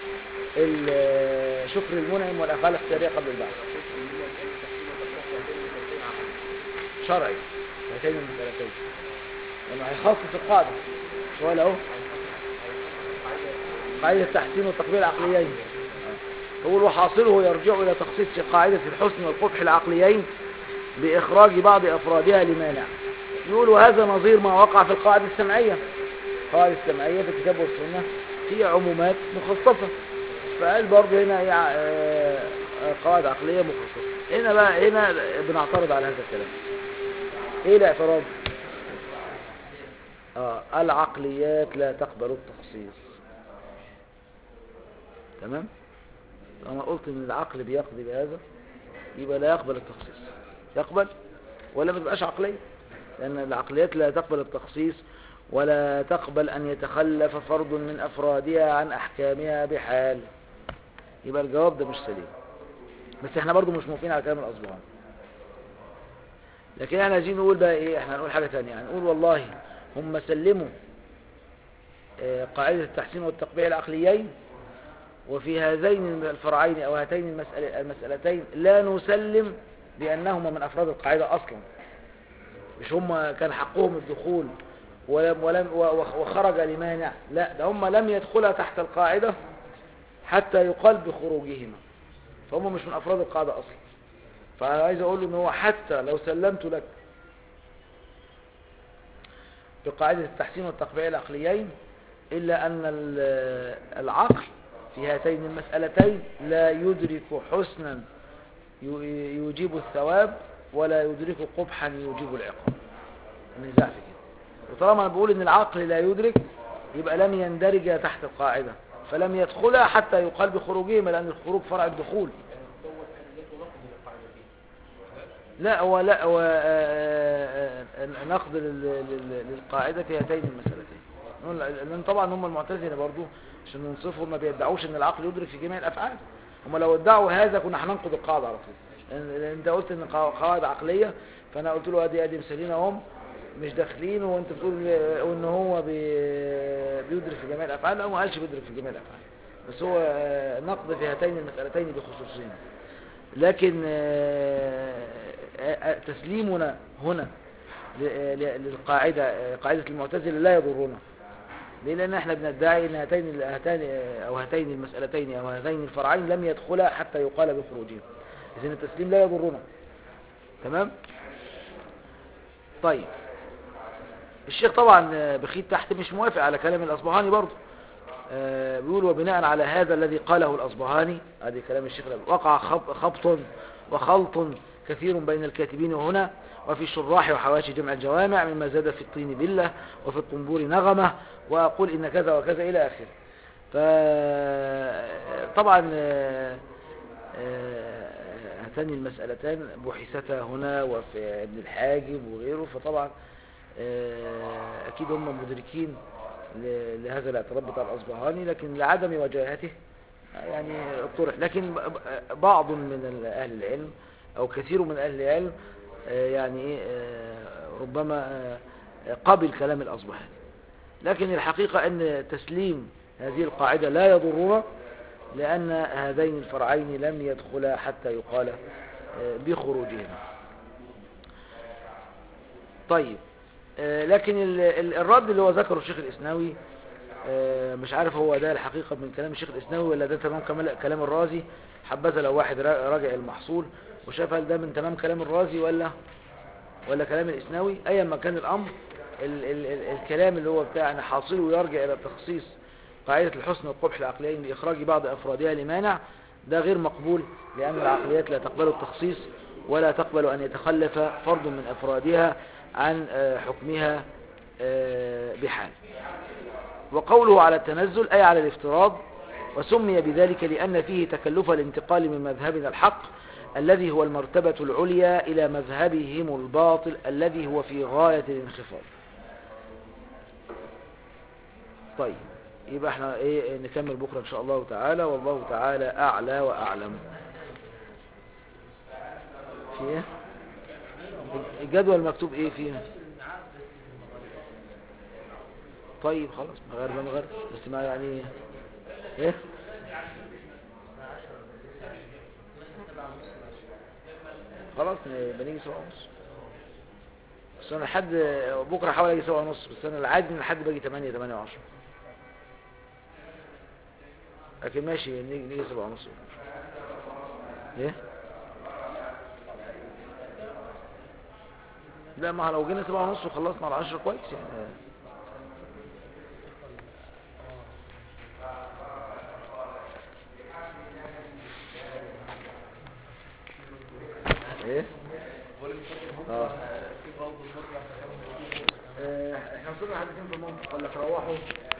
ال- شكر المنعم والأفعال الاختيارية قبل البعث شرعي هاتين المسألتين لأنه هيخصص القاعدة سؤال أهو قاعدة التحسين والتقبيل العقليين يقول وحاصله يرجع إلى تخصيص قاعدة الحسن والقبح العقليين بإخراج بعض أفرادها لمانع يقول وهذا نظير ما وقع في القاعدة السمعية القاعدة السمعية في الكتاب والسنة هي عمومات مخصصة فقال برضه هنا هي ع- آه، آه، قواعد عقلية مخصصة هنا بقى هنا بنعترض على هذا الكلام ايه الاعتراض آه العقليات لا تقبل التخصيص تمام انا قلت ان العقل بيقضي بهذا يبقى لا يقبل التخصيص يقبل ولا ما تبقاش عقلية لأن العقليات لا تقبل التخصيص ولا تقبل أن يتخلف فرد من أفرادها عن أحكامها بحال يبقى الجواب ده مش سليم بس احنا برضو مش موافقين على كلام الأصبهان لكن احنا عايزين نقول بقى ايه احنا هنقول حاجة تانية هنقول والله هم سلموا آه، قاعدة التحسين والتقبيح العقليين وفي هذين الفرعين أو هاتين المسألة المسألتين لا نسلم بأنهما من أفراد القاعدة أصلا مش هم كان حقهم الدخول ولم ولم و- وخرج لمانع لا ده هم لم يدخلا تحت القاعدة حتى يقال بخروجهما فهم مش من أفراد القاعدة أصلا فأنا عايز أقول له إن هو حتى لو سلمت لك بقاعدة التحسين والتقبيح العقليين إلا أن ال- العقل في هاتين المسألتين لا يدرك حسنا ي- يجيب الثواب ولا يدرك قبحا يجيب العقاب النزاع في كده وطالما أنا بقول ان العقل لا يدرك يبقى لم يندرج تحت القاعدة فلم يدخلها حتى يقال بخروجهما لأن الخروج فرع الدخول لا هو لا هو آه، آه، آه، نقد لل- لل- للقاعدة في هاتين المسألتين نقول- لأن طبعا هم المعتزلة برضو عشان ننصفهم ما بيدعوش ان العقل يدرك في جميع الأفعال هم لو ادعوا هذا كنا هننقض القاعدة على طول لأن- لأن انت قلت ان قا- قواعد عقلية فانا قلت له ادي ادي مثالين اهم مش داخلين وانت بتقول آه، ان هو بي- بيدرك في جميع الافعال لا هو ما قالش بيدرك في جميع الافعال بس هو آه، نقد في هاتين المسألتين بخصوصين لكن آه، آه، آه، تسليمنا هنا ل- ل- للقاعدة آه، قاعدة المعتزلة لا يضرنا ليه لأن احنا بندعي ان هاتين ال- هاتان آه، او هاتين المسألتين او هذين الفرعين لم يدخلا حتى يقال بخروجهم إذن التسليم لا يضرنا تمام طيب الشيخ طبعا آه، بخيت تحت مش موافق على كلام الأصبهاني برضه آه، بيقول وبناء على هذا الذي قاله الأصبهاني هذه كلام الشيخ الألباني، وقع خب- خبط وخلط كثير بين الكاتبين هنا وفي الشراح وحواشي جمع الجوامع مما زاد في الطين بلة وفي الطنبور نغمة وأقول إن كذا وكذا إلى آخره فطبعا آه، آه، هاتان المسألتان بحثتا هنا وفي ابن الحاجب وغيره فطبعا آه، أكيد هم مدركين ل- لهذا الاعتراض بتاع الأصبهاني لكن لعدم وجاهته يعني طرح لكن ب- ب- بعض من ال- أهل العلم أو كثير من أهل العلم آه، يعني إيه، آه، ربما آه، قبل كلام الأصبهاني لكن الحقيقة أن تسليم هذه القاعدة لا يضرنا لأن هذين الفرعين لم يدخلا حتى يقال آه، بخروجهما طيب آه، لكن ال- ال- الرد اللي هو ذكره الشيخ الإسناوي آه، مش عارف هو ده الحقيقة من كلام الشيخ الإسناوي ولا ده تمام كمال- كلام الرازي حبذا لو واحد را- راجع المحصول وشاف هل ده من تمام كلام الرازي ولا ولا كلام الإسناوي أيا ما كان الأمر ال ال ال الكلام اللي هو بتاع أن حاصله يرجع إلى تخصيص قاعدة الحسن والقبح العقليين لإخراج بعض أفرادها لمانع ده غير مقبول لأن العقليات لا تقبل التخصيص ولا تقبل أن يتخلف فرد من أفرادها عن آه، حكمها آه، بحال وقوله على التنزل أي على الافتراض وسمي بذلك لأن فيه تكلف الانتقال من مذهبنا الحق الذي هو المرتبة العليا إلى مذهبهم الباطل الذي هو في غاية الانخفاض طيب يبقى احنا ايه نكمل بكرة ان شاء الله تعالى والله تعالى اعلى واعلم في ايه الجدول المكتوب ايه فيه طيب خلاص مغاربة مغاربة بس ما يعني ايه خلاص بنيجي سبعة ونص بس انا لحد بكره احاول اجي سبعة ونص بس انا العادي ان لحد باجي تمانية تمانية وعشرة لكن ماشي نيجي نيجي سبعة ونص ايه لا ما لو جينا سبعة ونص وخلصنا على عشرة كويس يعني ايه اه آه، احنا وصلنا لحد فين في المنطق ولا تروحوا